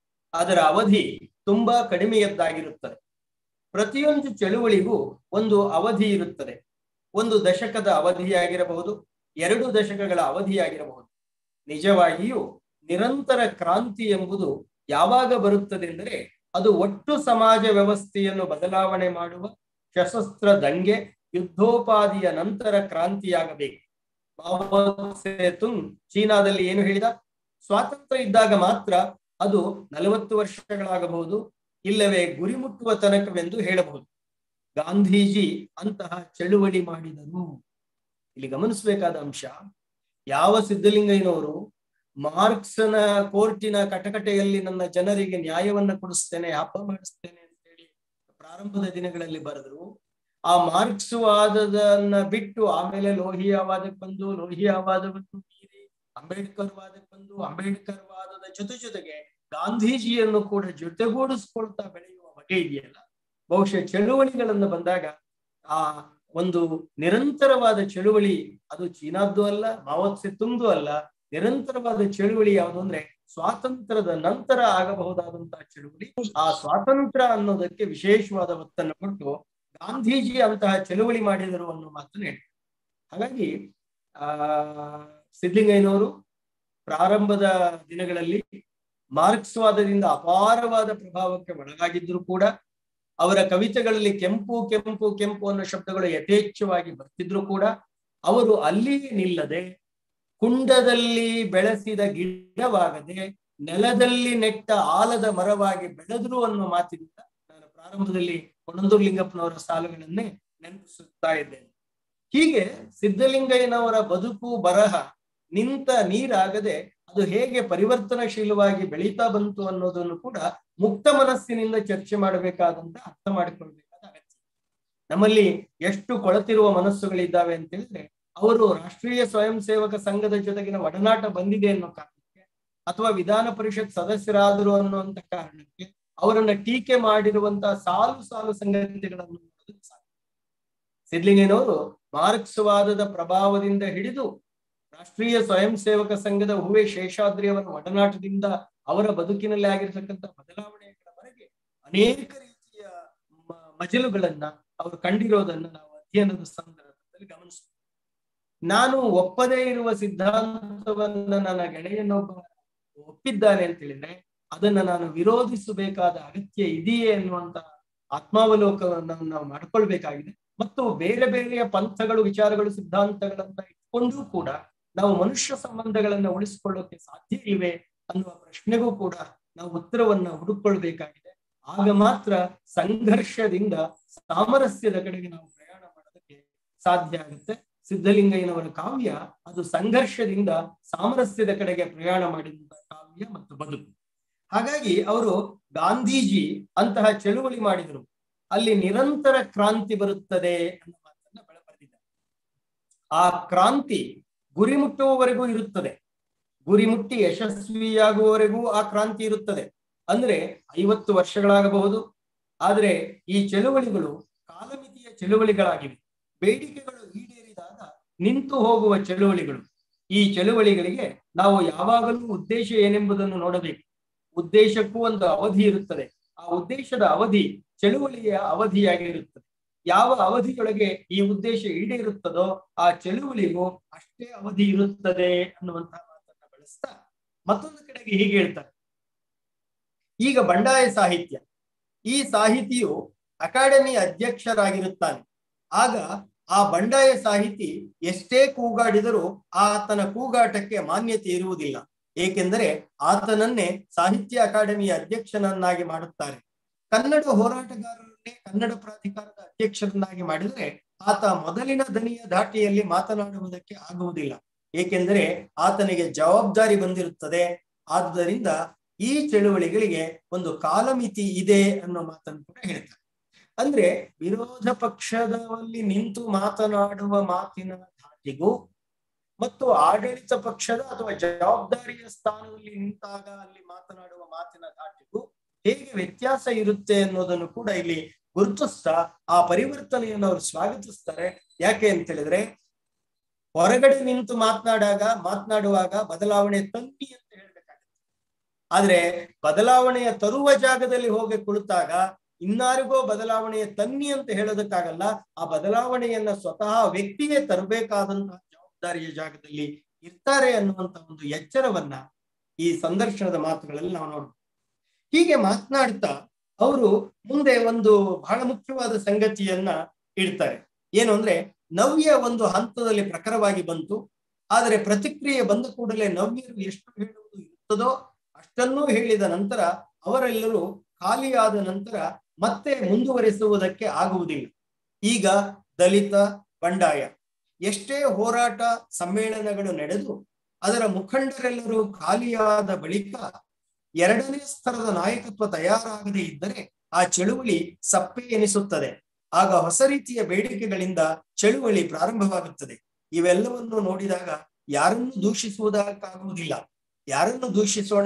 ಅದರ ಅವಧಿ ತುಂಬಾ ಕಡಿಮೆಯದ್ದಾಗಿರುತ್ತದೆ ಪ್ರತಿಯೊಂದು ಚಳುವಳಿಗೂ ಒಂದು ಅವಧಿ ಇರುತ್ತದೆ ಒಂದು ದಶಕದ ಅವಧಿಯಾಗಿರಬಹುದು ಎರಡು ದಶಕಗಳ ಅವಧಿಯಾಗಿರಬಹುದು ನಿಜವಾಗಿಯೂ ನಿರಂತರ ಕ್ರಾಂತಿ ಎಂಬುದು ಯಾವಾಗ ಬರುತ್ತದೆ ಎಂದರೆ ಅದು ಒಟ್ಟು ಸಮಾಜ ವ್ಯವಸ್ಥೆಯನ್ನು ಬದಲಾವಣೆ ಮಾಡುವ ಸಶಸ್ತ್ರ ದಂಗೆ ಯುದ್ಧೋಪಾದಿಯ ನಂತರ ಕ್ರಾಂತಿಯಾಗಬೇಕು ಮಾವೋ ಸೇತುಂಗ್ ಚೀನಾದಲ್ಲಿ ಏನು ಹೇಳಿದ ಸ್ವಾತಂತ್ರ್ಯ ಇದ್ದಾಗ ಮಾತ್ರ ಅದು ನಲವತ್ತು ವರ್ಷಗಳಾಗಬಹುದು ಇಲ್ಲವೇ ಗುರಿ ಮುಟ್ಟುವ ತನಕವೆಂದು ಹೇಳಬಹುದು ಗಾಂಧೀಜಿ ಅಂತಹ ಚಳುವಳಿ ಮಾಡಿದರು ಇಲ್ಲಿ ಗಮನಿಸಬೇಕಾದ ಅಂಶ ಯಾವ ಸಿದ್ಧಲಿಂಗಯ್ಯನವರು ಮಾರ್ಕ್ಸನ ಕೋರ್ಟಿನ ಕಟಕಟೆಯಲ್ಲಿ ನನ್ನ ಜನರಿಗೆ ನ್ಯಾಯವನ್ನ ಕೊಡಿಸ್ತೇನೆ ಹಬ್ಬ ಮಾಡಿಸ್ತೇನೆ ಅಂತ ಹೇಳಿ ಪ್ರಾರಂಭದ ದಿನಗಳಲ್ಲಿ ಬರೆದ್ರು ಆ ಮಾರ್ಕ್ಸ್ ವಾದದನ್ನ ಬಿಟ್ಟು ಆಮೇಲೆ ಲೋಹಿಯಾ ವಾದಕ್ಕೆ ಬಂದು ಲೋಹಿಯಾ ವಾದವನ್ನು ಮೀರಿ ಅಂಬೇಡ್ಕರ್ ವಾದಕ್ಕೆ ಬಂದು ಅಂಬೇಡ್ಕರ್ ವಾದದ ಜೊತೆ ಜೊತೆಗೆ ಗಾಂಧೀಜಿಯನ್ನು ಕೂಡ ಜೊತೆಗೂಡಿಸ್ಕೊಳ್ತಾ ಬೆಳೆಯುವ ಬಗೆ ಇದೆಯಲ್ಲ ಬಹುಶಃ ಚಳುವಳಿಗಳನ್ನು ಬಂದಾಗ ಆ ಒಂದು ನಿರಂತರವಾದ ಚಳುವಳಿ ಅದು ಚೀನಾದ್ದು ಅಲ್ಲ ಮಾವತ್ ಸೆತುಂಗ್ದು ಅಲ್ಲ ನಿರಂತರವಾದ ಚಳುವಳಿ ಯಾವುದು ಅಂದ್ರೆ ಸ್ವಾತಂತ್ರ್ಯದ ನಂತರ ಆಗಬಹುದಾದಂತಹ ಚಳುವಳಿ ಆ ಸ್ವಾತಂತ್ರ್ಯ ಅನ್ನೋದಕ್ಕೆ ವಿಶೇಷವಾದ ಒತ್ತನ್ನು ಕೊಟ್ಟು ಗಾಂಧೀಜಿ ಅಂತಹ ಚಳುವಳಿ ಮಾಡಿದರು ಅನ್ನೋ ಮಾತನ್ನು ಹೇಳ್ತಾರೆ ಹಾಗಾಗಿ ಆ ಸಿದ್ಲಿಂಗಯ್ಯನವರು ಪ್ರಾರಂಭದ ದಿನಗಳಲ್ಲಿ ಮಾರ್ಕ್ಸ್ವಾದದಿಂದ ಅಪಾರವಾದ ಪ್ರಭಾವಕ್ಕೆ ಒಳಗಾಗಿದ್ರು ಕೂಡ ಅವರ ಕವಿತೆಗಳಲ್ಲಿ ಕೆಂಪು ಕೆಂಪು ಕೆಂಪು ಅನ್ನೋ ಶಬ್ದಗಳು ಯಥೇಚ್ಛವಾಗಿ ಬರ್ತಿದ್ರು ಕೂಡ ಅವರು ಅಲ್ಲಿಯೇ ನಿಲ್ಲದೆ ಕುಂಡದಲ್ಲಿ ಬೆಳೆಸಿದ ಗಿಡವಾಗದೆ ನೆಲದಲ್ಲಿ ನೆಟ್ಟ ಆಲದ ಮರವಾಗಿ ಬೆಳೆದ್ರು ಅನ್ನೋ ಮಾತಿನಿಂದ ನಾನು ಪ್ರಾರಂಭದಲ್ಲಿ ಕೊಣಂದೂರು ಲಿಂಗಪ್ಪನವರ ಸಾಲುಗಳನ್ನೇ ನೆನಪಿಸುತ್ತಾ ಇದ್ದೇನೆ ಹೀಗೆ ಸಿದ್ಧಲಿಂಗಯ್ಯನವರ ಬದುಕು ಬರಹ ನಿಂತ ನೀರಾಗದೆ ಅದು ಹೇಗೆ ಪರಿವರ್ತನಶೀಲವಾಗಿ ಬೆಳೀತಾ ಬಂತು ಅನ್ನೋದನ್ನು ಕೂಡ ಮುಕ್ತ ಮನಸ್ಸಿನಿಂದ ಚರ್ಚೆ ಮಾಡಬೇಕಾದಂತ ಅರ್ಥ ಮಾಡಿಕೊಳ್ಬೇಕಾದ ಅಗತ್ಯ ನಮ್ಮಲ್ಲಿ ಎಷ್ಟು ಕೊಳತಿರುವ ಮನಸ್ಸುಗಳಿದ್ದಾವೆ ಅಂತ ಹೇಳಿದ್ರೆ ಅವರು ರಾಷ್ಟ್ರೀಯ ಸ್ವಯಂ ಸೇವಕ ಸಂಘದ ಜೊತೆಗಿನ ಒಡನಾಟ ಬಂದಿದೆ ಅನ್ನೋ ಕಾರಣಕ್ಕೆ ಅಥವಾ ವಿಧಾನ ಪರಿಷತ್ ಸದಸ್ಯರಾದರು ಅನ್ನುವಂತ ಕಾರಣಕ್ಕೆ ಅವರನ್ನ ಟೀಕೆ ಮಾಡಿರುವಂತಹ ಸಾಲು ಸಾಲು ಸಂಗತಿಗಳನ್ನು ನೋಡೋದಕ್ಕೆ ಸಾಧ್ಯ ಸಿದ್ಲಿಂಗಯ್ಯನವರು ಮಾರ್ಕ್ಸ್ವಾದದ ಪ್ರಭಾವದಿಂದ ಹಿಡಿದು ರಾಷ್ಟ್ರೀಯ ಸ್ವಯಂ ಸೇವಕ ಸಂಘದ ಹೂವೆ ಶೇಷಾದ್ರಿಯವರ ಒಡನಾಟದಿಂದ ಅವರ ಬದುಕಿನಲ್ಲಿ ಆಗಿರ್ತಕ್ಕಂಥ ಬದಲಾವಣೆಗಳವರೆಗೆ ಅನೇಕ ರೀತಿಯ ಮ- ಮಜಲುಗಳನ್ನ ಅವರು ಕಂಡಿರೋದನ್ನ ನಾವು ಅಧ್ಯಯನದ ಸಂದರ್ಭದಲ್ಲಿ ಗಮನಿಸ್ತೀವಿ ನಾನು ಒಪ್ಪದೇ ಇರುವ ಸಿದ್ಧಾಂತವನ್ನ ನನ್ನ ಗೆಳೆಯನೊಬ್ಬ ಒಪ್ಪಿದ್ದಾನೆ ಅಂತ ಹೇಳಿದ್ರೆ ಅದನ್ನ ನಾನು ವಿರೋಧಿಸಬೇಕಾದ ಅಗತ್ಯ ಇದೆಯೇ ಎನ್ನುವಂತ ಆತ್ಮಾವಲೋಕನವನ್ನು ನಾವು ಮಾಡ್ಕೊಳ್ಬೇಕಾಗಿದೆ ಮತ್ತು ಬೇರೆ ಬೇರೆಯ ಪಂಥಗಳು ವಿಚಾರಗಳು ಸಿದ್ಧಾಂತಗಳನ್ನ ಇಟ್ಕೊಂಡೂ ಕೂಡ ನಾವು ಮನುಷ್ಯ ಸಂಬಂಧಗಳನ್ನ ಉಳಿಸಿಕೊಳ್ಳೋಕೆ ಸಾಧ್ಯ ಇವೆ ಅನ್ನುವ ಪ್ರಶ್ನೆಗೂ ಕೂಡ ನಾವು ಉತ್ತರವನ್ನ ಹುಡುಕೊಳ್ಬೇಕಾಗಿದೆ ಆಗ ಮಾತ್ರ ಸಂಘರ್ಷದಿಂದ ಸಾಮರಸ್ಯದ ಕಡೆಗೆ ನಾವು ಪ್ರಯಾಣ ಮಾಡೋದಕ್ಕೆ ಸಾಧ್ಯ ಆಗುತ್ತೆ ಸಿದ್ಧಲಿಂಗಯ್ಯನವರ ಕಾವ್ಯ ಅದು ಸಂಘರ್ಷದಿಂದ ಸಾಮರಸ್ಯದ ಕಡೆಗೆ ಪ್ರಯಾಣ ಮಾಡಿದಂತ ಕಾವ್ಯ ಮತ್ತು ಬದುಕು ಹಾಗಾಗಿ ಅವರು ಗಾಂಧೀಜಿ ಅಂತಹ ಚಳುವಳಿ ಮಾಡಿದರು ಅಲ್ಲಿ ನಿರಂತರ ಕ್ರಾಂತಿ ಬರುತ್ತದೆ ಅನ್ನೋ ಮಾತನ್ನ ಬೆಳ ಬರೆದಿದ್ದಾರೆ ಆ ಕ್ರಾಂತಿ ಗುರಿ ಮುಟ್ಟುವವರೆಗೂ ಇರುತ್ತದೆ ಗುರಿ ಮುಟ್ಟಿ ಯಶಸ್ವಿಯಾಗುವವರೆಗೂ ಆ ಕ್ರಾಂತಿ ಇರುತ್ತದೆ ಅಂದ್ರೆ ಐವತ್ತು ವರ್ಷಗಳಾಗಬಹುದು ಆದ್ರೆ ಈ ಚಳುವಳಿಗಳು ಕಾಲಮಿತಿಯ ಚಳುವಳಿಗಳಾಗಿವೆ ಬೇಡಿಕೆಗಳು ಈಡೇರಿದಾಗ ನಿಂತು ಹೋಗುವ ಚಳುವಳಿಗಳು ಈ ಚಳುವಳಿಗಳಿಗೆ ನಾವು ಯಾವಾಗಲೂ ಉದ್ದೇಶ ಏನೆಂಬುದನ್ನು ನೋಡಬೇಕು ಉದ್ದೇಶಕ್ಕೂ ಒಂದು ಅವಧಿ ಇರುತ್ತದೆ ಆ ಉದ್ದೇಶದ ಅವಧಿ ಚಳುವಳಿಯ ಅವಧಿಯಾಗಿರುತ್ತದೆ ಯಾವ ಅವಧಿಯೊಳಗೆ ಈ ಉದ್ದೇಶ ಈಡೇರುತ್ತದೋ ಆ ಚಳುವಳಿಗೂ ಅಷ್ಟೇ ಅವಧಿ ಇರುತ್ತದೆ ಅನ್ನುವಂತಹ ಮಾತನ್ನ ಬಳಸ್ತಾ ಮತ್ತೊಂದು ಕಡೆಗೆ ಹೀಗೆ ಹೇಳ್ತಾರೆ ಈಗ ಬಂಡಾಯ ಸಾಹಿತ್ಯ ಈ ಸಾಹಿತಿಯು ಅಕಾಡೆಮಿ ಅಧ್ಯಕ್ಷರಾಗಿರುತ್ತಾನೆ ಆಗ ಆ ಬಂಡಾಯ ಸಾಹಿತಿ ಎಷ್ಟೇ ಕೂಗಾಡಿದರೂ ಆತನ ಕೂಗಾಟಕ್ಕೆ ಮಾನ್ಯತೆ ಇರುವುದಿಲ್ಲ ಏಕೆಂದರೆ ಆತನನ್ನೇ ಸಾಹಿತ್ಯ ಅಕಾಡೆಮಿಯ ಅಧ್ಯಕ್ಷನನ್ನಾಗಿ ಮಾಡುತ್ತಾರೆ ಕನ್ನಡ ಹೋರಾಟಗಾರರನ್ನೇ ಕನ್ನಡ ಪ್ರಾಧಿಕಾರದ ಅಧ್ಯಕ್ಷರನ್ನಾಗಿ ಮಾಡಿದರೆ ಆತ ಮೊದಲಿನ ದನಿಯ ಧಾಟಿಯಲ್ಲಿ ಮಾತನಾಡುವುದಕ್ಕೆ ಆಗುವುದಿಲ್ಲ ಏಕೆಂದರೆ ಆತನಿಗೆ ಜವಾಬ್ದಾರಿ ಬಂದಿರುತ್ತದೆ ಆದುದರಿಂದ ಈ ಚಳುವಳಿಗಳಿಗೆ ಒಂದು ಕಾಲಮಿತಿ ಇದೆ ಅನ್ನೋ ಮಾತನ್ನು ಕೂಡ ಹೇಳ್ತಾರೆ ಅಂದ್ರೆ ವಿರೋಧ ಪಕ್ಷದಲ್ಲಿ ನಿಂತು ಮಾತನಾಡುವ ಮಾತಿನ ಧಾಟಿಗೂ ಮತ್ತು ಆಡಳಿತ ಪಕ್ಷದ ಅಥವಾ ಜವಾಬ್ದಾರಿಯ ಸ್ಥಾನದಲ್ಲಿ ನಿಂತಾಗ ಅಲ್ಲಿ ಮಾತನಾಡುವ ಮಾತಿನ ಧಾಟಿಗೂ ಹೇಗೆ ವ್ಯತ್ಯಾಸ ಇರುತ್ತೆ ಅನ್ನೋದನ್ನು ಕೂಡ ಇಲ್ಲಿ ಗುರುತಿಸ್ತಾ ಆ ಪರಿವರ್ತನೆಯನ್ನು ಅವರು ಸ್ವಾಗತಿಸ್ತಾರೆ ಯಾಕೆ ಅಂತ ಹೇಳಿದ್ರೆ ಹೊರಗಡೆ ನಿಂತು ಮಾತನಾಡಾಗ ಮಾತನಾಡುವಾಗ ಬದಲಾವಣೆ ತನ್ನಿ ಅಂತ ಹೇಳ್ಬೇಕಾಗುತ್ತೆ ಆದ್ರೆ ಬದಲಾವಣೆಯ ತರುವ ಜಾಗದಲ್ಲಿ ಹೋಗಿ ಕುಳಿತಾಗ ಇನ್ನಾರಿಗೋ ಬದಲಾವಣೆಯ ತನ್ನಿ ಅಂತ ಹೇಳೋದಕ್ಕಾಗಲ್ಲ ಆ ಬದಲಾವಣೆಯನ್ನ ಸ್ವತಃ ವ್ಯಕ್ತಿಗೆ ತರಬೇಕಾದಂತಹ ಜವಾಬ್ದಾರಿಯ ಜಾಗದಲ್ಲಿ ಇರ್ತಾರೆ ಅನ್ನುವಂತ ಒಂದು ಎಚ್ಚರವನ್ನ ಈ ಸಂದರ್ಶನದ ಮಾತುಗಳಲ್ಲಿ ನಾವು ನೋಡ್ಬೋದು ಹೀಗೆ ಮಾತನಾಡ್ತಾ ಅವರು ಮುಂದೆ ಒಂದು ಬಹಳ ಮುಖ್ಯವಾದ ಸಂಗತಿಯನ್ನ ಇಡ್ತಾರೆ ಏನು ಅಂದ್ರೆ ನವ್ಯ ಒಂದು ಹಂತದಲ್ಲಿ ಪ್ರಖರವಾಗಿ ಬಂತು ಆದರೆ ಪ್ರತಿಕ್ರಿಯೆ ಬಂದ ಕೂಡಲೇ ನವ್ಯರು ಎಷ್ಟು ಹೇಳುವುದು ಇರುತ್ತದೋ ಅಷ್ಟನ್ನೂ ಹೇಳಿದ ನಂತರ ಅವರೆಲ್ಲರೂ ಖಾಲಿಯಾದ ನಂತರ ಮತ್ತೆ ಮುಂದುವರಿಸುವುದಕ್ಕೆ ಆಗುವುದಿಲ್ಲ ಈಗ ದಲಿತ ಬಂಡಾಯ ಎಷ್ಟೇ ಹೋರಾಟ ಸಮ್ಮೇಳನಗಳು ನಡೆದು ಅದರ ಮುಖಂಡರೆಲ್ಲರೂ ಖಾಲಿಯಾದ ಬಳಿಕ ಎರಡನೇ ಸ್ತರದ ನಾಯಕತ್ವ ತಯಾರಾಗದೇ ಇದ್ದರೆ ಆ ಚಳುವಳಿ ಸಪ್ಪೆ ಎನಿಸುತ್ತದೆ ಆಗ ಹೊಸ ರೀತಿಯ ಬೇಡಿಕೆಗಳಿಂದ ಚಳುವಳಿ ಪ್ರಾರಂಭವಾಗುತ್ತದೆ ಇವೆಲ್ಲವನ್ನು ನೋಡಿದಾಗ ಯಾರನ್ನು ದೂಷಿಸುವುದಕ್ಕಾಗುವುದಿಲ್ಲ ಯಾರನ್ನು ದೂಷಿಸೋಣ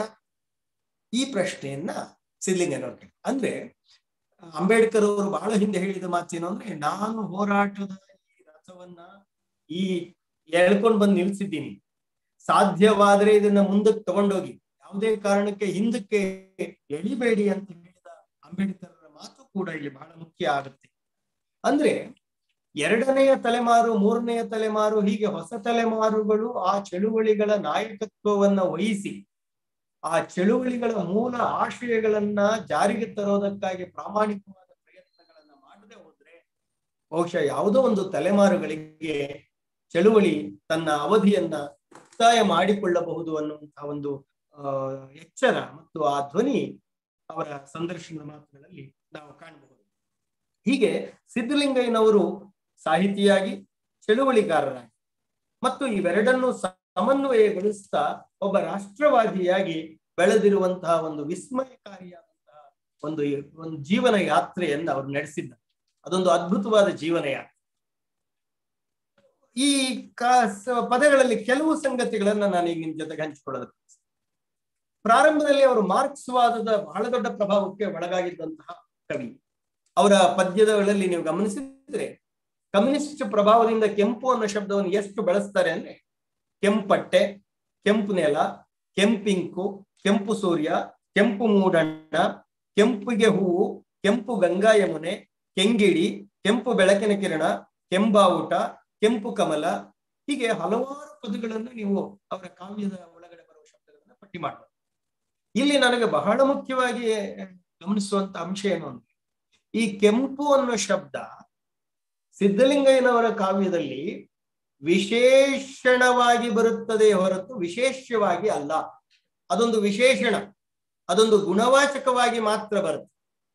ಈ ಪ್ರಶ್ನೆಯನ್ನ ಸಿದ್ಲಿಂಗನವ್ರು ಕೇಳಿ ಅಂದ್ರೆ ಅಂಬೇಡ್ಕರ್ ಅವರು ಬಹಳ ಹಿಂದೆ ಹೇಳಿದ ಮಾತೇನು ಅಂದ್ರೆ ನಾನು ಹೋರಾಟದ ಈ ರಥವನ್ನ ಈ ಎಳ್ಕೊಂಡ್ ಬಂದು ನಿಲ್ಸಿದ್ದೀನಿ ಸಾಧ್ಯವಾದ್ರೆ ಇದನ್ನ ಮುಂದಕ್ಕೆ ತಗೊಂಡೋಗಿ ಯಾವುದೇ ಕಾರಣಕ್ಕೆ ಹಿಂದಕ್ಕೆ ಎಳಿಬೇಡಿ ಅಂತ ಹೇಳಿದ ಅಂಬೇಡ್ಕರ್ ಮಾತು ಕೂಡ ಇಲ್ಲಿ ಬಹಳ ಮುಖ್ಯ ಆಗುತ್ತೆ ಅಂದ್ರೆ ಎರಡನೆಯ ತಲೆಮಾರು ಮೂರನೆಯ ತಲೆಮಾರು ಹೀಗೆ ಹೊಸ ತಲೆಮಾರುಗಳು ಆ ಚಳುವಳಿಗಳ ನಾಯಕತ್ವವನ್ನ ವಹಿಸಿ ಆ ಚಳುವಳಿಗಳ ಮೂಲ ಆಶಯಗಳನ್ನ ಜಾರಿಗೆ ತರೋದಕ್ಕಾಗಿ ಪ್ರಾಮಾಣಿಕವಾದ ಪ್ರಯತ್ನಗಳನ್ನ ಮಾಡದೆ ಹೋದ್ರೆ ಬಹುಶಃ ಯಾವುದೋ ಒಂದು ತಲೆಮಾರುಗಳಿಗೆ ಚಳುವಳಿ ತನ್ನ ಅವಧಿಯನ್ನ ಮುಕ್ತಾಯ ಮಾಡಿಕೊಳ್ಳಬಹುದು ಅನ್ನುವಂತಹ ಒಂದು ಆ ಎಚ್ಚರ ಮತ್ತು ಆ ಧ್ವನಿ ಅವರ ಸಂದರ್ಶನದ ಮಾತುಗಳಲ್ಲಿ ನಾವು ಕಾಣಬಹುದು ಹೀಗೆ ಸಿದ್ಧಲಿಂಗಯ್ಯನವರು ಸಾಹಿತಿಯಾಗಿ ಚಳುವಳಿಗಾರರಾಗಿ ಮತ್ತು ಇವೆರಡನ್ನು ಸಮನ್ವಯಗೊಳಿಸ್ತಾ ಒಬ್ಬ ರಾಷ್ಟ್ರವಾದಿಯಾಗಿ ಬೆಳೆದಿರುವಂತಹ ಒಂದು ವಿಸ್ಮಯಕಾರಿಯಾದಂತಹ ಒಂದು ಒಂದು ಜೀವನ ಯಾತ್ರೆಯನ್ನ ಅವರು ನಡೆಸಿದ್ದಾರೆ ಅದೊಂದು ಅದ್ಭುತವಾದ ಜೀವನ ಯಾತ್ರೆ ಈ ಪದಗಳಲ್ಲಿ ಕೆಲವು ಸಂಗತಿಗಳನ್ನ ನಾನು ಈಗ ನಿಮ್ ಜೊತೆಗೆ ಹಂಚಿಕೊಳ್ಳೋದಕ್ಕೆ ಪ್ರಾರಂಭದಲ್ಲಿ ಅವರು ಮಾರ್ಕ್ಸ್ವಾದದ ಬಹಳ ದೊಡ್ಡ ಪ್ರಭಾವಕ್ಕೆ ಒಳಗಾಗಿದ್ದಂತಹ ಕವಿ ಅವರ ಪದ್ಯಗಳಲ್ಲಿ ನೀವು ಗಮನಿಸಿದ್ರೆ ಕಮ್ಯುನಿಸ್ಟ್ ಪ್ರಭಾವದಿಂದ ಕೆಂಪು ಅನ್ನೋ ಶಬ್ದವನ್ನು ಎಷ್ಟು ಬಳಸ್ತಾರೆ ಅಂದ್ರೆ ಕೆಂಪಟ್ಟೆ ಕೆಂಪು ನೆಲ ಕೆಂಪಿಂಕು ಕೆಂಪು ಸೂರ್ಯ ಕೆಂಪು ಮೂಡಣ್ಣ ಕೆಂಪಿಗೆ ಹೂವು ಕೆಂಪು ಗಂಗಾ ಯಮುನೆ ಕೆಂಗಿಡಿ ಕೆಂಪು ಬೆಳಕಿನ ಕಿರಣ ಕೆಂಬಾವುಟ ಕೆಂಪು ಕಮಲ ಹೀಗೆ ಹಲವಾರು ಪದಗಳನ್ನು ನೀವು ಅವರ ಕಾವ್ಯದ ಒಳಗಡೆ ಬರುವ ಶಬ್ದಗಳನ್ನ ಪಟ್ಟಿ ಮಾಡಬಹುದು ಇಲ್ಲಿ ನನಗೆ ಬಹಳ ಮುಖ್ಯವಾಗಿ ಗಮನಿಸುವಂತ ಅಂಶ ಏನು ಅಂದ್ರೆ ಈ ಕೆಂಪು ಅನ್ನೋ ಶಬ್ದ ಸಿದ್ಧಲಿಂಗಯ್ಯನವರ ಕಾವ್ಯದಲ್ಲಿ ವಿಶೇಷಣವಾಗಿ ಬರುತ್ತದೆ ಹೊರತು ವಿಶೇಷವಾಗಿ ಅಲ್ಲ ಅದೊಂದು ವಿಶೇಷಣ ಅದೊಂದು ಗುಣವಾಚಕವಾಗಿ ಮಾತ್ರ ಬರುತ್ತೆ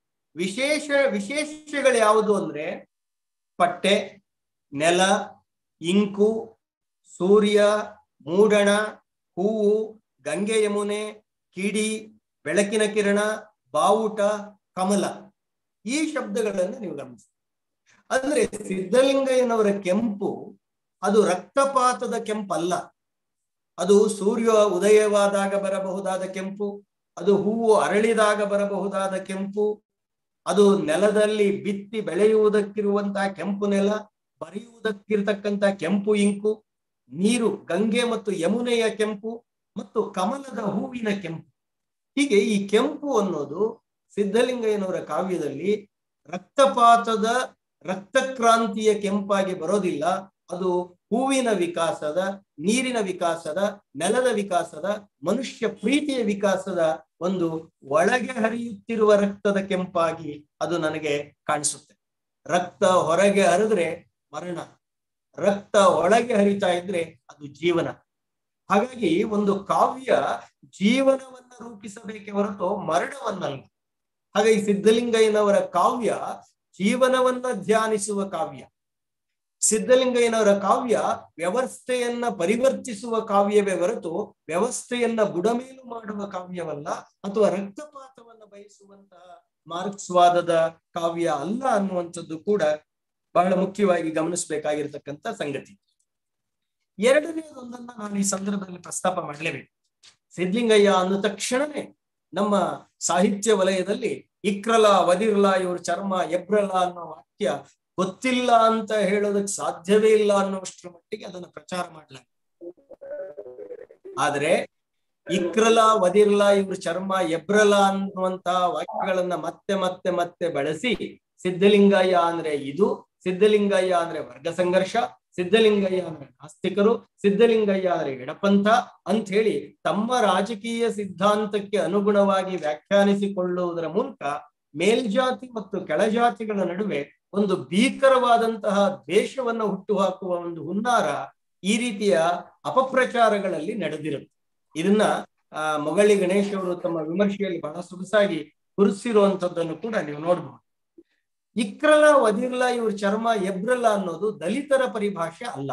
ವಿಶೇಷ ವಿಶೇಷಗಳು ಯಾವುದು ಅಂದ್ರೆ ಪಟ್ಟೆ ನೆಲ ಇಂಕು ಸೂರ್ಯ ಮೂಡಣ ಹೂವು ಗಂಗೆ ಯಮುನೆ ಕಿಡಿ ಬೆಳಕಿನ ಕಿರಣ ಬಾವುಟ ಕಮಲ ಈ ಶಬ್ದಗಳನ್ನು ನೀವು ಗಮನಿಸಿ ಅಂದ್ರೆ ಸಿದ್ಧಲಿಂಗಯ್ಯನವರ ಕೆಂಪು ಅದು ರಕ್ತಪಾತದ ಕೆಂಪಲ್ಲ ಅದು ಸೂರ್ಯ ಉದಯವಾದಾಗ ಬರಬಹುದಾದ ಕೆಂಪು ಅದು ಹೂವು ಅರಳಿದಾಗ ಬರಬಹುದಾದ ಕೆಂಪು ಅದು ನೆಲದಲ್ಲಿ ಬಿತ್ತಿ ಬೆಳೆಯುವುದಕ್ಕಿರುವಂತಹ ಕೆಂಪು ನೆಲ ಬರೆಯುವುದಕ್ಕಿರ್ತಕ್ಕಂತ ಕೆಂಪು ಇಂಕು ನೀರು ಗಂಗೆ ಮತ್ತು ಯಮುನೆಯ ಕೆಂಪು ಮತ್ತು ಕಮಲದ ಹೂವಿನ ಕೆಂಪು ಹೀಗೆ ಈ ಕೆಂಪು ಅನ್ನೋದು ಸಿದ್ಧಲಿಂಗಯ್ಯನವರ ಕಾವ್ಯದಲ್ಲಿ ರಕ್ತಪಾತದ ರಕ್ತಕ್ರಾಂತಿಯ ಕೆಂಪಾಗಿ ಬರೋದಿಲ್ಲ ಅದು ಹೂವಿನ ವಿಕಾಸದ ನೀರಿನ ವಿಕಾಸದ ನೆಲದ ವಿಕಾಸದ ಮನುಷ್ಯ ಪ್ರೀತಿಯ ವಿಕಾಸದ ಒಂದು ಒಳಗೆ ಹರಿಯುತ್ತಿರುವ ರಕ್ತದ ಕೆಂಪಾಗಿ ಅದು ನನಗೆ ಕಾಣಿಸುತ್ತೆ ರಕ್ತ ಹೊರಗೆ ಹರಿದ್ರೆ ಮರಣ ರಕ್ತ ಒಳಗೆ ಹರಿತಾ ಇದ್ರೆ ಅದು ಜೀವನ ಹಾಗಾಗಿ ಒಂದು ಕಾವ್ಯ ಜೀವನವನ್ನ ರೂಪಿಸಬೇಕೆ ಹೊರತು ಮರಣವನ್ನಲ್ಲ ಹಾಗಾಗಿ ಸಿದ್ಧಲಿಂಗಯ್ಯನವರ ಕಾವ್ಯ ಜೀವನವನ್ನ ಧ್ಯಾನಿಸುವ ಕಾವ್ಯ ಸಿದ್ಧಲಿಂಗಯ್ಯನವರ ಕಾವ್ಯ ವ್ಯವಸ್ಥೆಯನ್ನ ಪರಿವರ್ತಿಸುವ ಕಾವ್ಯವೇ ಹೊರತು ವ್ಯವಸ್ಥೆಯನ್ನ ಬುಡಮೇಲು ಮಾಡುವ ಕಾವ್ಯವಲ್ಲ ಅಥವಾ ರಕ್ತಪಾತವನ್ನ ಬಯಸುವಂತಹ ಮಾರ್ಕ್ಸ್ವಾದದ ಕಾವ್ಯ ಅಲ್ಲ ಅನ್ನುವಂಥದ್ದು ಕೂಡ ಬಹಳ ಮುಖ್ಯವಾಗಿ ಗಮನಿಸಬೇಕಾಗಿರ್ತಕ್ಕಂಥ ಸಂಗತಿ ಎರಡನೇದೊಂದನ್ನ ನಾನು ಈ ಸಂದರ್ಭದಲ್ಲಿ ಪ್ರಸ್ತಾಪ ಮಾಡಲೇಬೇಕು ಸಿದ್ಧಲಿಂಗಯ್ಯ ಅಂದ ತಕ್ಷಣನೇ ನಮ್ಮ ಸಾಹಿತ್ಯ ವಲಯದಲ್ಲಿ ಇಕ್ರಲ ವದಿರ್ಲ ಇವ್ರ ಚರ್ಮ ಎಬ್ರಲ ಅನ್ನೋ ವಾಕ್ಯ ಗೊತ್ತಿಲ್ಲ ಅಂತ ಹೇಳೋದಕ್ಕೆ ಸಾಧ್ಯವೇ ಇಲ್ಲ ಅನ್ನೋಷ್ಟರ ಮಟ್ಟಿಗೆ ಅದನ್ನ ಪ್ರಚಾರ ಮಾಡಲಾಗಿದೆ ಆದ್ರೆ ಇಕ್ರಲ ವದಿರ್ಲ ಇವ್ರ ಚರ್ಮ ಎಬ್ರಲ ಅನ್ನುವಂತ ವಾಕ್ಯಗಳನ್ನ ಮತ್ತೆ ಮತ್ತೆ ಮತ್ತೆ ಬಳಸಿ ಸಿದ್ಧಲಿಂಗಯ್ಯ ಅಂದ್ರೆ ಇದು ಸಿದ್ಧಲಿಂಗಯ್ಯ ಅಂದ್ರೆ ವರ್ಗ ಸಂಘರ್ಷ ಸಿದ್ಧಲಿಂಗಯ್ಯ ಅಂದ್ರೆ ನಾಸ್ತಿಕರು ಸಿದ್ಧಲಿಂಗಯ್ಯ ಅಂದ್ರೆ ಎಡಪಂಥ ಅಂತ ಹೇಳಿ ತಮ್ಮ ರಾಜಕೀಯ ಸಿದ್ಧಾಂತಕ್ಕೆ ಅನುಗುಣವಾಗಿ ವ್ಯಾಖ್ಯಾನಿಸಿಕೊಳ್ಳುವುದರ ಮೂಲಕ ಮೇಲ್ಜಾತಿ ಮತ್ತು ಕೆಳಜಾತಿಗಳ ನಡುವೆ ಒಂದು ಭೀಕರವಾದಂತಹ ದ್ವೇಷವನ್ನ ಹುಟ್ಟುಹಾಕುವ ಒಂದು ಹುನ್ನಾರ ಈ ರೀತಿಯ ಅಪಪ್ರಚಾರಗಳಲ್ಲಿ ನಡೆದಿರುತ್ತೆ ಇದನ್ನ ಆ ಮೊಗಳಿ ಗಣೇಶ್ ಅವರು ತಮ್ಮ ವಿಮರ್ಶೆಯಲ್ಲಿ ಬಹಳ ಸೊಗಸಾಗಿ ಕುರಿಸಿರುವಂತದ್ದನ್ನು ಕೂಡ ನೀವು ನೋಡ್ಬಹುದು ಇಕ್ರಲ ವದಿರ್ಲ ಇವ್ರ ಚರ್ಮ ಎಬ್ರಲ್ಲ ಅನ್ನೋದು ದಲಿತರ ಪರಿಭಾಷೆ ಅಲ್ಲ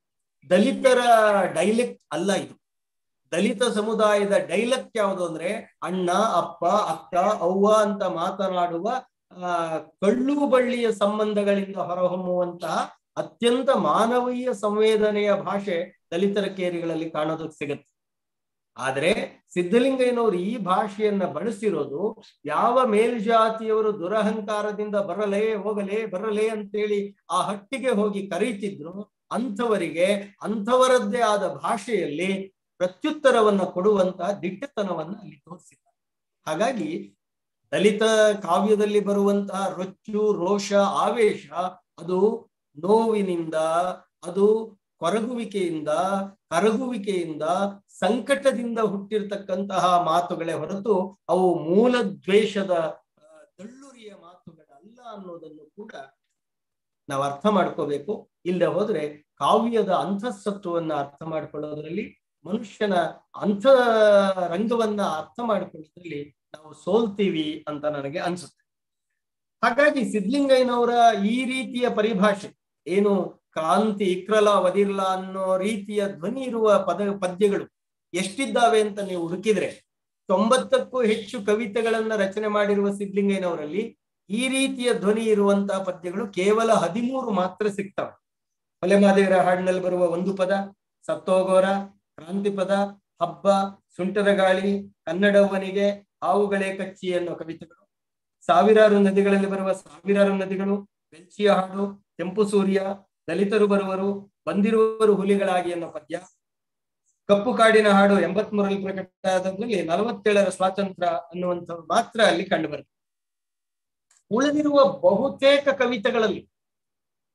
ದಲಿತರ ಡೈಲೆಕ್ಟ್ ಅಲ್ಲ ಇದು ದಲಿತ ಸಮುದಾಯದ ಡೈಲೆಕ್ಟ್ ಯಾವುದು ಅಂದ್ರೆ ಅಣ್ಣ ಅಪ್ಪ ಅಕ್ಕ ಅವ್ವ ಅಂತ ಮಾತನಾಡುವ ಆ ಕಳ್ಳು ಬಳ್ಳಿಯ ಸಂಬಂಧಗಳಿಂದ ಹೊರಹೊಮ್ಮುವಂತಹ ಅತ್ಯಂತ ಮಾನವೀಯ ಸಂವೇದನೆಯ ಭಾಷೆ ದಲಿತರ ಕೇರಿಗಳಲ್ಲಿ ಕಾಣೋದಕ್ಕೆ ಸಿಗತ್ತೆ ಆದ್ರೆ ಸಿದ್ಧಲಿಂಗಯ್ಯನವರು ಈ ಭಾಷೆಯನ್ನ ಬಳಸಿರೋದು ಯಾವ ಮೇಲ್ಜಾತಿಯವರು ದುರಹಂಕಾರದಿಂದ ಬರಲೇ ಹೋಗಲೇ ಬರಲೇ ಅಂತೇಳಿ ಆ ಹಟ್ಟಿಗೆ ಹೋಗಿ ಕರೀತಿದ್ರು ಅಂಥವರಿಗೆ ಅಂಥವರದ್ದೇ ಆದ ಭಾಷೆಯಲ್ಲಿ ಪ್ರತ್ಯುತ್ತರವನ್ನ ಕೊಡುವಂತ ದಿಟ್ಟತನವನ್ನ ಅಲ್ಲಿ ತೋರಿಸಿದ್ದಾರೆ ಹಾಗಾಗಿ ದಲಿತ ಕಾವ್ಯದಲ್ಲಿ ಬರುವಂತಹ ರೊಚ್ಚು ರೋಷ ಆವೇಶ ಅದು ನೋವಿನಿಂದ ಅದು ಕೊರಗುವಿಕೆಯಿಂದ ಕರಗುವಿಕೆಯಿಂದ ಸಂಕಟದಿಂದ ಹುಟ್ಟಿರ್ತಕ್ಕಂತಹ ಮಾತುಗಳೇ ಹೊರತು ಅವು ಮೂಲ ದ್ವೇಷದ ದಳ್ಳುರಿಯ ಮಾತುಗಳಲ್ಲ ಅನ್ನೋದನ್ನು ಕೂಡ ನಾವು ಅರ್ಥ ಮಾಡ್ಕೋಬೇಕು ಇಲ್ಲದೆ ಹೋದ್ರೆ ಕಾವ್ಯದ ಅಂತಃಸತ್ವವನ್ನ ಅರ್ಥ ಮಾಡ್ಕೊಳ್ಳೋದ್ರಲ್ಲಿ ಮನುಷ್ಯನ ಅಂಥ ರಂಗವನ್ನ ಅರ್ಥ ಮಾಡ್ಕೊಳ್ಳೋದ್ರಲ್ಲಿ ನಾವು ಸೋಲ್ತೀವಿ ಅಂತ ನನಗೆ ಅನ್ಸುತ್ತೆ ಹಾಗಾಗಿ ಸಿದ್ಲಿಂಗಯ್ಯನವರ ಈ ರೀತಿಯ ಪರಿಭಾಷೆ ಏನು ಕ್ರಾಂತಿ ಇಕ್ರಲ ವದಿರ್ಲ ಅನ್ನೋ ರೀತಿಯ ಧ್ವನಿ ಇರುವ ಪದ ಪದ್ಯಗಳು ಎಷ್ಟಿದ್ದಾವೆ ಅಂತ ನೀವು ಹುಡುಕಿದ್ರೆ ತೊಂಬತ್ತಕ್ಕೂ ಹೆಚ್ಚು ಕವಿತೆಗಳನ್ನ ರಚನೆ ಮಾಡಿರುವ ಸಿದ್ಲಿಂಗಯ್ಯನವರಲ್ಲಿ ಈ ರೀತಿಯ ಧ್ವನಿ ಇರುವಂತಹ ಪದ್ಯಗಳು ಕೇವಲ ಹದಿಮೂರು ಮಾತ್ರ ಸಿಗ್ತವೆ ಹೊಲೆಮಾದೇವರ ಹಾಡಿನಲ್ಲಿ ಬರುವ ಒಂದು ಪದ ಸತ್ತೋಗೋರ ಕ್ರಾಂತಿ ಪದ ಹಬ್ಬ ಸುಂಟರ ಗಾಳಿ ಕನ್ನಡವನಿಗೆ ಹಾವುಗಳೇ ಕಚ್ಚಿ ಅನ್ನೋ ಕವಿತೆಗಳು ಸಾವಿರಾರು ನದಿಗಳಲ್ಲಿ ಬರುವ ಸಾವಿರಾರು ನದಿಗಳು ಬೆಲ್ಚಿಯ ಹಾಡು ಕೆಂಪು ಸೂರ್ಯ ದಲಿತರು ಬರುವರು ಬಂದಿರುವರು ಹುಲಿಗಳಾಗಿ ಅನ್ನೋ ಪದ್ಯ ಕಪ್ಪು ಕಾಡಿನ ಹಾಡು ಎಂಬತ್ ಮೂರಲ್ಲಿ ಪ್ರಕಟ ಆದಲ್ಲಿ ನಲವತ್ತೇಳರ ಸ್ವಾತಂತ್ರ್ಯ ಅನ್ನುವಂಥದ್ದು ಮಾತ್ರ ಅಲ್ಲಿ ಕಂಡು ಬರುತ್ತೆ ಉಳಿದಿರುವ ಬಹುತೇಕ ಕವಿತೆಗಳಲ್ಲಿ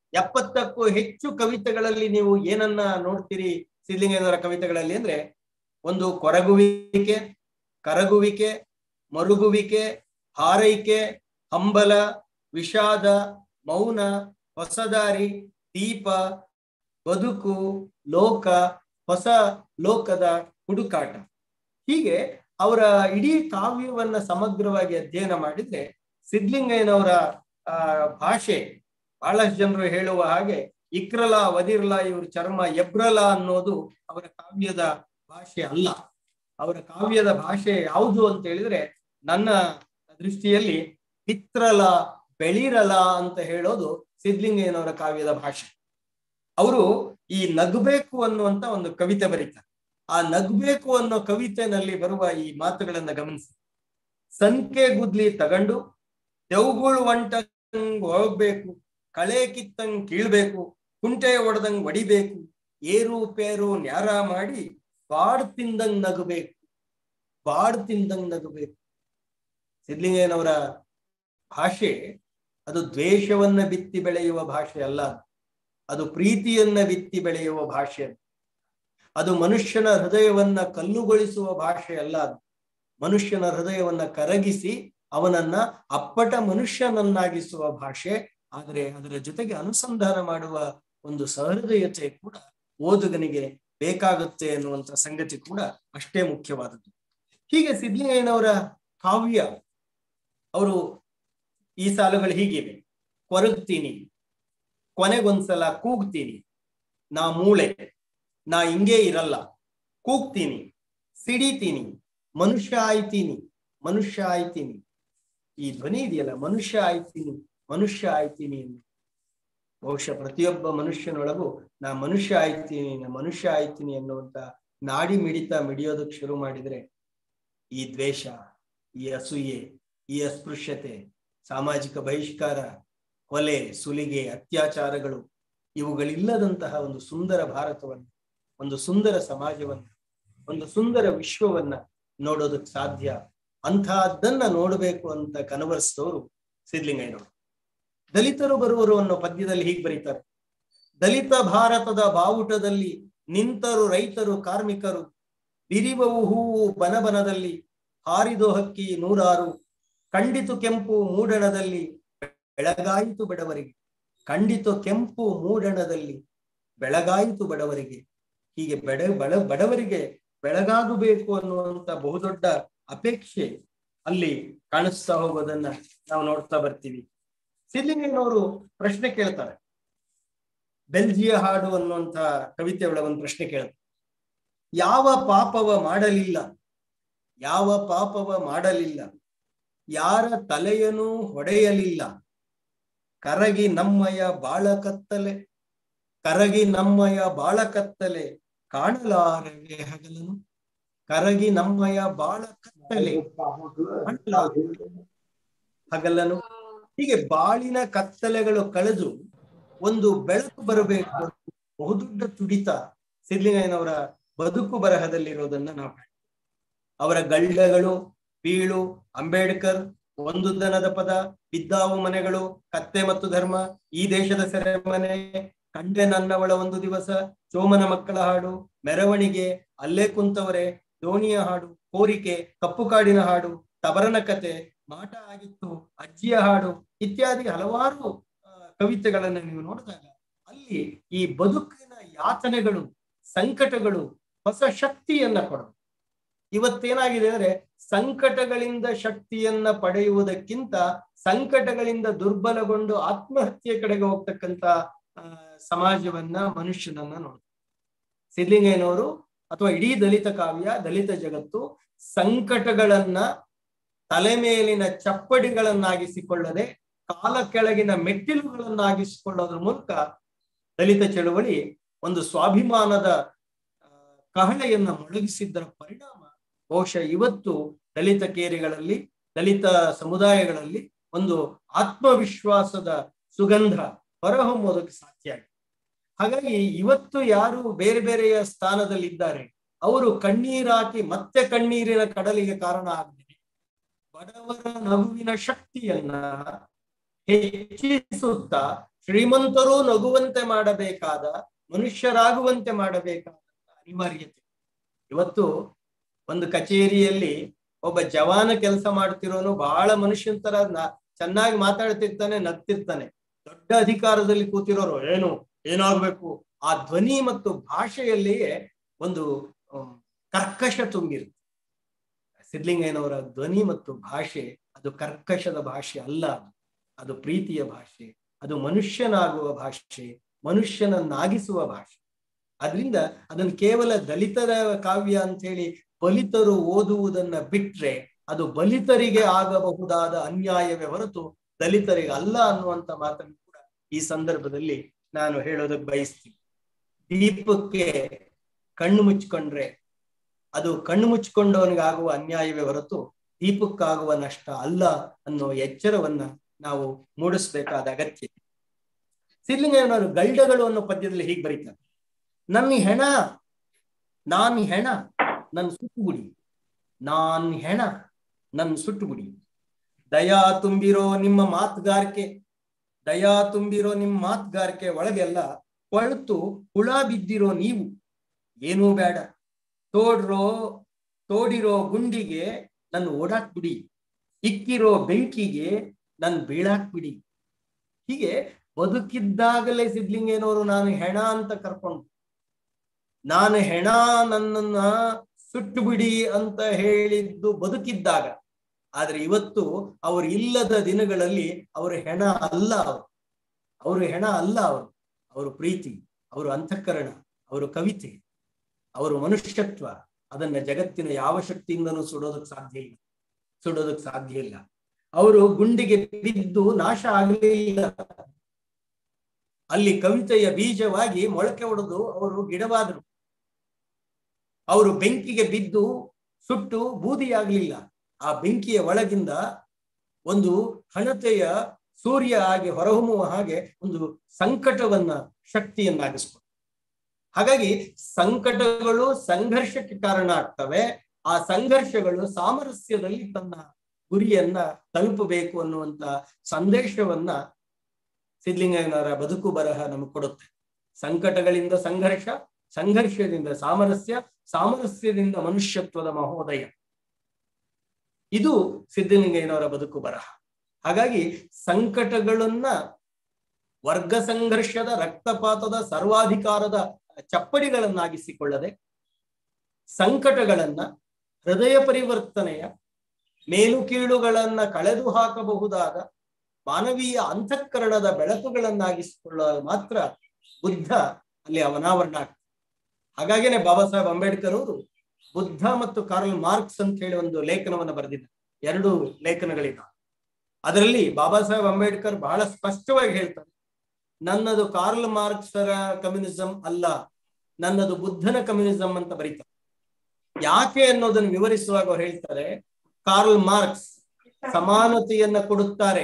ಎಪ್ಪತ್ತಕ್ಕೂ ಹೆಚ್ಚು ಕವಿತೆಗಳಲ್ಲಿ ನೀವು ಏನನ್ನ ನೋಡ್ತೀರಿ ಸಿದ್ಲಿಂಗೇನವರ ಕವಿತೆಗಳಲ್ಲಿ ಅಂದ್ರೆ ಒಂದು ಕೊರಗುವಿಕೆ ಕರಗುವಿಕೆ ಮರುಗುವಿಕೆ ಹಾರೈಕೆ ಹಂಬಲ ವಿಷಾದ ಮೌನ ಹೊಸದಾರಿ ದೀಪ ಬದುಕು ಲೋಕ ಹೊಸ ಲೋಕದ ಹುಡುಕಾಟ ಹೀಗೆ ಅವರ ಇಡೀ ಕಾವ್ಯವನ್ನ ಸಮಗ್ರವಾಗಿ ಅಧ್ಯಯನ ಮಾಡಿದ್ರೆ ಸಿದ್ಲಿಂಗಯ್ಯನವರ ಆ ಭಾಷೆ ಬಹಳಷ್ಟು ಜನರು ಹೇಳುವ ಹಾಗೆ ಇಕ್ರಲ ವದಿರ್ಲ ಇವ್ರ ಚರ್ಮ ಎಬ್ರಲ ಅನ್ನೋದು ಅವರ ಕಾವ್ಯದ ಭಾಷೆ ಅಲ್ಲ ಅವರ ಕಾವ್ಯದ ಭಾಷೆ ಯಾವುದು ಅಂತ ಹೇಳಿದ್ರೆ ನನ್ನ ದೃಷ್ಟಿಯಲ್ಲಿ ಪಿತ್ರಲ ಬೆಳಿರಲ ಅಂತ ಹೇಳೋದು ಸಿದ್ಲಿಂಗಯ್ಯನವರ ಕಾವ್ಯದ ಭಾಷೆ ಅವರು ಈ ನಗಬೇಕು ಅನ್ನುವಂತ ಒಂದು ಕವಿತೆ ಬರೀತಾರೆ ಆ ನಗ್ಬೇಕು ಅನ್ನೋ ಕವಿತೆನಲ್ಲಿ ಬರುವ ಈ ಮಾತುಗಳನ್ನ ಗಮನಿಸಿ ಸಂಖ್ಯೆ ಗುದ್ಲಿ ತಗಂಡು ದೆವ್ಗುಳು ಒಂಟಂಗ್ ಹೋಗ್ಬೇಕು ಕಳೆ ಕಿತ್ತಂಗ್ ಕೀಳ್ಬೇಕು ಕುಂಟೆ ಒಡೆದಂಗ್ ಹೊಡಿಬೇಕು ಏರು ಪೇರು ನ್ಯಾರ ಮಾಡಿ ಬಾಡ್ ತಿಂದಂಗ್ ನಗಬೇಕು ಬಾಡ್ ತಿಂದಂಗ್ ನಗಬೇಕು ಸಿದ್ಲಿಂಗಯ್ಯನವರ ಭಾಷೆ ಅದು ದ್ವೇಷವನ್ನ ಬಿತ್ತಿ ಬೆಳೆಯುವ ಭಾಷೆ ಅಲ್ಲ ಅದು ಪ್ರೀತಿಯನ್ನ ಬಿತ್ತಿ ಬೆಳೆಯುವ ಭಾಷೆ ಅದು ಮನುಷ್ಯನ ಹೃದಯವನ್ನ ಕಲ್ಲುಗೊಳಿಸುವ ಭಾಷೆ ಅಲ್ಲ ಅದು ಮನುಷ್ಯನ ಹೃದಯವನ್ನ ಕರಗಿಸಿ ಅವನನ್ನ ಅಪ್ಪಟ ಮನುಷ್ಯನನ್ನಾಗಿಸುವ ಭಾಷೆ ಆದರೆ ಅದರ ಜೊತೆಗೆ ಅನುಸಂಧಾನ ಮಾಡುವ ಒಂದು ಸಹೃದಯತೆ ಕೂಡ ಓದುಗನಿಗೆ ಬೇಕಾಗುತ್ತೆ ಅನ್ನುವಂತ ಸಂಗತಿ ಕೂಡ ಅಷ್ಟೇ ಮುಖ್ಯವಾದದ್ದು ಹೀಗೆ ಸಿದ್ಲಿಂಗಯ್ಯನವರ ಕಾವ್ಯ ಅವರು ಈ ಸಾಲುಗಳು ಹೀಗಿವೆ ಕೊರಗ್ತೀನಿ ಕೊನೆಗೊಂದ್ಸಲ ಕೂಗ್ತೀನಿ ನಾ ಮೂಳೆ ನಾ ಹಿಂಗೇ ಇರಲ್ಲ ಕೂಗ್ತೀನಿ ಸಿಡಿತೀನಿ ಮನುಷ್ಯ ಆಯ್ತೀನಿ ಮನುಷ್ಯ ಆಯ್ತೀನಿ ಈ ಧ್ವನಿ ಇದೆಯಲ್ಲ ಮನುಷ್ಯ ಆಯ್ತೀನಿ ಮನುಷ್ಯ ಆಯ್ತೀನಿ ಎಂದು ಬಹುಶಃ ಪ್ರತಿಯೊಬ್ಬ ಮನುಷ್ಯನೊಳಗೂ ನಾ ಮನುಷ್ಯ ಆಯ್ತೀನಿ ನಾ ಮನುಷ್ಯ ಆಯ್ತೀನಿ ಅನ್ನುವಂತ ನಾಡಿ ಮಿಡಿತ ಮಿಡಿಯೋದಕ್ಕೆ ಶುರು ಮಾಡಿದ್ರೆ ಈ ದ್ವೇಷ ಈ ಅಸೂಯೆ ಈ ಅಸ್ಪೃಶ್ಯತೆ ಸಾಮಾಜಿಕ ಬಹಿಷ್ಕಾರ ಕೊಲೆ ಸುಲಿಗೆ ಅತ್ಯಾಚಾರಗಳು ಇವುಗಳಿಲ್ಲದಂತಹ ಒಂದು ಸುಂದರ ಭಾರತವನ್ನು ಒಂದು ಸುಂದರ ಸಮಾಜವನ್ನ ಒಂದು ಸುಂದರ ವಿಶ್ವವನ್ನ ನೋಡೋದಕ್ಕೆ ಸಾಧ್ಯ ಅಂತಹದ್ದನ್ನ ನೋಡಬೇಕು ಅಂತ ಕನವರಿಸಿದವರು ಸಿದ್ಲಿಂಗಯ್ಯನವರು ದಲಿತರು ಬರುವರು ಅನ್ನೋ ಪದ್ಯದಲ್ಲಿ ಹೀಗೆ ಬರೀತಾರೆ ದಲಿತ ಭಾರತದ ಬಾವುಟದಲ್ಲಿ ನಿಂತರು ರೈತರು ಕಾರ್ಮಿಕರು ಬಿರಿವವು ಹೂವು ಬನಬನದಲ್ಲಿ ಹಾರಿದೋ ಹಕ್ಕಿ ನೂರಾರು ಕಂಡಿತು ಕೆಂಪು ಮೂಡಣದಲ್ಲಿ ಬೆಳಗಾಯಿತು ಬಡವರಿಗೆ ಕಂಡಿತು ಕೆಂಪು ಮೂಡಣದಲ್ಲಿ ಬೆಳಗಾಯಿತು ಬಡವರಿಗೆ ಹೀಗೆ ಬೆಡ ಬಡ ಬಡವರಿಗೆ ಬೆಳಗಾಗಬೇಕು ಅನ್ನುವಂತ ಬಹುದೊಡ್ಡ ಅಪೇಕ್ಷೆ ಅಲ್ಲಿ ಕಾಣಿಸ್ತಾ ಹೋಗೋದನ್ನ ನಾವು ನೋಡ್ತಾ ಬರ್ತೀವಿ ಸಿದ್ಲಿಂಗಯ್ಯನವರು ಪ್ರಶ್ನೆ ಕೇಳ್ತಾರೆ ಬೆಲ್ಜಿಯ ಹಾಡು ಅನ್ನುವಂತ ಕವಿತೆ ಒಳಗೆ ಒಂದು ಪ್ರಶ್ನೆ ಕೇಳ್ತಾರೆ ಯಾವ ಪಾಪವ ಮಾಡಲಿಲ್ಲ ಯಾವ ಪಾಪವ ಮಾಡಲಿಲ್ಲ ಯಾರ ತಲೆಯನು ಹೊಡೆಯಲಿಲ್ಲ ಕರಗಿ ನಮ್ಮಯ ಬಾಳ ಕತ್ತಲೆ ಕರಗಿ ನಮ್ಮಯ ಬಾಳ ಕತ್ತಲೆ ಕಾಣಲಾರವೆ ಹಗಲನು ಕರಗಿ ನಮ್ಮಯ ಬಾಳ ಕತ್ತಲೆ ಹಗಲನು ಹೀಗೆ ಬಾಳಿನ ಕತ್ತಲೆಗಳು ಕಳೆದು ಒಂದು ಬೆಳಕು ಬರಬೇಕು ಬಹುದೊಡ್ಡ ತುಡಿತ ಸಿದ್ಲಿಂಗಯ್ಯನವರ ಬದುಕು ಬರಹದಲ್ಲಿರೋದನ್ನ ನಾವು ಅವರ ಗಳ್ಳಗಳು ಬೀಳು ಅಂಬೇಡ್ಕರ್ ಒಂದು ದನದ ಪದ ಬಿದ್ದಾವು ಮನೆಗಳು ಕತ್ತೆ ಮತ್ತು ಧರ್ಮ ಈ ದೇಶದ ಸೆರೆಮನೆ ಕಂಡೆ ನನ್ನವಳ ಒಂದು ದಿವಸ ಸೋಮನ ಮಕ್ಕಳ ಹಾಡು ಮೆರವಣಿಗೆ ಅಲ್ಲೇ ಕುಂತವರೆ ದೋಣಿಯ ಹಾಡು ಕೋರಿಕೆ ಕಪ್ಪು ಕಾಡಿನ ಹಾಡು ತಬರನ ಕತೆ ಮಾಟ ಆಗಿತ್ತು ಅಜ್ಜಿಯ ಹಾಡು ಇತ್ಯಾದಿ ಹಲವಾರು ಕವಿತೆಗಳನ್ನ ನೀವು ನೋಡಿದಾಗ ಅಲ್ಲಿ ಈ ಬದುಕಿನ ಯಾತನೆಗಳು ಸಂಕಟಗಳು ಹೊಸ ಶಕ್ತಿಯನ್ನ ಕೊಡೋದು ಇವತ್ತೇನಾಗಿದೆ ಅಂದ್ರೆ ಸಂಕಟಗಳಿಂದ ಶಕ್ತಿಯನ್ನ ಪಡೆಯುವುದಕ್ಕಿಂತ ಸಂಕಟಗಳಿಂದ ದುರ್ಬಲಗೊಂಡು ಆತ್ಮಹತ್ಯೆ ಕಡೆಗೆ ಹೋಗ್ತಕ್ಕಂತ ಸಮಾಜವನ್ನ ಮನುಷ್ಯನನ್ನ ನೋಡ್ತಾರೆ ಸಿದ್ಲಿಂಗಯ್ಯನವರು ಅಥವಾ ಇಡೀ ದಲಿತ ಕಾವ್ಯ ದಲಿತ ಜಗತ್ತು ಸಂಕಟಗಳನ್ನ ತಲೆ ಮೇಲಿನ ಚಪ್ಪಡಿಗಳನ್ನಾಗಿಸಿಕೊಳ್ಳದೆ ಕಾಲ ಕೆಳಗಿನ ಮೆಟ್ಟಿಲುಗಳನ್ನಾಗಿಸಿಕೊಳ್ಳೋದ್ರ ಮೂಲಕ ದಲಿತ ಚಳುವಳಿ ಒಂದು ಸ್ವಾಭಿಮಾನದ ಕಹಳೆಯನ್ನ ಮೊಳಗಿಸಿದ್ದರ ಪರಿಣಾಮ ಬಹುಶಃ ಇವತ್ತು ದಲಿತ ಕೇರಿಗಳಲ್ಲಿ ದಲಿತ ಸಮುದಾಯಗಳಲ್ಲಿ ಒಂದು ಆತ್ಮವಿಶ್ವಾಸದ ಸುಗಂಧ ಹೊರಹೊಮ್ಮೋದಕ್ಕೆ ಸಾಧ್ಯ ಆಗಿದೆ ಹಾಗಾಗಿ ಇವತ್ತು ಯಾರು ಬೇರೆ ಬೇರೆಯ ಸ್ಥಾನದಲ್ಲಿದ್ದಾರೆ ಅವರು ಕಣ್ಣೀರಾಕಿ ಮತ್ತೆ ಕಣ್ಣೀರಿನ ಕಡಲಿಗೆ ಕಾರಣ ಆಗದೆ ಬಡವರ ನಗುವಿನ ಶಕ್ತಿಯನ್ನ ಹೆಚ್ಚಿಸುತ್ತಾ ಶ್ರೀಮಂತರು ನಗುವಂತೆ ಮಾಡಬೇಕಾದ ಮನುಷ್ಯರಾಗುವಂತೆ ಮಾಡಬೇಕಾದ ಅನಿವಾರ್ಯತೆ ಇವತ್ತು ಒಂದು ಕಚೇರಿಯಲ್ಲಿ ಒಬ್ಬ ಜವಾನ ಕೆಲಸ ಮಾಡ್ತಿರೋನು ಬಹಳ ಮನುಷ್ಯನ ತರ ನ- ಚೆನ್ನಾಗಿ ಮಾತಾಡ್ತಿರ್ತಾನೆ ನಗ್ತಿರ್ತಾನೆ ದೊಡ್ಡ ಅಧಿಕಾರದಲ್ಲಿ ಕೂತಿರೋರು ಏನು ಏನಾಗ್ಬೇಕು ಆ ಧ್ವನಿ ಮತ್ತು ಭಾಷೆಯಲ್ಲಿಯೇ ಒಂದು ಅಹ್, ಕರ್ಕಶ ತುಂಬಿರುತ್ತೆ ಸಿದ್ಲಿಂಗಯ್ಯನವರ ಧ್ವನಿ ಮತ್ತು ಭಾಷೆ ಅದು ಕರ್ಕಶದ ಭಾಷೆ ಅಲ್ಲ ಅದು ಅದು ಪ್ರೀತಿಯ ಭಾಷೆ ಅದು ಮನುಷ್ಯನಾಗುವ ಭಾಷೆ ಮನುಷ್ಯನನ್ನಾಗಿಸುವ ಭಾಷೆ ಅದರಿಂದ ಅದನ್ನು ಕೇವಲ ದಲಿತರ ಕಾವ್ಯ ಅಂತ ಹೇಳಿ ಬಲಿತರು ಓದುವುದನ್ನ ಬಿಟ್ರೆ ಅದು ಬಲಿತರಿಗೆ ಆಗಬಹುದಾದ ಅನ್ಯಾಯವೇ ಹೊರತು ದಲಿತರಿಗೆ ಅಲ್ಲ ಅನ್ನುವಂತ ಮಾತನ್ನು ಕೂಡ ಈ ಸಂದರ್ಭದಲ್ಲಿ ನಾನು ಹೇಳೋದಕ್ಕೆ ಬಯಸ್ತೀನಿ ದೀಪಕ್ಕೆ ಕಣ್ಣು ಮುಚ್ಕೊಂಡ್ರೆ ಅದು ಕಣ್ಣು ಮುಚ್ಚಿಕೊಂಡವನಿಗಾಗುವ ಅನ್ಯಾಯವೇ ಹೊರತು ದೀಪಕ್ಕಾಗುವ ನಷ್ಟ ಅಲ್ಲ ಅನ್ನೋ ಎಚ್ಚರವನ್ನ ನಾವು ಮೂಡಿಸ್ಬೇಕಾದ ಅಗತ್ಯ ಇದೆ. ಸಿದ್ಲಿಂಗಯ್ಯನವರು ಗಲ್ಡಗಳು ಅನ್ನೋ ಪದ್ಯದಲ್ಲಿ ಹೀಗೆ ಬರೀತಾರೆ ನನ್ನ ಹೆಣ ನಾನ್ ಹೆಣ ನನ್ ಸುಟ್ಟುಗುಡಿ ನಾನ್ ಹೆಣ ನನ್ ಸುಟ್ಟುಗುಡಿ ದಯಾ ತುಂಬಿರೋ ನಿಮ್ಮ ಮಾತುಗಾರಿಕೆ ದಯಾ ತುಂಬಿರೋ ನಿಮ್ಮ ಮಾತುಗಾರಿಕೆ ಒಳಗೆಲ್ಲ ಕೊಳ್ತು ಹುಳ ಬಿದ್ದಿರೋ ನೀವು ಏನೂ ಬೇಡ ತೋಡ್ರೋ ತೋಡಿರೋ ಗುಂಡಿಗೆ ನನ್ನ ಓಡಾಕ್ಬಿಡಿ ಇಕ್ಕಿರೋ ಬೆಂಕಿಗೆ ನನ್ ಬೀಳಾಕ್ಬಿಡಿ ಹೀಗೆ ಬದುಕಿದ್ದಾಗಲೇ ಸಿದ್ಲಿಂಗೇನವರು ನಾನು ಹೆಣ ಅಂತ ಕರ್ಕೊಂಡು ನಾನು ಹೆಣ ನನ್ನನ್ನ ಸುಟ್ಟು ಬಿಡಿ ಅಂತ ಹೇಳಿದ್ದು ಬದುಕಿದ್ದಾಗ ಆದ್ರೆ ಇವತ್ತು ಅವರು ಇಲ್ಲದ ದಿನಗಳಲ್ಲಿ ಅವರು ಹೆಣ ಅಲ್ಲ ಅವರು ಅವರು ಹೆಣ ಅಲ್ಲ ಅವರು ಅವರು ಪ್ರೀತಿ ಅವರು ಅಂತಃಕರಣ ಅವರು ಕವಿತೆ ಅವರು ಮನುಷ್ಯತ್ವ ಅದನ್ನ ಜಗತ್ತಿನ ಯಾವ ಶಕ್ತಿಯಿಂದನೂ ಸುಡೋದಕ್ಕೆ ಸಾಧ್ಯ ಇಲ್ಲ ಸುಡೋದಕ್ಕೆ ಸಾಧ್ಯ ಇಲ್ಲ ಅವರು ಗುಂಡಿಗೆ ಬಿದ್ದು ನಾಶ ಆಗಲಿಲ್ಲ ಅಲ್ಲಿ ಕವಿತೆಯ ಬೀಜವಾಗಿ ಮೊಳಕೆ ಹೊಡೆದು ಅವರು ಗಿಡವಾದರು ಅವರು ಬೆಂಕಿಗೆ ಬಿದ್ದು ಸುಟ್ಟು ಬೂದಿಯಾಗಲಿಲ್ಲ ಆ ಬೆಂಕಿಯ ಒಳಗಿಂದ ಒಂದು ಹಣತೆಯ ಸೂರ್ಯ ಆಗಿ ಹೊರಹೊಮ್ಮುವ ಹಾಗೆ ಒಂದು ಸಂಕಟವನ್ನ ಶಕ್ತಿಯನ್ನಾಗಿಸ್ಕೊಂಡು ಹಾಗಾಗಿ ಸಂಕಟಗಳು ಸಂಘರ್ಷಕ್ಕೆ ಕಾರಣ ಆಗ್ತವೆ ಆ ಸಂಘರ್ಷಗಳು ಸಾಮರಸ್ಯದಲ್ಲಿ ತನ್ನ ಗುರಿಯನ್ನ ತಲುಪಬೇಕು ಅನ್ನುವಂತ ಸಂದೇಶವನ್ನ ಸಿದ್ಲಿಂಗಯ್ಯನವರ ಬದುಕು ಬರಹ ನಮಗೆ ಕೊಡುತ್ತೆ ಸಂಕಟಗಳಿಂದ ಸಂಘರ್ಷ ಸಂಘರ್ಷದಿಂದ ಸಾಮರಸ್ಯ ಸಾಮರಸ್ಯದಿಂದ ಮನುಷ್ಯತ್ವದ ಮಹೋದಯ ಇದು ಸಿದ್ಧಲಿಂಗಯ್ಯನವರ ಬದುಕು ಬರಹ ಹಾಗಾಗಿ ಸಂಕಟಗಳನ್ನ ವರ್ಗ ಸಂಘರ್ಷದ ರಕ್ತಪಾತದ ಸರ್ವಾಧಿಕಾರದ ಚಪ್ಪಡಿಗಳನ್ನಾಗಿಸಿಕೊಳ್ಳದೆ ಸಂಕಟಗಳನ್ನ ಹೃದಯ ಪರಿವರ್ತನೆಯ ಮೇಲು ಕೀಳುಗಳನ್ನ ಕಳೆದು ಹಾಕಬಹುದಾದ ಮಾನವೀಯ ಅಂತಃಕರಣದ ಬೆಳಕುಗಳನ್ನಾಗಿಸಿಕೊಳ್ಳುವ ಮಾತ್ರ ಬುದ್ಧ ಅಲ್ಲಿ ಅವನಾವರಣ ಆಗ್ತದೆ ಹಾಗಾಗಿನೇ ಬಾಬಾ ಸಾಹೇಬ್ ಅಂಬೇಡ್ಕರ್ ಅವರು ಬುದ್ಧ ಮತ್ತು ಕಾರ್ಲ್ ಮಾರ್ಕ್ಸ್ ಅಂತ ಹೇಳಿ ಒಂದು ಲೇಖನವನ್ನು ಬರೆದಿದ್ದಾರೆ ಎರಡು ಲೇಖನಗಳಿದ ಅದರಲ್ಲಿ ಬಾಬಾ ಸಾಹೇಬ್ ಅಂಬೇಡ್ಕರ್ ಬಹಳ ಸ್ಪಷ್ಟವಾಗಿ ಹೇಳ್ತಾರೆ ನನ್ನದು ಕಾರ್ಲ್ ಮಾರ್ಕ್ಸರ ಕಮ್ಯುನಿಸಂ ಅಲ್ಲ ನನ್ನದು ಬುದ್ಧನ ಕಮ್ಯುನಿಸಂ ಅಂತ ಬರೀತಾರೆ ಯಾಕೆ ಅನ್ನೋದನ್ನು ವಿವರಿಸುವಾಗ ಅವ್ರು ಹೇಳ್ತಾರೆ ಕಾರ್ಲ್ ಮಾರ್ಕ್ಸ್ ಸಮಾನತೆಯನ್ನ ಕೊಡುತ್ತಾರೆ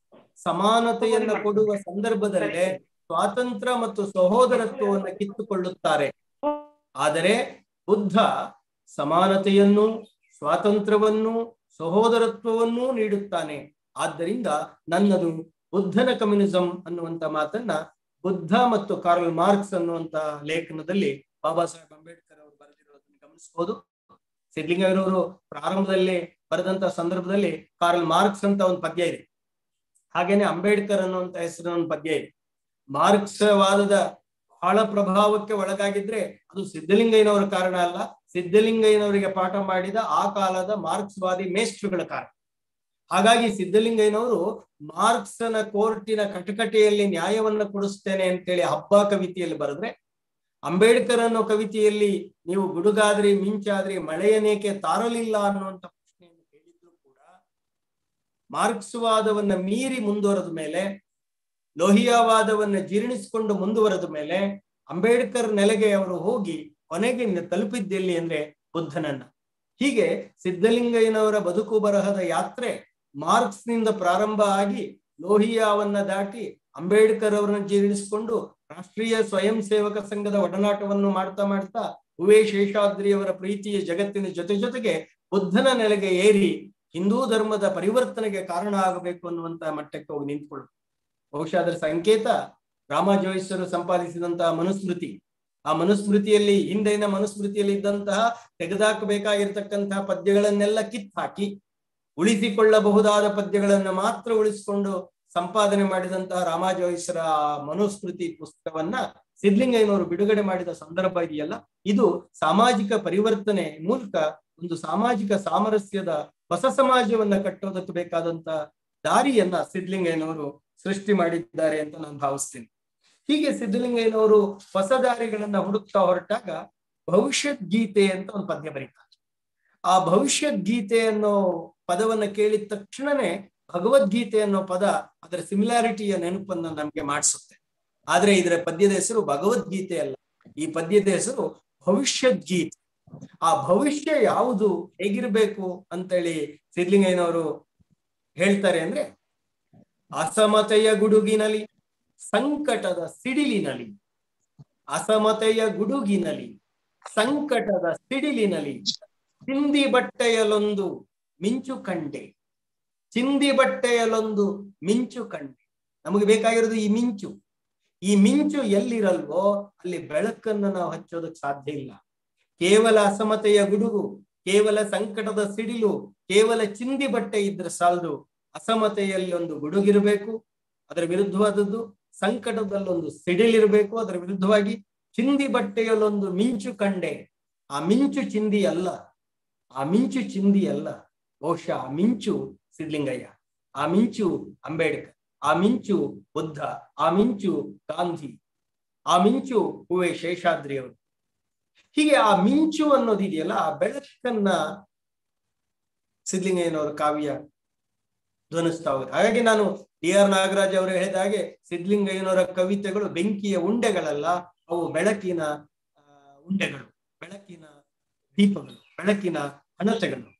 ಸಮಾನತೆಯನ್ನ ಕೊಡುವ ಸಂದರ್ಭದಲ್ಲೇ ಸ್ವಾತಂತ್ರ್ಯ ಮತ್ತು ಸಹೋದರತ್ವವನ್ನು ಕಿತ್ತುಕೊಳ್ಳುತ್ತಾರೆ ಆದರೆ ಬುದ್ಧ ಸಮಾನತೆಯನ್ನು ಸ್ವಾತಂತ್ರ್ಯವನ್ನು ಸಹೋದರತ್ವವನ್ನೂ ನೀಡುತ್ತಾನೆ ಆದ್ದರಿಂದ ನನ್ನದು ಬುದ್ಧನ ಕಮ್ಯುನಿಸಂ ಅನ್ನುವಂತ ಮಾತನ್ನ ಬುದ್ಧ ಮತ್ತು ಕಾರ್ಲ್ ಮಾರ್ಕ್ಸ್ ಅನ್ನುವಂತ ಲೇಖನದಲ್ಲಿ ಬಾಬಾ ಸಾಹೇಬ್ ಅಂಬೇಡ್ಕರ್ ಅವರು ಬರೆದಿರೋದನ್ನು ಗಮನಿಸಬಹುದು ಸಿದ್ಲಿಂಗಯ್ಯನವರು ಪ್ರಾರಂಭದಲ್ಲಿ ಬರೆದಂತ ಸಂದರ್ಭದಲ್ಲಿ ಕಾರ್ಲ್ ಮಾರ್ಕ್ಸ್ ಅಂತ ಒಂದು ಪದ್ಯ ಇದೆ ಹಾಗೇನೆ ಅಂಬೇಡ್ಕರ್ ಅನ್ನುವಂತ ಹೆಸರಿನ ಒಂದು ಪದ್ಯ ಇದೆ ಮಾರ್ಕ್ಸ್ ವಾದದ ಬಹಳ ಪ್ರಭಾವಕ್ಕೆ ಒಳಗಾಗಿದ್ರೆ ಅದು ಸಿದ್ಧಲಿಂಗಯ್ಯನವರ ಕಾರಣ ಅಲ್ಲ ಸಿದ್ಧಲಿಂಗಯ್ಯನವರಿಗೆ ಪಾಠ ಮಾಡಿದ ಆ ಕಾಲದ ಮಾರ್ಕ್ಸ್ವಾದಿ ಮೇಷ್ಟ್ರುಗಳ ಕಾರಣ ಹಾಗಾಗಿ ಸಿದ್ಧಲಿಂಗಯ್ಯನವರು ಮಾರ್ಕ್ಸನ ಕೋರ್ಟಿನ ಕಟಕಟೆಯಲ್ಲಿ ನ್ಯಾಯವನ್ನ ಕೊಡಿಸ್ತೇನೆ ಅಂತೇಳಿ ಹಬ್ಬ ಕವಿತೆಯಲ್ಲಿ ಬರೆದ್ರೆ ಅಂಬೇಡ್ಕರ್ ಅನ್ನೋ ಕವಿತೆಯಲ್ಲಿ ನೀವು ಗುಡುಗಾದ್ರಿ ಮಿಂಚಾದ್ರಿ ಮಳೆಯನೇಕೆ ತಾರಲಿಲ್ಲ ಅನ್ನುವಂತ ಪ್ರಶ್ನೆಯನ್ನು ಕೇಳಿದ್ರು ಕೂಡ ಮಾರ್ಕ್ಸ್ವಾದವನ್ನ ಮೀರಿ ಮುಂದುವರೆದ ಮೇಲೆ ಲೋಹಿಯಾವಾದವನ್ನ ಜೀರ್ಣಿಸಿಕೊಂಡು ಮುಂದುವರೆದ ಮೇಲೆ ಅಂಬೇಡ್ಕರ್ ನೆಲೆಗೆ ಅವರು ಹೋಗಿ ಕೊನೆಗೆ ತಲುಪಿದ್ದೆಲ್ಲಿ ಅಂದ್ರೆ ಬುದ್ಧನನ್ನ ಹೀಗೆ ಸಿದ್ಧಲಿಂಗಯ್ಯನವರ ಬದುಕು ಬರಹದ ಯಾತ್ರೆ ಮಾರ್ಕ್ಸ್ ನಿಂದ ಪ್ರಾರಂಭ ಆಗಿ ಲೋಹಿಯಾವನ್ನ ದಾಟಿ ಅಂಬೇಡ್ಕರ್ ಅವರನ್ನ ಜೀರ್ಣಿಸಿಕೊಂಡು ರಾಷ್ಟ್ರೀಯ ಸ್ವಯಂ ಸೇವಕ ಸಂಘದ ಒಡನಾಟವನ್ನು ಮಾಡ್ತಾ ಮಾಡ್ತಾ ಉವೇ ಶೇಷಾದ್ರಿಯವರ ಪ್ರೀತಿಯ ಜಗತ್ತಿನ ಜೊತೆ ಜೊತೆಗೆ ಬುದ್ಧನ ನೆಲೆಗೆ ಏರಿ ಹಿಂದೂ ಧರ್ಮದ ಪರಿವರ್ತನೆಗೆ ಕಾರಣ ಆಗಬೇಕು ಅನ್ನುವಂತ ಮಟ್ಟಕ್ಕೆ ಹೋಗಿ ನಿಂತ್ಕೊಳ್ಳು ಬಹುಶಃ ಅದರ ಸಂಕೇತ ರಾಮಾಜೋಯಿಸರು ಸಂಪಾದಿಸಿದಂತಹ ಮನುಸ್ಮೃತಿ ಆ ಮನುಸ್ಮೃತಿಯಲ್ಲಿ ಹಿಂದಿನ ಮನುಸ್ಮೃತಿಯಲ್ಲಿ ಇದ್ದಂತಹ ತೆಗೆದಾಕಬೇಕಾಗಿರ್ತಕ್ಕಂತಹ ಪದ್ಯಗಳನ್ನೆಲ್ಲ ಕಿತ್ ಹಾಕಿ ಉಳಿಸಿಕೊಳ್ಳಬಹುದಾದ ಪದ್ಯಗಳನ್ನು ಮಾತ್ರ ಉಳಿಸಿಕೊಂಡು ಸಂಪಾದನೆ ಮಾಡಿದಂತಹ ರಾಮಾಜೋಯಿಸರ ಆ ಮನುಸ್ಮೃತಿ ಪುಸ್ತಕವನ್ನ ಸಿದ್ಲಿಂಗಯ್ಯನವರು ಬಿಡುಗಡೆ ಮಾಡಿದ ಸಂದರ್ಭ ಇದೆಯಲ್ಲ ಇದು ಸಾಮಾಜಿಕ ಪರಿವರ್ತನೆ ಮೂಲಕ ಒಂದು ಸಾಮಾಜಿಕ ಸಾಮರಸ್ಯದ ಹೊಸ ಸಮಾಜವನ್ನ ಕಟ್ಟೋದಕ್ಕೆ ಬೇಕಾದಂತ ದಾರಿಯನ್ನ ಸಿದ್ಲಿಂಗಯ್ಯನವರು ಸೃಷ್ಟಿ ಮಾಡಿದ್ದಾರೆ ಅಂತ ನಾನು ಭಾವಿಸ್ತೇನೆ ಹೀಗೆ ಸಿದ್ಧಲಿಂಗಯ್ಯನವರು ಹೊಸ ದಾರಿಗಳನ್ನ ಹುಡುಕ್ತಾ ಹೊರಟಾಗ ಭವಿಷ್ಯತ್ ಗೀತೆ ಅಂತ ಒಂದು ಪದ್ಯ ಬರೀತಾರೆ ಆ ಭವಿಷ್ಯತ್ ಗೀತೆ ಅನ್ನೋ ಪದವನ್ನ ಕೇಳಿದ ತಕ್ಷಣನೇ ಭಗವದ್ಗೀತೆ ಅನ್ನೋ ಪದ ಅದರ ಸಿಮಿಲಾರಿಟಿಯ ನೆನಪನ್ನ ನಮ್ಗೆ ಮಾಡಿಸುತ್ತೆ ಆದ್ರೆ ಇದರ ಪದ್ಯದ ಹೆಸರು ಭಗವದ್ಗೀತೆ ಅಲ್ಲ ಈ ಪದ್ಯದ ಹೆಸರು ಭವಿಷ್ಯದ್ ಗೀತೆ ಆ ಭವಿಷ್ಯ ಯಾವುದು ಹೇಗಿರ್ಬೇಕು ಅಂತೇಳಿ ಸಿದ್ಲಿಂಗಯ್ಯನವರು ಹೇಳ್ತಾರೆ ಅಂದ್ರೆ ಅಸಮತೆಯ ಗುಡುಗಿನಲಿ ಸಂಕಟದ ಸಿಡಿಲಿನಲಿ ಅಸಮತೆಯ ಗುಡುಗಿನಲಿ ಸಂಕಟದ ಸಿಡಿಲಿನಲಿ ಚಿಂದಿ ಬಟ್ಟೆಯಲೊಂದು ಮಿಂಚು ಕಂಡೆ ಚಿಂದಿ ಬಟ್ಟೆಯಲೊಂದು ಮಿಂಚು ಕಂಡೆ ನಮಗೆ ಬೇಕಾಗಿರೋದು ಈ ಮಿಂಚು ಈ ಮಿಂಚು ಎಲ್ಲಿರಲ್ವೋ ಅಲ್ಲಿ ಬೆಳಕನ್ನ ನಾವು ಹಚ್ಚೋದಕ್ಕೆ ಸಾಧ್ಯ ಇಲ್ಲ ಕೇವಲ ಅಸಮತೆಯ ಗುಡುಗು ಕೇವಲ ಸಂಕಟದ ಸಿಡಿಲು ಕೇವಲ ಚಿಂದಿ ಬಟ್ಟೆ ಇದ್ರೆ ಸಾಲದು ಅಸಮತೆಯಲ್ಲಿ ಒಂದು ಗುಡುಗಿರಬೇಕು ಅದರ ವಿರುದ್ಧವಾದದ್ದು ಸಂಕಟದಲ್ಲೊಂದು ಸಿಡಿಲಿರಬೇಕು ಅದರ ವಿರುದ್ಧವಾಗಿ ಚಿಂದಿ ಬಟ್ಟೆಯಲ್ಲೊಂದು ಮಿಂಚು ಕಂಡೆ ಆ ಮಿಂಚು ಚಿಂದಿ ಅಲ್ಲ ಆ ಮಿಂಚು ಚಿಂದಿ ಅಲ್ಲ ಬಹುಶಃ ಆ ಮಿಂಚು ಸಿದ್ಲಿಂಗಯ್ಯ ಆ ಮಿಂಚು ಅಂಬೇಡ್ಕರ್ ಆ ಮಿಂಚು ಬುದ್ಧ ಆ ಮಿಂಚು ಗಾಂಧಿ ಆ ಮಿಂಚು ಹೂವೆ ಶೇಷಾದ್ರಿ ಅವರು ಹೀಗೆ ಆ ಮಿಂಚು ಅನ್ನೋದಿದೆಯಲ್ಲ ಆ ಬೆಳಕನ್ನ ಸಿದ್ಲಿಂಗಯ್ಯನವರ ಕಾವ್ಯ ಧ್ವನಿಸ್ತಾ ಹೋಗುತ್ತೆ ಹಾಗಾಗಿ ನಾನು ಡಿ ಆರ್ ನಾಗರಾಜ್ ಅವರು ಹೇಳಿದ ಹಾಗೆ ಸಿದ್ಲಿಂಗಯ್ಯನವರ ಕವಿತೆಗಳು ಬೆಂಕಿಯ ಉಂಡೆಗಳಲ್ಲ ಅವು ಬೆಳಕಿನ ಆ, ಉಂಡೆಗಳು ಬೆಳಕಿನ ದೀಪಗಳು ಬೆಳಕಿನ ಹಣತೆಗಳು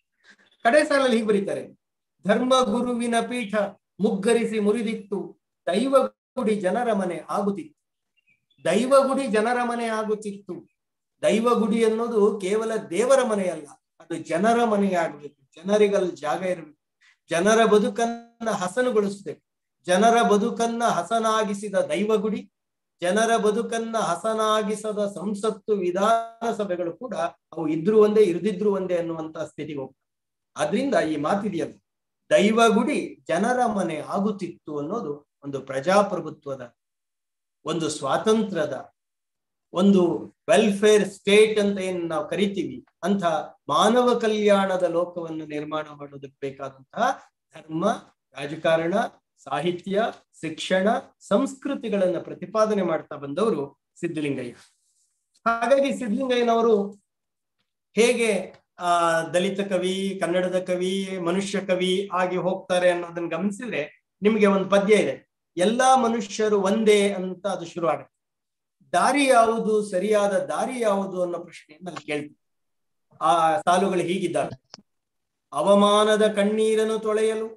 ಕಡೆ ಸಾಲಲ್ಲಿ ಹೀಗೆ ಬರೀತಾರೆ ಧರ್ಮ ಗುರುವಿನ ಪೀಠ ಮುಗ್ಗರಿಸಿ ಮುರಿದಿತ್ತು ದೈವ ಗುಡಿ ಜನರ ಮನೆ ಆಗುತ್ತಿತ್ತು ದೈವ ಗುಡಿ ಜನರ ಮನೆ ಆಗುತ್ತಿತ್ತು ದೈವ ಗುಡಿ ಅನ್ನೋದು ಕೇವಲ ದೇವರ ಮನೆಯಲ್ಲ ಅದು ಜನರ ಮನೆಯಾಗಬೇಕು ಜನರಿಗಲ್ಲಿ ಜಾಗ ಇರಬೇಕು ಜನರ ಬದುಕನ್ನ ಹಸನುಗೊಳಿಸಬೇಕು ಜನರ ಬದುಕನ್ನ ಹಸನಾಗಿಸಿದ ದೈವ ಗುಡಿ ಜನರ ಬದುಕನ್ನ ಹಸನಾಗಿಸದ ಸಂಸತ್ತು ವಿಧಾನಸಭೆಗಳು ಕೂಡ ಅವು ಇದ್ರು ಒಂದೇ ಇರದಿದ್ರು ಒಂದೇ ಅನ್ನುವಂತ ಸ್ಥಿತಿಗೆ ಹೋಗ್ತವೆ ಆದ್ರಿಂದ ಈ ಮಾತಿದೆಯಲ್ಲ ದೈವ ಗುಡಿ ಜನರ ಮನೆ ಆಗುತ್ತಿತ್ತು ಅನ್ನೋದು ಒಂದು ಪ್ರಜಾಪ್ರಭುತ್ವದ ಒಂದು ಸ್ವಾತಂತ್ರ್ಯದ ಒಂದು ವೆಲ್ಫೇರ್ ಸ್ಟೇಟ್ ಅಂತ ಏನ್ ನಾವು ಕರಿತೀವಿ ಅಂತ ಮಾನವ ಕಲ್ಯಾಣದ ಲೋಕವನ್ನು ನಿರ್ಮಾಣ ಮಾಡೋದಕ್ಕೆ ಬೇಕಾದಂತಹ ಧರ್ಮ ರಾಜಕಾರಣ ಸಾಹಿತ್ಯ ಶಿಕ್ಷಣ ಸಂಸ್ಕೃತಿಗಳನ್ನ ಪ್ರತಿಪಾದನೆ ಮಾಡ್ತಾ ಬಂದವರು ಸಿದ್ಧಲಿಂಗಯ್ಯ ಹಾಗಾಗಿ ಸಿದ್ಧಲಿಂಗಯ್ಯನವರು ಹೇಗೆ ಆ ದಲಿತ ಕವಿ ಕನ್ನಡದ ಕವಿ ಮನುಷ್ಯ ಕವಿ ಆಗಿ ಹೋಗ್ತಾರೆ ಅನ್ನೋದನ್ನ ಗಮನಿಸಿದ್ರೆ ನಿಮ್ಗೆ ಒಂದು ಪದ್ಯ ಇದೆ ಎಲ್ಲಾ ಮನುಷ್ಯರು ಒಂದೇ ಅಂತ ಅದು ಶುರು ಆಗುತ್ತೆ ದಾರಿ ಯಾವುದು ಸರಿಯಾದ ದಾರಿ ಯಾವುದು ಅನ್ನೋ ಪ್ರಶ್ನೆಯನ್ನ ಅಲ್ಲಿ ಕೇಳ್ತೀವಿ ಆ ಸಾಲುಗಳು ಹೀಗಿದ್ದಾವೆ ಅವಮಾನದ ಕಣ್ಣೀರನ್ನು ತೊಳೆಯಲು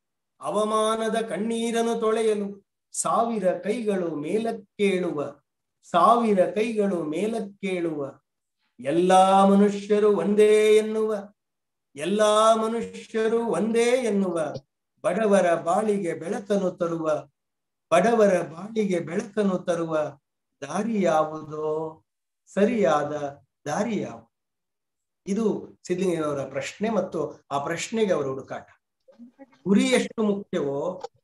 ಅವಮಾನದ ಕಣ್ಣೀರನ್ನು ತೊಳೆಯಲು ಸಾವಿರ ಕೈಗಳು ಮೇಲಕ್ಕೇಳುವ ಸಾವಿರ ಕೈಗಳು ಮೇಲಕ್ಕೇಳುವ ಎಲ್ಲಾ ಮನುಷ್ಯರು ಒಂದೇ ಎನ್ನುವ ಎಲ್ಲಾ ಮನುಷ್ಯರು ಒಂದೇ ಎನ್ನುವ ಬಡವರ ಬಾಳಿಗೆ ಬೆಳಕನ್ನು ತರುವ ಬಡವರ ಬಾಳಿಗೆ ಬೆಳಕನ್ನು ತರುವ ದಾರಿ ಯಾವುದೋ ಸರಿಯಾದ ದಾರಿ ಯಾವುದು ಇದು ಸಿದ್ಲಿಂಗಯ್ಯನವರ ಪ್ರಶ್ನೆ ಮತ್ತು ಆ ಪ್ರಶ್ನೆಗೆ ಅವರ ಹುಡುಕಾಟ ಗುರಿ ಎಷ್ಟು ಮುಖ್ಯವೋ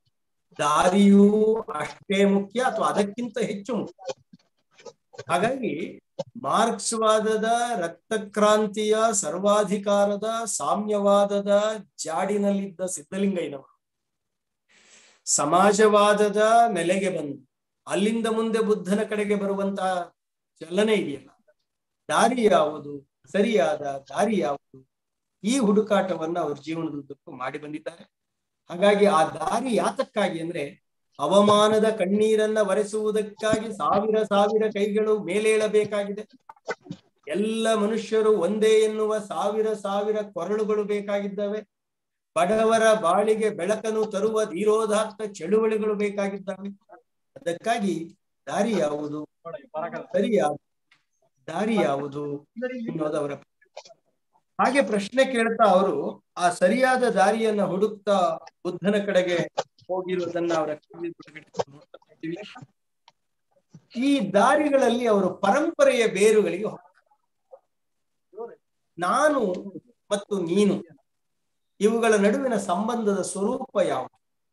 ದಾರಿಯೂ ಅಷ್ಟೇ ಮುಖ್ಯ ಅಥವಾ ಅದಕ್ಕಿಂತ ಹೆಚ್ಚು ಮುಖ್ಯ ಹಾಗಾಗಿ ಮಾರ್ಕ್ಸ್ವಾದದ ರಕ್ತಕ್ರಾಂತಿಯ ಸರ್ವಾಧಿಕಾರದ ಸಾಮ್ಯವಾದದ ಜಾಡಿನಲ್ಲಿದ್ದ ಸಿದ್ಧಲಿಂಗಯ್ಯನವರು ಸಮಾಜವಾದದ ನೆಲೆಗೆ ಬಂದು ಅಲ್ಲಿಂದ ಮುಂದೆ ಬುದ್ಧನ ಕಡೆಗೆ ಬರುವಂತಹ ಚಲನೆ ಇದೆಯಲ್ಲ ದಾರಿ ಯಾವುದು ಸರಿಯಾದ ದಾರಿ ಯಾವುದು ಈ ಹುಡುಕಾಟವನ್ನ ಅವ್ರ ಜೀವನದುದ್ದಕ್ಕೂ ಮಾಡಿ ಬಂದಿದ್ದಾರೆ ಹಾಗಾಗಿ ಆ ದಾರಿ ಯಾತಕ್ಕಾಗಿ ಅಂದ್ರೆ ಅವಮಾನದ ಕಣ್ಣೀರನ್ನ ಒರೆಸುವುದಕ್ಕಾಗಿ ಸಾವಿರ ಸಾವಿರ ಕೈಗಳು ಮೇಲೇಳಬೇಕಾಗಿದೆ ಎಲ್ಲ ಮನುಷ್ಯರು ಒಂದೇ ಎನ್ನುವ ಸಾವಿರ ಸಾವಿರ ಕೊರಳುಗಳು ಬೇಕಾಗಿದ್ದಾವೆ ಬಡವರ ಬಾಳಿಗೆ ಬೆಳಕನ್ನು ತರುವ ಧೀರೋದಾತ್ತ ಚಳುವಳಿಗಳು ಬೇಕಾಗಿದ್ದಾವೆ ಅದಕ್ಕಾಗಿ ದಾರಿ ಯಾವುದು ಸರಿ ಯಾವುದು ದಾರಿ ಯಾವುದು ಅನ್ನೋದು ಅವರ ಹಾಗೆ ಪ್ರಶ್ನೆ ಕೇಳ್ತಾ ಅವರು ಆ ಸರಿಯಾದ ದಾರಿಯನ್ನ ಹುಡುಕ್ತಾ ಬುದ್ಧನ ಕಡೆಗೆ ಹೋಗಿರುವುದನ್ನ ಅವರ ಕಿವಿ ಒಳಗಡೆ ನೋಡ್ತಾ ಇದ್ದೀವಿ. ಈ ದಾರಿಗಳಲ್ಲಿ ಅವರು ಪರಂಪರೆಯ ಬೇರುಗಳಿಗೆ ಹೋಗ್ತಾರೆ ನಾನು ಮತ್ತು ನೀನು ಇವುಗಳ ನಡುವಿನ ಸಂಬಂಧದ ಸ್ವರೂಪ ಯಾವುದು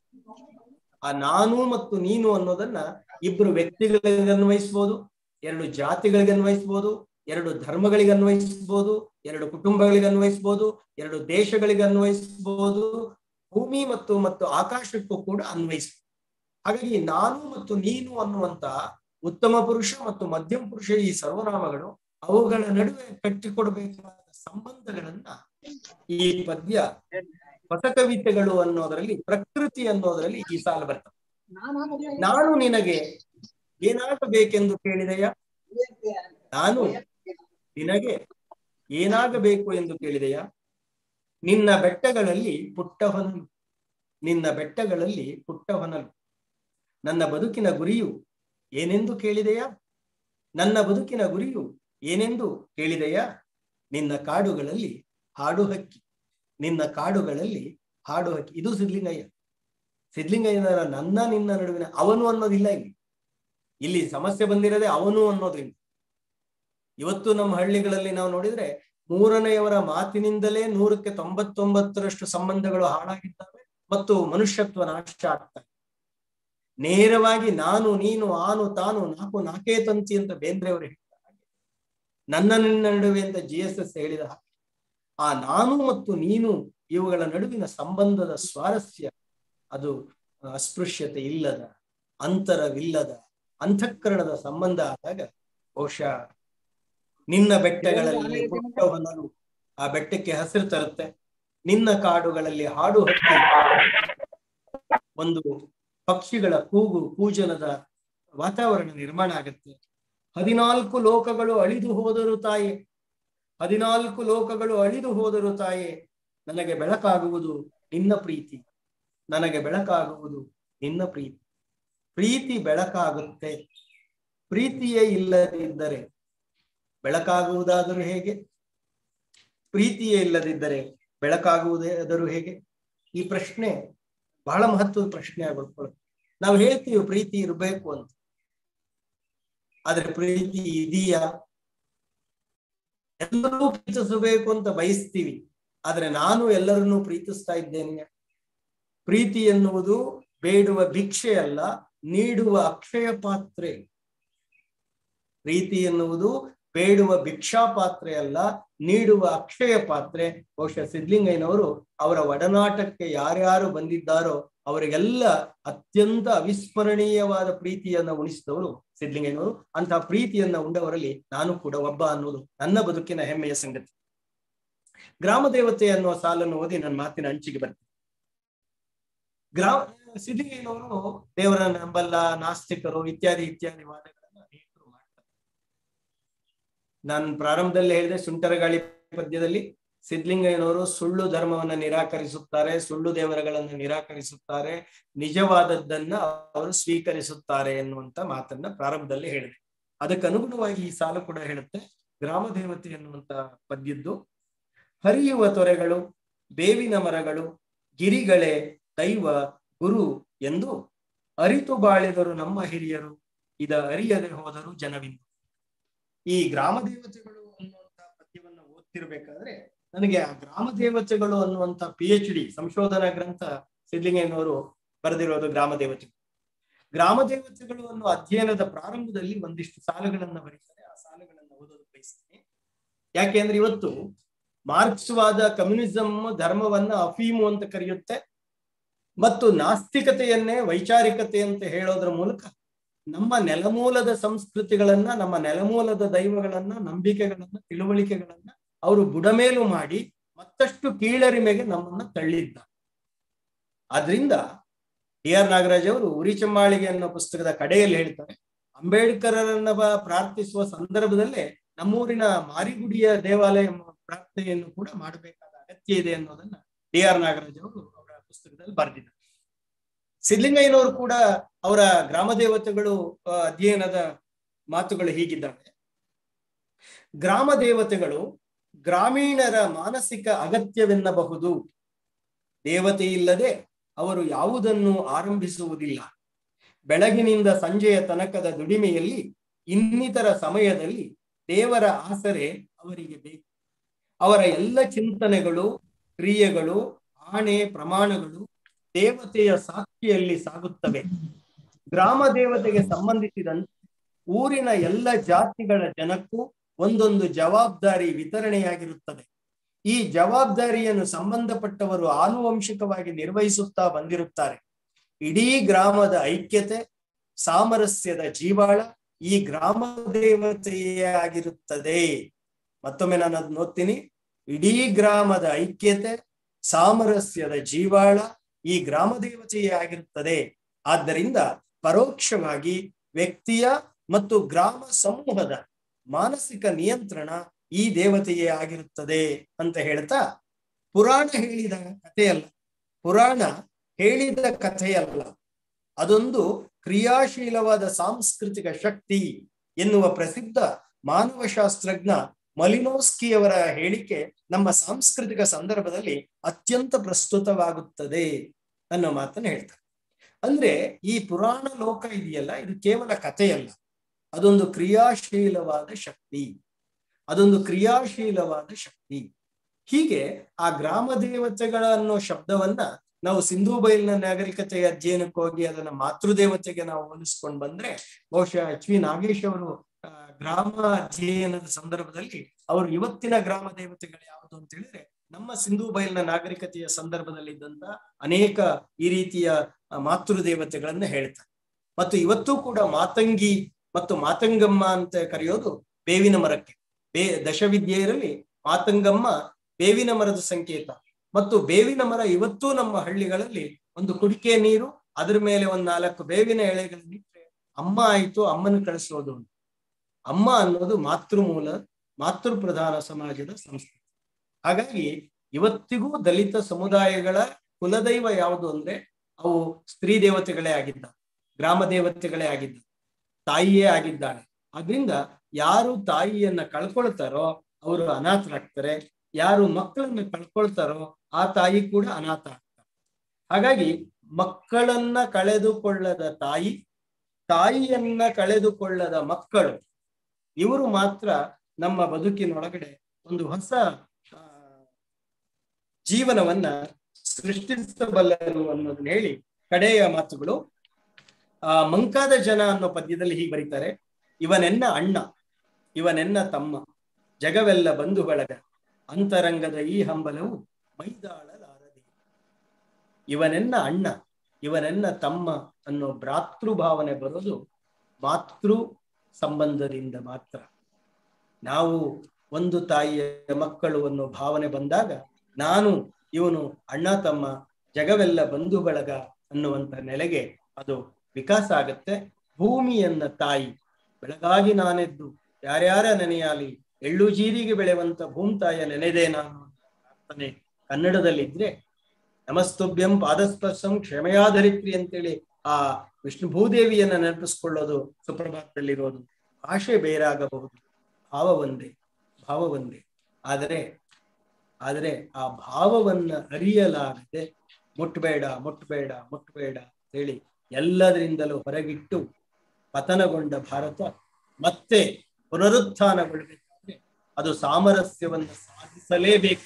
ಆ ನಾನು ಮತ್ತು ನೀನು ಅನ್ನೋದನ್ನ ಇಬ್ರು ವ್ಯಕ್ತಿಗಳಿಗೆ ಅನ್ವಯಿಸ್ಬೋದು ಎರಡು ಜಾತಿಗಳಿಗೆ ಅನ್ವಯಿಸ್ಬೋದು ಎರಡು ಧರ್ಮಗಳಿಗೆ ಅನ್ವಯಿಸ್ಬೋದು ಎರಡು ಕುಟುಂಬಗಳಿಗೆ ಅನ್ವಯಿಸ್ಬೋದು ಎರಡು ದೇಶಗಳಿಗೆ ಅನ್ವಯಿಸ್ಬೋದು ಭೂಮಿ ಮತ್ತು ಮತ್ತು ಆಕಾಶಕ್ಕೂ ಕೂಡ ಅನ್ವಯಿಸ್ಬೋದು ಹಾಗಾಗಿ ನಾನು ಮತ್ತು ನೀನು ಅನ್ನುವಂತ ಉತ್ತಮ ಪುರುಷ ಮತ್ತು ಮಧ್ಯಮ ಪುರುಷ ಈ ಸರ್ವನಾಮಗಳು ಅವುಗಳ ನಡುವೆ ಕಟ್ಟಿಕೊಡ್ಬೇಕಾದ ಸಂಬಂಧಗಳನ್ನ ಈ ಪದ್ಯ ಹೊಸ ಕವಿತೆಗಳು ಅನ್ನೋದರಲ್ಲಿ ಪ್ರಕೃತಿ ಅನ್ನೋದರಲ್ಲಿ ಈ ಸಾಲ ಬರ್ತದೆ ನಾನು ನಿನಗೆ ಏನಾಗಬೇಕೆಂದು ಕೇಳಿದೆಯ ನಾನು ನಿನಗೆ ಏನಾಗಬೇಕು ಎಂದು ಕೇಳಿದೆಯ ನಿನ್ನ ಬೆಟ್ಟಗಳಲ್ಲಿ ಪುಟ್ಟ ಹೊನಲು ನಿನ್ನ ಬೆಟ್ಟಗಳಲ್ಲಿ ಪುಟ್ಟ ಹೊನಲು ನನ್ನ ಬದುಕಿನ ಗುರಿಯು ಏನೆಂದು ಕೇಳಿದೆಯಾ ನನ್ನ ಬದುಕಿನ ಗುರಿಯು ಏನೆಂದು ಕೇಳಿದೆಯಾ ನಿನ್ನ ಕಾಡುಗಳಲ್ಲಿ ಹಾಡು ಹಕ್ಕಿ ನಿನ್ನ ಕಾಡುಗಳಲ್ಲಿ ಹಾಡು ಹಕ್ಕಿ ಇದು ಸಿದ್ಲಿಂಗಯ್ಯ ಸಿದ್ಲಿಂಗಯ್ಯನರ ನನ್ನ ನಿನ್ನ ನಡುವಿನ ಅವನು ಅನ್ನೋದಿಲ್ಲ ಇಲ್ಲಿ ಇಲ್ಲಿ ಸಮಸ್ಯೆ ಬಂದಿರದೆ ಅವನು ಅನ್ನೋದ್ರಿಂದ ಇವತ್ತು ನಮ್ಮ ಹಳ್ಳಿಗಳಲ್ಲಿ ನಾವು ನೋಡಿದ್ರೆ ಮೂರನೆಯವರ ಮಾತಿನಿಂದಲೇ ನೂರಕ್ಕೆ ತೊಂಬತ್ತೊಂಬತ್ತರಷ್ಟು ಸಂಬಂಧಗಳು ಹಾಳಾಗಿದ್ದಾವೆ ಮತ್ತು ಮನುಷ್ಯತ್ವ ನಾಶ ಆಗ್ತಾ ಇದೆ ನೇರವಾಗಿ ನಾನು ನೀನು ಆನು ತಾನು ನಾಲ್ಕು ನಾಲ್ಕೇ ತಂತಿ ಅಂತ ಬೇಂದ್ರೆ ಅವರು ಹೇಳಿದ ಹಾಗೆ ನನ್ನ ನಿನ್ನ ನಡುವೆ ಅಂತ ಜಿ ಎಸ್ ಎಸ್ ಹೇಳಿದ ಹಾಗೆ ಆ ನಾನು ಮತ್ತು ನೀನು ಇವುಗಳ ನಡುವಿನ ಸಂಬಂಧದ ಸ್ವಾರಸ್ಯ ಅದು ಅಸ್ಪೃಶ್ಯತೆ ಇಲ್ಲದ ಅಂತರವಿಲ್ಲದ ಅಂತಃಕರಣದ ಸಂಬಂಧ ಆದಾಗ ಬಹುಶಃ ನಿನ್ನ ಬೆಟ್ಟಗಳಲ್ಲಿ ಪುಟ್ಟ ಹೊನಲು ಆ ಬೆಟ್ಟಕ್ಕೆ ಹಸಿರು ತರುತ್ತೆ ನಿನ್ನ ಕಾಡುಗಳಲ್ಲಿ ಹಾಡು ಹಕ್ಕಿ ಒಂದು ಪಕ್ಷಿಗಳ ಕೂಗು ಕೂಜನದ ವಾತಾವರಣ ನಿರ್ಮಾಣ ಆಗುತ್ತೆ ಹದಿನಾಲ್ಕು ಲೋಕಗಳು ಅಳಿದು ಹೋದರು ತಾಯಿ ಹದಿನಾಲ್ಕು ಲೋಕಗಳು ಅಳಿದು ಹೋದರು ತಾಯೇ ನನಗೆ ಬೆಳಕಾಗುವುದು ನಿನ್ನ ಪ್ರೀತಿ ನನಗೆ ಬೆಳಕಾಗುವುದು ನಿನ್ನ ಪ್ರೀತಿ ಪ್ರೀತಿ ಬೆಳಕಾಗುತ್ತೆ ಪ್ರೀತಿಯೇ ಇಲ್ಲದಿದ್ದರೆ ಬೆಳಕಾಗುವುದಾದರೂ ಹೇಗೆ ಪ್ರೀತಿಯೇ ಇಲ್ಲದಿದ್ದರೆ ಬೆಳಕಾಗುವುದಾದರೂ ಹೇಗೆ ಈ ಪ್ರಶ್ನೆ ಬಹಳ ಮಹತ್ವದ ಪ್ರಶ್ನೆ ಆಗ್ಬಿಡ್ಕೊಳ್ಳುತ್ತೆ ನಾವು ಹೇಳ್ತೀವಿ ಪ್ರೀತಿ ಇರಬೇಕು ಅಂತ ಆದ್ರೆ ಪ್ರೀತಿ ಇದೆಯಾ ಎಲ್ಲರೂ ಪ್ರೀತಿಸಬೇಕು ಅಂತ ಬಯಸ್ತೀವಿ ಆದ್ರೆ ನಾನು ಎಲ್ಲರನ್ನೂ ಪ್ರೀತಿಸ್ತಾ ಇದ್ದೇನೆ ಪ್ರೀತಿ ಎನ್ನುವುದು ಬೇಡುವ ಭಿಕ್ಷೆ ಅಲ್ಲ ನೀಡುವ ಅಕ್ಷಯ ಪಾತ್ರೆ ಪ್ರೀತಿ ಎನ್ನುವುದು ಬೇಡುವ ಭಿಕ್ಷಾ ಪಾತ್ರೆ ಅಲ್ಲ ನೀಡುವ ಅಕ್ಷಯ ಪಾತ್ರೆ ಬಹುಶಃ ಸಿದ್ಲಿಂಗಯ್ಯನವರು ಅವರ ಒಡನಾಟಕ್ಕೆ ಯಾರ್ಯಾರು ಬಂದಿದ್ದಾರೋ ಅವರಿಗೆಲ್ಲ ಅತ್ಯಂತ ಅವಿಸ್ಮರಣೀಯವಾದ ಪ್ರೀತಿಯನ್ನ ಉಣಿಸಿದವರು ಸಿದ್ಲಿಂಗಯ್ಯನವರು ಅಂತಹ ಪ್ರೀತಿಯನ್ನ ಉಂಡವರಲ್ಲಿ ನಾನು ಕೂಡ ಒಬ್ಬ ಅನ್ನೋದು ನನ್ನ ಬದುಕಿನ ಹೆಮ್ಮೆಯ ಸಂಗತಿ ಗ್ರಾಮ ದೇವತೆ ಅನ್ನುವ ಸಾಲನ್ನು ಓದಿ ನನ್ನ ಮಾತಿನ ಅಂಚಿಗೆ ಬರ್ತೀನಿ ಗ್ರಾಮ ಸಿದ್ಲಿಂಗಯ್ಯನವರು ದೇವರನ್ನ ನಂಬಲ್ಲ ನಾಸ್ತಿಕರು ಇತ್ಯಾದಿ ಇತ್ಯಾದಿ ವಾದಗಳನ್ನ ಅನೇಕರು ಮಾಡ್ತಾರೆ ನಾನು ಪ್ರಾರಂಭದಲ್ಲಿ ಹೇಳಿದೆ ಸುಂಟರಗಾಳಿ ಪದ್ಯದಲ್ಲಿ ಸಿದ್ಲಿಂಗಯ್ಯನವರು ಸುಳ್ಳು ಧರ್ಮವನ್ನ ನಿರಾಕರಿಸುತ್ತಾರೆ ಸುಳ್ಳು ದೇವರುಗಳನ್ನ ನಿರಾಕರಿಸುತ್ತಾರೆ ನಿಜವಾದದ್ದನ್ನ ಅವರು ಸ್ವೀಕರಿಸುತ್ತಾರೆ ಎನ್ನುವಂತ ಮಾತನ್ನ ಪ್ರಾರಂಭದಲ್ಲಿ ಹೇಳಿದೆ ಅದಕ್ಕೆ ಅನುಗುಣವಾಗಿ ಈ ಸಾಲು ಕೂಡ ಹೇಳುತ್ತೆ ಗ್ರಾಮ ದೇವತೆ ಎನ್ನುವಂತ ಪದ್ಯದ್ದು ಹರಿಯುವ ತೊರೆಗಳು ಬೇವಿನ ಮರಗಳು ಗಿರಿಗಳೇ ದೈವ ಗುರು ಎಂದು ಅರಿತು ಬಾಳಿದರು ನಮ್ಮ ಹಿರಿಯರು ಇದ ಅರಿಯದೆ ಹೋದರು ಜನವಿಂದು ಈ ಗ್ರಾಮ ದೇವತೆಗಳು ಅನ್ನುವಂತ ಪದ್ಯವನ್ನ ಓದ್ತಿರ್ಬೇಕಾದ್ರೆ ನನಗೆ ಆ ಗ್ರಾಮ ದೇವತೆಗಳು ಅನ್ನುವಂತ ಪಿ ಎಚ್ ಡಿ ಸಂಶೋಧನಾ ಗ್ರಂಥ ಸಿದ್ಲಿಂಗಯ್ಯನವರು ಬರೆದಿರೋದು ಗ್ರಾಮ ದೇವತೆಗಳು ಗ್ರಾಮ ದೇವತೆಗಳು ಅನ್ನುವ ಅಧ್ಯಯನದ ಪ್ರಾರಂಭದಲ್ಲಿ ಒಂದಿಷ್ಟು ಸಾಲುಗಳನ್ನ ಬರೀತಾರೆ ಆ ಸಾಲುಗಳನ್ನ ಓದೋದು ಬಯಸ್ತೀನಿ ಯಾಕೆ ಅಂದ್ರೆ ಇವತ್ತು ಮಾರ್ಕ್ಸ್ವಾದ ಕಮ್ಯುನಿಸಂ ಧರ್ಮವನ್ನ ಅಫೀಮು ಅಂತ ಕರೆಯುತ್ತೆ ಮತ್ತು ನಾಸ್ತಿಕತೆಯನ್ನೇ ವೈಚಾರಿಕತೆ ಅಂತ ಹೇಳೋದ್ರ ಮೂಲಕ ನಮ್ಮ ನೆಲಮೂಲದ ಸಂಸ್ಕೃತಿಗಳನ್ನ ನಮ್ಮ ನೆಲಮೂಲದ ದೈವಗಳನ್ನ ನಂಬಿಕೆಗಳನ್ನ ತಿಳುವಳಿಕೆಗಳನ್ನ ಅವರು ಬುಡಮೇಲು ಮಾಡಿ ಮತ್ತಷ್ಟು ಕೀಳರಿಮೆಗೆ ನಮ್ಮನ್ನ ತಳ್ಳಿದ್ದ ಆದ್ರಿಂದ ಡಿ ಆರ್ ನಾಗರಾಜ್ ಅವರು ಉರಿ ಚಮ್ಮಾಳಿಗೆ ಅನ್ನೋ ಪುಸ್ತಕದ ಕಡೆಯಲ್ಲಿ ಹೇಳ್ತಾರೆ ಅಂಬೇಡ್ಕರರನ್ನ ಪ್ರಾರ್ಥಿಸುವ ಸಂದರ್ಭದಲ್ಲೇ ನಮ್ಮೂರಿನ ಮಾರಿಗುಡಿಯ ದೇವಾಲಯ ಪ್ರಾರ್ಥನೆಯನ್ನು ಕೂಡ ಮಾಡಬೇಕಾದ ಅಗತ್ಯ ಇದೆ ಅನ್ನೋದನ್ನ ಡಿ ಆರ್ ನಾಗರಾಜ್ ಅವರು ಅವರ ಪುಸ್ತಕದಲ್ಲಿ ಬರೆದಿದ್ದಾರೆ ಸಿದ್ಲಿಂಗಯ್ಯನವರು ಕೂಡ ಅವರ ಗ್ರಾಮ ದೇವತೆಗಳು ಅಧ್ಯಯನದ ಮಾತುಗಳು ಹೀಗಿದ್ದಾವೆ ಗ್ರಾಮ ದೇವತೆಗಳು ಗ್ರಾಮೀಣರ ಮಾನಸಿಕ ಅಗತ್ಯವೆನ್ನಬಹುದು ದೇವತೆ ಇಲ್ಲದೆ ಅವರು ಯಾವುದನ್ನು ಆರಂಭಿಸುವುದಿಲ್ಲ ಬೆಳಗಿನಿಂದ ಸಂಜೆಯ ತನಕದ ದುಡಿಮೆಯಲ್ಲಿ ಇನ್ನಿತರ ಸಮಯದಲ್ಲಿ ದೇವರ ಆಸರೆ ಅವರಿಗೆ ಬೇಕು ಅವರ ಎಲ್ಲ ಚಿಂತನೆಗಳು ಕ್ರಿಯೆಗಳು ಆಣೆ ಪ್ರಮಾಣಗಳು ದೇವತೆಯ ಸಾಕ್ಷಿಯಲ್ಲಿ ಸಾಗುತ್ತವೆ ಗ್ರಾಮ ದೇವತೆಗೆ ಸಂಬಂಧಿಸಿದಂತೆ ಊರಿನ ಎಲ್ಲ ಜಾತಿಗಳ ಜನಕ್ಕೂ ಒಂದೊಂದು ಜವಾಬ್ದಾರಿ ವಿತರಣೆಯಾಗಿರುತ್ತದೆ ಈ ಜವಾಬ್ದಾರಿಯನ್ನು ಸಂಬಂಧಪಟ್ಟವರು ಆನುವಂಶಿಕವಾಗಿ ನಿರ್ವಹಿಸುತ್ತಾ ಬಂದಿರುತ್ತಾರೆ ಇಡೀ ಗ್ರಾಮದ ಐಕ್ಯತೆ ಸಾಮರಸ್ಯದ ಜೀವಾಳ ಈ ಗ್ರಾಮ ದೇವತೆಯೇ ಆಗಿರುತ್ತದೆ ಮತ್ತೊಮ್ಮೆ ನಾನು ಅದ್ ನೋಡ್ತೀನಿ ಇಡೀ ಗ್ರಾಮದ ಐಕ್ಯತೆ ಸಾಮರಸ್ಯದ ಜೀವಾಳ ಈ ಗ್ರಾಮ ದೇವತೆಯೇ ಆಗಿರುತ್ತದೆ ಆದ್ದರಿಂದ ಪರೋಕ್ಷವಾಗಿ ವ್ಯಕ್ತಿಯ ಮತ್ತು ಗ್ರಾಮ ಸಮೂಹದ ಮಾನಸಿಕ ನಿಯಂತ್ರಣ ಈ ದೇವತೆಯೇ ಆಗಿರುತ್ತದೆ ಅಂತ ಹೇಳ್ತಾ ಪುರಾಣ ಹೇಳಿದ ಕಥೆಯಲ್ಲ ಪುರಾಣ ಹೇಳಿದ ಕಥೆಯಲ್ಲ ಅದೊಂದು ಕ್ರಿಯಾಶೀಲವಾದ ಸಾಂಸ್ಕೃತಿಕ ಶಕ್ತಿ ಎನ್ನುವ ಪ್ರಸಿದ್ಧ ಮಾನವಶಾಸ್ತ್ರಜ್ಞ ಮಲಿನೋಸ್ಕಿಯವರ ಹೇಳಿಕೆ ನಮ್ಮ ಸಾಂಸ್ಕೃತಿಕ ಸಂದರ್ಭದಲ್ಲಿ ಅತ್ಯಂತ ಪ್ರಸ್ತುತವಾಗುತ್ತದೆ ಅನ್ನೋ ಮಾತನ್ನ ಹೇಳ್ತಾರೆ ಅಂದ್ರೆ ಈ ಪುರಾಣ ಲೋಕ ಇದೆಯಲ್ಲ ಇದು ಕೇವಲ ಕಥೆಯಲ್ಲ ಅದೊಂದು ಕ್ರಿಯಾಶೀಲವಾದ ಶಕ್ತಿ ಅದೊಂದು ಕ್ರಿಯಾಶೀಲವಾದ ಶಕ್ತಿ ಹೀಗೆ ಆ ಗ್ರಾಮ ದೇವತೆಗಳ ಅನ್ನೋ ಶಬ್ದವನ್ನ ನಾವು ಸಿಂಧೂ ಬೈಲ್ನ ನಾಗರಿಕತೆಯ ಅಧ್ಯಯನಕ್ಕೆ ಹೋಗಿ ಅದನ್ನ ಮಾತೃದೇವತೆಗೆ ನಾವು ಹೋಲಿಸ್ಕೊಂಡು ಬಂದ್ರೆ ಬಹುಶಃ ಎಚ್ ವಿ ನಾಗೇಶ್ ಅವರು ಆ, ಗ್ರಾಮ ಅಧ್ಯಯನದ ಸಂದರ್ಭದಲ್ಲಿ ಅವರು ಇವತ್ತಿನ ಗ್ರಾಮ ದೇವತೆಗಳು ಯಾವುದು ಅಂತ ಹೇಳಿದ್ರೆ ನಮ್ಮ ಸಿಂಧೂ ಬೈಲ್ನ ನಾಗರಿಕತೆಯ ಸಂದರ್ಭದಲ್ಲಿ ಇದ್ದಂತ ಅನೇಕ ಈ ರೀತಿಯ ಆ, ಮಾತೃ ದೇವತೆಗಳನ್ನ ಹೇಳ್ತಾರೆ ಮತ್ತು ಇವತ್ತು ಕೂಡ ಮಾತಂಗಿ ಮತ್ತು ಮಾತಂಗಮ್ಮ ಅಂತ ಕರೆಯೋದು ಬೇವಿನ ಮರಕ್ಕೆ ಬೇ ದಶವಿದ್ಯೆಯರಲ್ಲಿ ಮಾತಂಗಮ್ಮ ಬೇವಿನ ಮರದ ಸಂಕೇತ ಮತ್ತು ಬೇವಿನ ಮರ ಇವತ್ತೂ ನಮ್ಮ ಹಳ್ಳಿಗಳಲ್ಲಿ ಒಂದು ಕುಡಿಕೆ ನೀರು ಅದ್ರ ಮೇಲೆ ಒಂದ್ ನಾಲ್ಕು ಬೇವಿನ ಎಳೆಗಳನ್ನಿಟ್ರೆ ಅಮ್ಮ ಆಯ್ತು ಅಮ್ಮನ ಕಳಿಸೋದು ಅಂತ. ಅಮ್ಮ ಅನ್ನೋದು ಮಾತೃಮೂಲ ಮಾತೃ ಪ್ರಧಾನ ಸಮಾಜದ ಸಂಸ್ಕೃತಿ ಹಾಗಾಗಿ ಇವತ್ತಿಗೂ ದಲಿತ ಸಮುದಾಯಗಳ ಕುಲದೈವ ಯಾವುದು ಅಂದ್ರೆ ಅವು ಸ್ತ್ರೀ ದೇವತೆಗಳೇ ಆಗಿದ್ದ ಗ್ರಾಮ ದೇವತೆಗಳೇ ಆಗಿದ್ದ ತಾಯಿಯೇ ಆಗಿದ್ದಾಳೆ ಆದ್ರಿಂದ ಯಾರು ತಾಯಿಯನ್ನ ಕಳ್ಕೊಳ್ತಾರೋ ಅವರು ಅನಾಥರಾಗ್ತಾರೆ ಯಾರು ಮಕ್ಕಳನ್ನ ಕಳ್ಕೊಳ್ತಾರೋ ಆ ತಾಯಿ ಕೂಡ ಅನಾಥ ಆಗ್ತಾರೆ ಹಾಗಾಗಿ ಮಕ್ಕಳನ್ನ ಕಳೆದುಕೊಳ್ಳದ ತಾಯಿ ತಾಯಿಯನ್ನ ಕಳೆದುಕೊಳ್ಳದ ಮಕ್ಕಳು ಇವರು ಮಾತ್ರ ನಮ್ಮ ಬದುಕಿನೊಳಗಡೆ ಒಂದು ಹೊಸ ಆ, ಜೀವನವನ್ನ ಸೃಷ್ಟಿಸಬಲ್ಲರು ಅನ್ನೋದನ್ನ ಹೇಳಿ ಕಡೆಯ ಮಾತುಗಳು ಆ ಮಂಕಾದ ಜನ ಅನ್ನೋ ಪದ್ಯದಲ್ಲಿ ಹೀಗೆ ಬರೀತಾರೆ ಇವನೆನ್ನ ಅಣ್ಣ ಇವನೆನ್ನ ತಮ್ಮ ಜಗವೆಲ್ಲ ಬಂಧು ಬಳಗ ಅಂತರಂಗದ ಈ ಹಂಬಲವು ಮೈದಾಳಲಾರದೆ ಇವನೆನ್ನ ಅಣ್ಣ ಇವನೆನ್ನ ತಮ್ಮ ಅನ್ನೋ ಭ್ರಾತೃ ಭಾವನೆ ಬರೋದು ಮಾತೃ ಸಂಬಂಧದಿಂದ ಮಾತ್ರ ನಾವು ಒಂದು ತಾಯಿಯ ಮಕ್ಕಳು ಅನ್ನೋ ಭಾವನೆ ಬಂದಾಗ ನಾನು ಇವನು ಅಣ್ಣ ತಮ್ಮ ಜಗವೆಲ್ಲ ಬಂಧು ಬಳಗ ಅನ್ನುವಂತ ನೆಲೆಗೆ ಅದು ವಿಕಾಸ ಆಗತ್ತೆ ಭೂಮಿಯನ್ನ ತಾಯಿ ಬೆಳಗಾಗಿ ನಾನೆದ್ದು ಯಾರ್ಯಾರ ನೆನೆಯಾಲಿ ಎಳ್ಳು ಜೀರಿಗೆ ಬೆಳೆಯುವಂತ ಭೂಮ್ತಾಯ ನೆನೆದೆ ನಾನು ಅಂತ ಪ್ರಾರ್ಥನೆ ಕನ್ನಡದಲ್ಲಿದ್ರೆ ನಮಸ್ತುಭ್ಯಂ ಪಾದಸ್ಪರ್ಶಂ ಕ್ಷಮೆಯಾಧರಿತ್ರಿ ಅಂತೇಳಿ ಆ ವಿಷ್ಣು ಭೂದೇವಿಯನ್ನ ನೆನಪಿಸ್ಕೊಳ್ಳೋದು ಸುಪ್ರಭಾತದಲ್ಲಿರೋದು ಭಾಷೆ ಬೇರಾಗಬಹುದು ಭಾವ ಒಂದೇ ಭಾವ ಒಂದೇ ಆದರೆ ಆದರೆ ಆ ಭಾವವನ್ನ ಅರಿಯಲಾಗದೆ ಮುಟ್ಬೇಡ ಮುಟ್ಬೇಡ ಮುಟ್ಬೇಡ ಹೇಳಿ ಎಲ್ಲದರಿಂದಲೂ ಹೊರಗಿಟ್ಟು ಪತನಗೊಂಡ ಭಾರತ ಮತ್ತೆ ಪುನರುತ್ಥಾನಗೊಳ್ಳಬೇಕಾದ್ರೆ ಅದು ಸಾಮರಸ್ಯವನ್ನ ಸಾಧಿಸಲೇಬೇಕು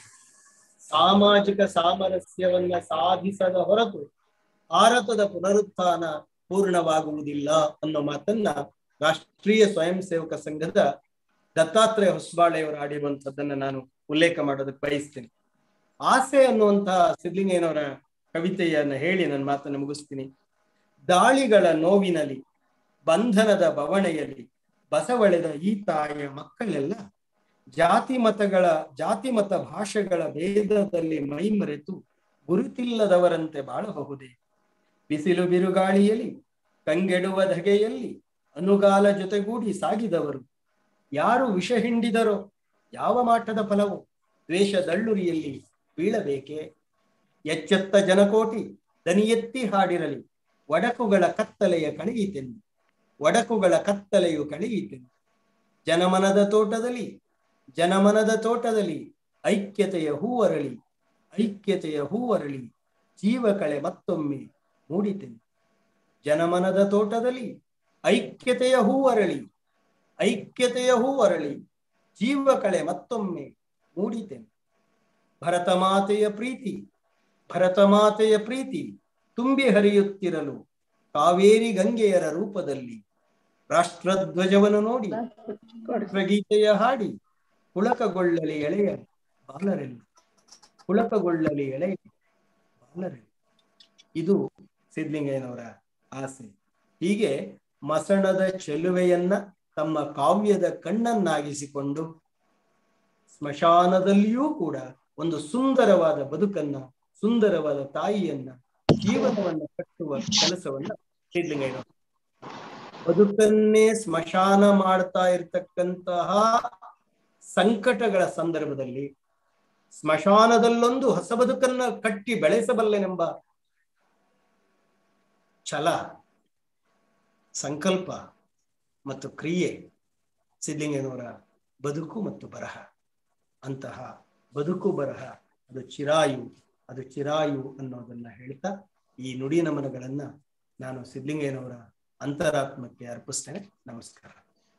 ಸಾಮಾಜಿಕ ಸಾಮರಸ್ಯವನ್ನ ಸಾಧಿಸದ ಹೊರತು ಭಾರತದ ಪುನರುತ್ಥಾನ ಪೂರ್ಣವಾಗುವುದಿಲ್ಲ ಅನ್ನೋ ಮಾತನ್ನ ರಾಷ್ಟ್ರೀಯ ಸ್ವಯಂ ಸೇವಕ ಸಂಘದ ದತ್ತಾತ್ರೇಯ ಹೊಸಬಾಳೆಯವರು ಆಡಿರುವಂತದ್ದನ್ನ ನಾನು ಉಲ್ಲೇಖ ಮಾಡೋದಕ್ಕೆ ಬಯಸ್ತೀನಿ ಆಸೆ ಅನ್ನುವಂತಹ ಸಿದ್ಲಿಂಗಯ್ಯನವರ ಕವಿತೆಯನ್ನ ಹೇಳಿ ನನ್ನ ಮಾತನ್ನ ಮುಗಿಸ್ತೀನಿ ದಾಳಿಗಳ ನೋವಿನಲ್ಲಿ ಬಂಧನದ ಬವಣೆಯಲ್ಲಿ ಬಸವಳೆದ ಈ ತಾಯಿಯ ಮಕ್ಕಳೆಲ್ಲ ಜಾತಿ ಮತಗಳ ಜಾತಿ ಮತ ಭಾಷೆಗಳ ಭೇದದಲ್ಲಿ ಮೈಮರೆತು ಗುರುತಿಲ್ಲದವರಂತೆ ಬಾಳಬಹುದೇ ಬಿಸಿಲು ಬಿರುಗಾಳಿಯಲ್ಲಿ ಕಂಗೆಡುವ ಧಗೆಯಲ್ಲಿ ಅನುಗಾಲ ಜೊತೆಗೂಡಿ ಸಾಗಿದವರು ಯಾರು ವಿಷ ಹಿಂಡಿದರೋ ಯಾವ ಮಾಟದ ಫಲವು ದ್ವೇಷ ದಳ್ಳುರಿಯಲ್ಲಿ ಬೀಳಬೇಕೆ ಎಚ್ಚೆತ್ತ ಜನಕೋಟಿ ದನಿಯೆತ್ತಿ ಹಾಡಿರಲಿ ಒಡಕುಗಳ ಕತ್ತಲೆಯ ಕಳೆಯಿತೆಂದು ಒಡಕುಗಳ ಕತ್ತಲೆಯು ಕಳೆಯಿತೆಂದು ಜನಮನದ ತೋಟದಲ್ಲಿ ಜನಮನದ ತೋಟದಲ್ಲಿ ಐಕ್ಯತೆಯ ಹೂವರಳಿ ಐಕ್ಯತೆಯ ಹೂವರಳಿ ಜೀವ ಕಳೆ ಮತ್ತೊಮ್ಮೆ ಮೂಡಿತೆನು ಜನಮನದ ತೋಟದಲ್ಲಿ ಐಕ್ಯತೆಯ ಹೂ ಅರಳಿ ಐಕ್ಯತೆಯ ಹೂ ಅರಳಿ ಜೀವ ಕಳೆ ಮತ್ತೊಮ್ಮೆ ಮೂಡಿತೆನು ಭರತ ಮಾತೆಯ ಪ್ರೀತಿ ಭರತ ಮಾತೆಯ ಪ್ರೀತಿ ತುಂಬಿ ಹರಿಯುತ್ತಿರಲು ಕಾವೇರಿ ಗಂಗೆಯರ ರೂಪದಲ್ಲಿ ರಾಷ್ಟ್ರಧ್ವಜವನ್ನು ನೋಡಿ ರಾಷ್ಟ್ರಗೀತೆಯ ಹಾಡಿ ಪುಳಕಗೊಳ್ಳಲಿ ಎಳೆಯ ಬಾಲರೆಲ್ಲ ಪುಳಕಗೊಳ್ಳಲಿ ಎಳೆಯ ಬಾಲರೆಲ್ಲ ಇದು ಸಿದ್ಲಿಂಗಯ್ಯನವರ ಆಸೆ ಹೀಗೆ ಮಸಣದ ಚೆಲುವೆಯನ್ನ ತಮ್ಮ ಕಾವ್ಯದ ಕಣ್ಣನ್ನಾಗಿಸಿಕೊಂಡು ಸ್ಮಶಾನದಲ್ಲಿಯೂ ಕೂಡ ಒಂದು ಸುಂದರವಾದ ಬದುಕನ್ನ ಸುಂದರವಾದ ತಾಯಿಯನ್ನ ಜೀವನವನ್ನ ಕಟ್ಟುವ ಕೆಲಸವನ್ನ ಸಿದ್ಲಿಂಗಯ್ಯನವರು ಬದುಕನ್ನೇ ಸ್ಮಶಾನ ಮಾಡ್ತಾ ಇರ್ತಕ್ಕಂತಹ ಸಂಕಟಗಳ ಸಂದರ್ಭದಲ್ಲಿ ಸ್ಮಶಾನದಲ್ಲೊಂದು ಹೊಸ ಬದುಕನ್ನ ಕಟ್ಟಿ ಬೆಳೆಸಬಲ್ಲೆನೆಂಬ ಛಲ ಸಂಕಲ್ಪ ಮತ್ತು ಕ್ರಿಯೆ ಸಿದ್ಲಿಂಗನವರ ಬದುಕು ಮತ್ತು ಬರಹ ಅಂತಹ ಬದುಕು ಬರಹ ಅದು ಚಿರಾಯು ಅದು ಚಿರಾಯು ಅನ್ನೋದನ್ನ ಹೇಳ್ತಾ ಈ ನುಡಿ ನಮನಗಳನ್ನ ನಾನು ಸಿದ್ಲಿಂಗಯ್ಯನವರ ಅಂತರಾತ್ಮಕ್ಕೆ ಅರ್ಪಿಸ್ತೇನೆ ನಮಸ್ಕಾರ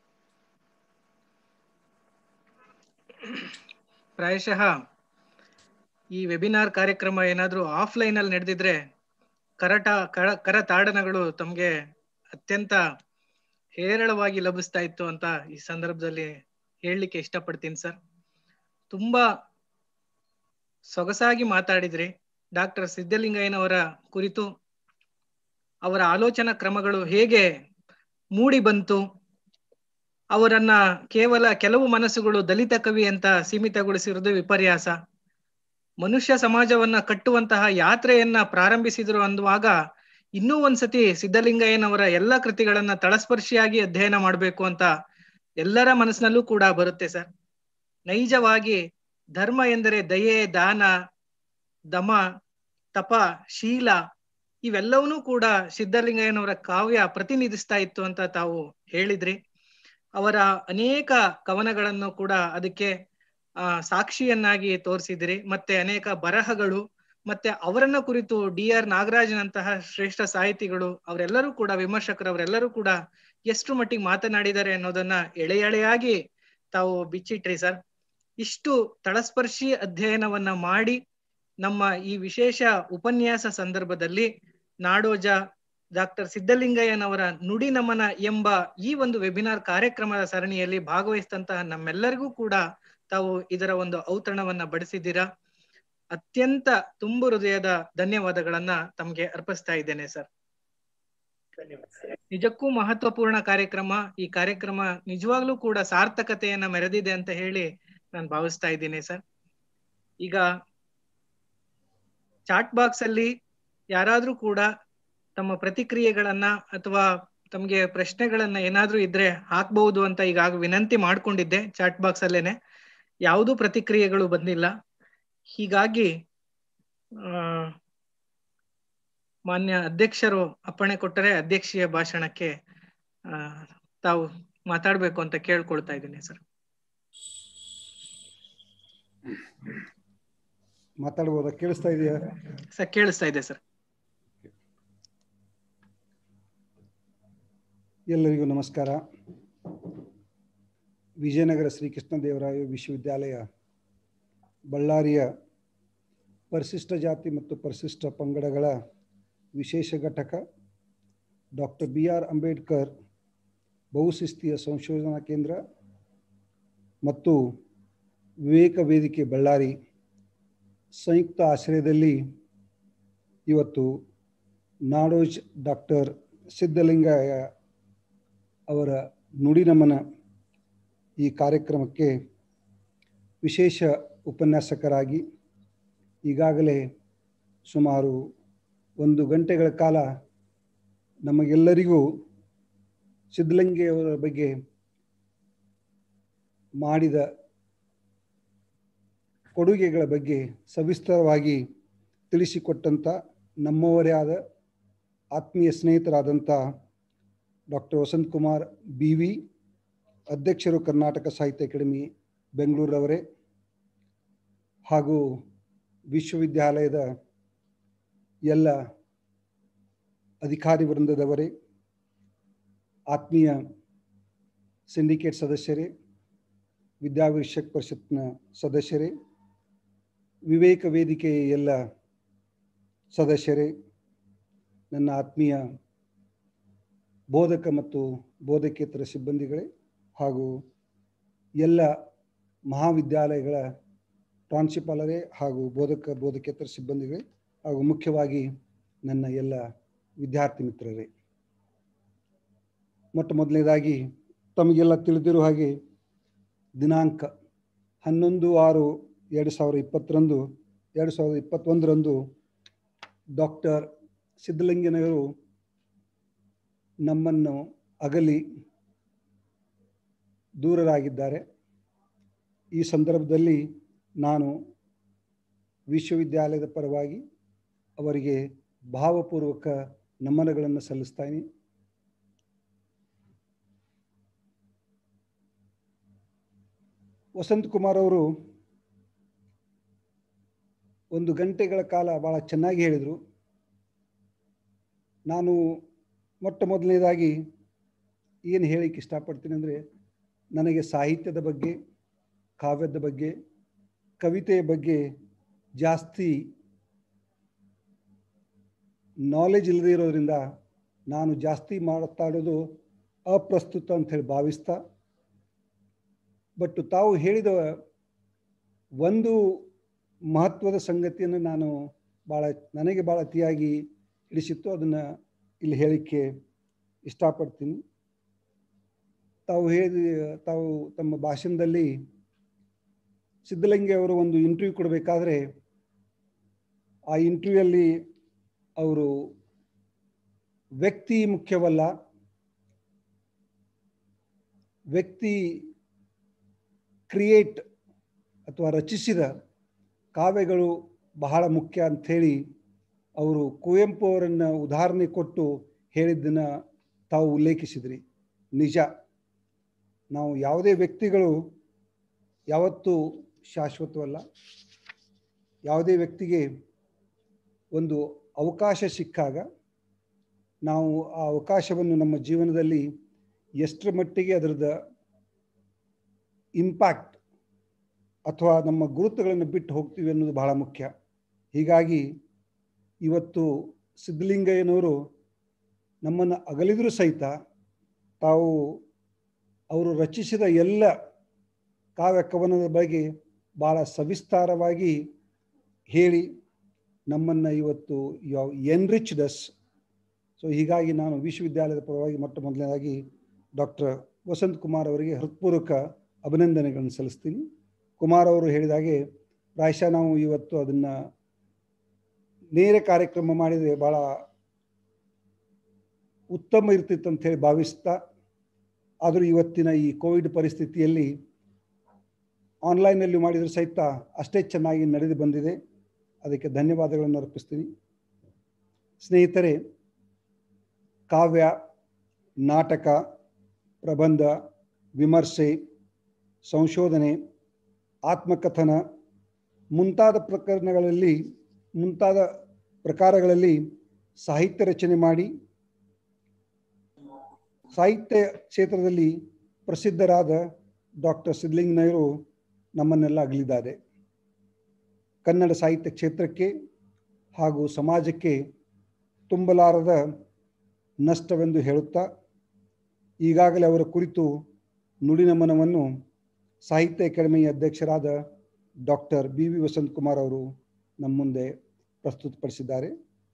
ಪ್ರಾಯಶಃ ಈ ವೆಬಿನಾರ್ ಕಾರ್ಯಕ್ರಮ ಏನಾದ್ರೂ ಆಫ್ಲೈನ್ ಅಲ್ಲಿ ನಡೆದಿದ್ರೆ ಕರಟ ಕರ ಕರತಾಡನಗಳು ತಮ್ಗೆ ಅತ್ಯಂತ ಹೇರಳವಾಗಿ ಲಭಿಸ್ತಾ ಇತ್ತು ಅಂತ ಈ ಸಂದರ್ಭದಲ್ಲಿ ಹೇಳಲಿಕ್ಕೆ ಇಷ್ಟಪಡ್ತೀನಿ ಸರ್ ತುಂಬಾ ಸೊಗಸಾಗಿ ಮಾತಾಡಿದ್ರಿ ಡಾಕ್ಟರ್ ಸಿದ್ದಲಿಂಗಯ್ಯನವರ ಕುರಿತು ಅವರ ಆಲೋಚನಾ ಕ್ರಮಗಳು ಹೇಗೆ ಮೂಡಿ ಬಂತು ಅವರನ್ನ ಕೇವಲ ಕೆಲವು ಮನಸ್ಸುಗಳು ದಲಿತ ಕವಿ ಅಂತ ಸೀಮಿತಗೊಳಿಸಿರುವುದು ವಿಪರ್ಯಾಸ ಮನುಷ್ಯ ಸಮಾಜವನ್ನ ಕಟ್ಟುವಂತಹ ಯಾತ್ರೆಯನ್ನ ಪ್ರಾರಂಭಿಸಿದ್ರು ಅನ್ನುವಾಗ ಇನ್ನೂ ಒಂದ್ಸತಿ ಸಿದ್ದಲಿಂಗಯ್ಯನವರ ಎಲ್ಲ ಕೃತಿಗಳನ್ನ ತಳಸ್ಪರ್ಶಿಯಾಗಿ ಅಧ್ಯಯನ ಮಾಡಬೇಕು ಅಂತ ಎಲ್ಲರ ಮನಸ್ಸಿನಲ್ಲೂ ಕೂಡ ಬರುತ್ತೆ ಸರ್ ನೈಜವಾಗಿ ಧರ್ಮ ಎಂದರೆ ದಯೆ ದಾನ ದಮ ತಪ ಶೀಲ ಇವೆಲ್ಲವನ್ನೂ ಕೂಡ ಸಿದ್ದಲಿಂಗಯ್ಯನವರ ಕಾವ್ಯ ಪ್ರತಿನಿಧಿಸ್ತಾ ಇತ್ತು ಅಂತ ತಾವು ಹೇಳಿದ್ರಿ ಅವರ ಅನೇಕ ಕವನಗಳನ್ನು ಕೂಡ ಅದಕ್ಕೆ ಆ ಸಾಕ್ಷಿಯನ್ನಾಗಿ ತೋರಿಸಿದಿರಿ ಮತ್ತೆ ಅನೇಕ ಬರಹಗಳು ಮತ್ತೆ ಅವರನ್ನ ಕುರಿತು ಡಿ ಆರ್ ನಾಗರಾಜನಂತಹ ಶ್ರೇಷ್ಠ ಸಾಹಿತಿಗಳು ಅವರೆಲ್ಲರೂ ಕೂಡ ವಿಮರ್ಶಕರು ಅವರೆಲ್ಲರೂ ಕೂಡ ಎಷ್ಟು ಮಟ್ಟಿಗೆ ಮಾತನಾಡಿದ್ದಾರೆ ಅನ್ನೋದನ್ನ ಎಳೆ ಎಳೆಯಾಗಿ ತಾವು ಬಿಚ್ಚಿಟ್ರಿ ಸರ್ ಇಷ್ಟು ತಳಸ್ಪರ್ಶಿ ಅಧ್ಯಯನವನ್ನ ಮಾಡಿ ನಮ್ಮ ಈ ವಿಶೇಷ ಉಪನ್ಯಾಸ ಸಂದರ್ಭದಲ್ಲಿ ನಾಡೋಜ ಡಾಕ್ಟರ್ ಸಿದ್ದಲಿಂಗಯ್ಯನವರ ನುಡಿ ನಮನ ಎಂಬ ಈ ಒಂದು ವೆಬಿನಾರ್ ಕಾರ್ಯಕ್ರಮದ ಸರಣಿಯಲ್ಲಿ ಭಾಗವಹಿಸಿದಂತಹ ನಮ್ಮೆಲ್ಲರಿಗೂ ಕೂಡ ತಾವು ಇದರ ಒಂದು ಔತಣವನ್ನ ಬಡಿಸಿದ್ದೀರಾ ಅತ್ಯಂತ ತುಂಬು ಹೃದಯದ ಧನ್ಯವಾದಗಳನ್ನ ತಮ್ಗೆ ಅರ್ಪಿಸ್ತಾ ಇದ್ದೇನೆ ಸರ್ ನಿಜಕ್ಕೂ ಮಹತ್ವಪೂರ್ಣ ಕಾರ್ಯಕ್ರಮ ಈ ಕಾರ್ಯಕ್ರಮ ನಿಜವಾಗ್ಲೂ ಕೂಡ ಸಾರ್ಥಕತೆಯನ್ನ ಮೆರೆದಿದೆ ಅಂತ ಹೇಳಿ ನಾನು ಭಾವಿಸ್ತಾ ಇದ್ದೀನಿ ಸರ್ ಈಗ ಚಾಟ್ ಬಾಕ್ಸ್ ಅಲ್ಲಿ ಯಾರಾದ್ರೂ ಕೂಡ ತಮ್ಮ ಪ್ರತಿಕ್ರಿಯೆಗಳನ್ನ ಅಥವಾ ತಮ್ಗೆ ಪ್ರಶ್ನೆಗಳನ್ನ ಏನಾದ್ರೂ ಇದ್ರೆ ಹಾಕ್ಬಹುದು ಅಂತ ಈಗಾಗ ವಿನಂತಿ ಮಾಡ್ಕೊಂಡಿದ್ದೆ ಚಾಟ್ ಬಾಕ್ಸ್ ಅಲ್ಲೇನೆ ಯಾವುದೂ ಪ್ರತಿಕ್ರಿಯೆಗಳು ಬಂದಿಲ್ಲ ಹೀಗಾಗಿ ಆ ಮಾನ್ಯ ಅಧ್ಯಕ್ಷರು ಅಪ್ಪಣೆ ಕೊಟ್ಟರೆ ಅಧ್ಯಕ್ಷೀಯ ಭಾಷಣಕ್ಕೆ ಆ ತಾವು ಮಾತಾಡ್ಬೇಕು ಅಂತ ಕೇಳ್ಕೊಳ್ತಾ ಇದ್ದೀನಿ ಸರ್ ಮಾತಾಡ್ಬೋದಾ ಕೇಳಿಸ್ತಾ ಇದೆಯಾ ಸರ್ ಕೇಳಿಸ್ತಾ ಇದೆ ಸರ್ ಎಲ್ಲರಿಗೂ ನಮಸ್ಕಾರ ವಿಜಯನಗರ ಶ್ರೀಕೃಷ್ಣದೇವರಾಯ ವಿಶ್ವವಿದ್ಯಾಲಯ ಬಳ್ಳಾರಿಯ ಪರಿಶಿಷ್ಟ ಜಾತಿ ಮತ್ತು ಪರಿಶಿಷ್ಟ ಪಂಗಡಗಳ ವಿಶೇಷ ಘಟಕ ಡಾಕ್ಟರ್ ಬಿ ಆರ್ ಅಂಬೇಡ್ಕರ್ ಬಹುಶಿಸ್ತೀಯ ಸಂಶೋಧನಾ ಕೇಂದ್ರ ಮತ್ತು ವಿವೇಕ ವೇದಿಕೆ ಬಳ್ಳಾರಿ ಸಂಯುಕ್ತ ಆಶ್ರಯದಲ್ಲಿ ಇವತ್ತು ನಾಡೋಜ್ ಡಾಕ್ಟರ್ ಸಿದ್ಧಲಿಂಗಯ್ಯ ಅವರ ನುಡಿ ನಮನ ಈ ಕಾರ್ಯಕ್ರಮಕ್ಕೆ ವಿಶೇಷ ಉಪನ್ಯಾಸಕರಾಗಿ ಈಗಾಗಲೇ ಸುಮಾರು ಒಂದು ಗಂಟೆಗಳ ಕಾಲ ನಮಗೆಲ್ಲರಿಗೂ ಸಿದ್ಧಲಿಂಗೆಯವರ ಬಗ್ಗೆ ಮಾಡಿದ ಕೊಡುಗೆಗಳ ಬಗ್ಗೆ ಸವಿಸ್ತರವಾಗಿ ತಿಳಿಸಿಕೊಟ್ಟಂಥ ನಮ್ಮವರೇ ಆದ ಆತ್ಮೀಯ ಸ್ನೇಹಿತರಾದಂಥ doctor Vasanth Kumar B V ಅಧ್ಯಕ್ಷರು ಕರ್ನಾಟಕ ಸಾಹಿತ್ಯ ಅಕಾಡೆಮಿ ಬೆಂಗಳೂರವರೇ ಹಾಗೂ ವಿಶ್ವವಿದ್ಯಾಲಯದ ಎಲ್ಲ ಅಧಿಕಾರಿ ವೃಂದದವರೇ ಆತ್ಮೀಯ ಸಿಂಡಿಕೇಟ್ ಸದಸ್ಯರೇ ವಿದ್ಯಾವೀಕ್ಷಕ್ ಪರಿಷತ್ನ ಸದಸ್ಯರೇ ವಿವೇಕ ವೇದಿಕೆಯ ಎಲ್ಲ ಸದಸ್ಯರೇ ನನ್ನ ಆತ್ಮೀಯ ಬೋಧಕ ಮತ್ತು ಬೋಧಕೇತರ ಸಿಬ್ಬಂದಿಗಳೇ ಹಾಗೂ ಎಲ್ಲ ಮಹಾವಿದ್ಯಾಲಯಗಳ ಪ್ರಾಂಶುಪಾಲರೇ ಹಾಗೂ ಬೋಧಕ ಬೋಧಕೇತರ ಸಿಬ್ಬಂದಿಗಳೇ ಹಾಗೂ ಮುಖ್ಯವಾಗಿ ನನ್ನ ಎಲ್ಲ ವಿದ್ಯಾರ್ಥಿ ಮಿತ್ರರೇ ಮೊಟ್ಟ ಮೊದಲನೇದಾಗಿ ತಮಗೆಲ್ಲ ತಿಳಿದಿರೋ ಹಾಗೆ ದಿನಾಂಕ ಹನ್ನೊಂದು ಆರು ಎರಡು ಸಾವಿರದ ಇಪ್ಪತ್ತರಂದು ಎರಡು ಸಾವಿರದ ಇಪ್ಪತ್ತೊಂದರಂದು ಡಾಕ್ಟರ್ ಸಿದ್ಧಲಿಂಗನವರು ನಮ್ಮನ್ನು ಅಗಲಿ ದೂರರಾಗಿದ್ದಾರೆ ಈ ಸಂದರ್ಭದಲ್ಲಿ ನಾನು ವಿಶ್ವವಿದ್ಯಾಲಯದ ಪರವಾಗಿ ಅವರಿಗೆ ಭಾವಪೂರ್ವಕ ನಮನಗಳನ್ನು ಸಲ್ಲಿಸ್ತಾನೆ ವಸಂತ್ ಕುಮಾರ್ ಅವರು ಒಂದು ಗಂಟೆಗಳ ಕಾಲ ಭಾಳ ಚೆನ್ನಾಗಿ ಹೇಳಿದರು ನಾನು ಮೊಟ್ಟ ಮೊದಲನೇದಾಗಿ ಏನು ಹೇಳಿಕ್ಕೆ ಇಷ್ಟಪಡ್ತೀನಿ ಅಂದರೆ ನನಗೆ ಸಾಹಿತ್ಯದ ಬಗ್ಗೆ ಕಾವ್ಯದ ಬಗ್ಗೆ ಕವಿತೆಯ ಬಗ್ಗೆ ಜಾಸ್ತಿ ನಾಲೆಜ್ ಇಲ್ಲದೇ ಇರೋದ್ರಿಂದ ನಾನು ಜಾಸ್ತಿ ಮಾತಾಡೋದು ಅಪ್ರಸ್ತುತ ಅಂಥೇಳಿ ಭಾವಿಸ್ತಾ ಬಟ್ ತಾವು ಹೇಳಿದ ಒಂದು ಮಹತ್ವದ ಸಂಗತಿಯನ್ನು ನಾನು ಭಾಳ ನನಗೆ ಭಾಳ ಅತಿಯಾಗಿ ಹಿಡಿಸಿತ್ತು ಅದನ್ನು ಇಲ್ಲಿ ಹೇಳಿಕ್ಕೆ ಇಷ್ಟಪಡ್ತೀನಿ ತಾವು ಹೇಳಿ ತಾವು ತಮ್ಮ ಭಾಷಣದಲ್ಲಿ ಸಿದ್ಧಲಿಂಗಿ ಅವರು ಒಂದು ಇಂಟರ್ವ್ಯೂ ಕೊಡಬೇಕಾದ್ರೆ ಆ ಇಂಟರ್ವ್ಯೂಯಲ್ಲಿ ಅವರು ವ್ಯಕ್ತಿ ಮುಖ್ಯವಲ್ಲ ವ್ಯಕ್ತಿ ಕ್ರಿಯೇಟ್ ಅಥವಾ ರಚಿಸಿದ ಕಾವ್ಯಗಳು ಬಹಳ ಮುಖ್ಯ ಅಂಥೇಳಿ ಅವರು ಕುವೆಂಪು ಅವರನ್ನು ಉದಾಹರಣೆ ಕೊಟ್ಟು ಹೇಳಿದ್ದನ್ನು ತಾವು ಉಲ್ಲೇಖಿಸಿದ್ರಿ ನಿಜ ನಾವು ಯಾವುದೇ ವ್ಯಕ್ತಿಗಳು ಯಾವತ್ತೂ ಶಾಶ್ವತವಲ್ಲ ಯಾವುದೇ ವ್ಯಕ್ತಿಗೆ ಒಂದು ಅವಕಾಶ ಸಿಕ್ಕಾಗ ನಾವು ಆ ಅವಕಾಶವನ್ನು ನಮ್ಮ ಜೀವನದಲ್ಲಿ ಎಷ್ಟರ ಮಟ್ಟಿಗೆ ಅದರದ ಇಂಪ್ಯಾಕ್ಟ್ ಅಥವಾ ನಮ್ಮ ಗುರುತುಗಳನ್ನು ಬಿಟ್ಟು ಹೋಗ್ತೀವಿ ಅನ್ನೋದು ಬಹಳ ಮುಖ್ಯ ಹೀಗಾಗಿ ಇವತ್ತು ಸಿದ್ಧಲಿಂಗಯ್ಯನವರು ನಮ್ಮನ್ನು ಅಗಲಿದರೂ ಸಹಿತ ತಾವು ಅವರು ರಚಿಸಿದ ಎಲ್ಲ ಕಾವ್ಯ ಕವನದ ಬಗ್ಗೆ ಭಾಳ ಸವಿಸ್ತಾರವಾಗಿ ಹೇಳಿ ನಮ್ಮನ್ನು ಇವತ್ತು ಯಾವ ಎನ್ರಿಚ್ ಡಸ್ ಸೊ ಹೀಗಾಗಿ ನಾನು ವಿಶ್ವವಿದ್ಯಾಲಯದ ಪರವಾಗಿ ಮೊಟ್ಟ ಮೊದಲನೇದಾಗಿ ಡಾಕ್ಟರ್ ವಸಂತ್ ಕುಮಾರ್ ಅವರಿಗೆ ಹೃತ್ಪೂರ್ವಕ ಅಭಿನಂದನೆಗಳನ್ನು ಸಲ್ಲಿಸ್ತೀನಿ ಕುಮಾರ್ ಅವರು ಹೇಳಿದಾಗೆ ಪ್ರಾಯಶಃ ನಾವು ಇವತ್ತು ಅದನ್ನು ನೇರ ಕಾರ್ಯಕ್ರಮ ಮಾಡಿದರೆ ಭಾಳ ಉತ್ತಮ ಇರ್ತಿತ್ತು ಅಂತ ಹೇಳಿ ಭಾವಿಸ್ತಾ ಆದರೂ ಇವತ್ತಿನ ಈ ಕೋವಿಡ್ ಪರಿಸ್ಥಿತಿಯಲ್ಲಿ ಆನ್ಲೈನಲ್ಲಿ ಮಾಡಿದರೂ ಸಹಿತ ಅಷ್ಟೇ ಚೆನ್ನಾಗಿ ನಡೆದು ಬಂದಿದೆ ಅದಕ್ಕೆ ಧನ್ಯವಾದಗಳನ್ನು ಅರ್ಪಿಸ್ತೀನಿ ಸ್ನೇಹಿತರೆ ಕಾವ್ಯ ನಾಟಕ ಪ್ರಬಂಧ ವಿಮರ್ಶೆ ಸಂಶೋಧನೆ ಆತ್ಮಕಥನ ಮುಂತಾದ ಪ್ರಕರಣಗಳಲ್ಲಿ ಮುಂತಾದ ಪ್ರಕಾರಗಳಲ್ಲಿ ಸಾಹಿತ್ಯ ರಚನೆ ಮಾಡಿ ಸಾಹಿತ್ಯ ಕ್ಷೇತ್ರದಲ್ಲಿ ಪ್ರಸಿದ್ಧರಾದ ಡಾಕ್ಟರ್ ಸಿದ್ಲಿಂಗನವರು ನಮ್ಮನ್ನೆಲ್ಲ ಅಗಲಿದ್ದಾರೆ ಕನ್ನಡ ಸಾಹಿತ್ಯ ಕ್ಷೇತ್ರಕ್ಕೆ ಹಾಗೂ ಸಮಾಜಕ್ಕೆ ತುಂಬಲಾರದ ನಷ್ಟವೆಂದು ಹೇಳುತ್ತಾ ಈಗಾಗಲೇ ಅವರ ಕುರಿತು ನುಡಿನಮನವನ್ನು ಸಾಹಿತ್ಯ ಅಕಾಡೆಮಿಯ ಅಧ್ಯಕ್ಷರಾದ doctor B V Vasanth Kumar ಅವರು ನಮ್ಮ ಮುಂದೆ ಪ್ರಸ್ತುತಪಡಿಸಿದ್ದಾರೆ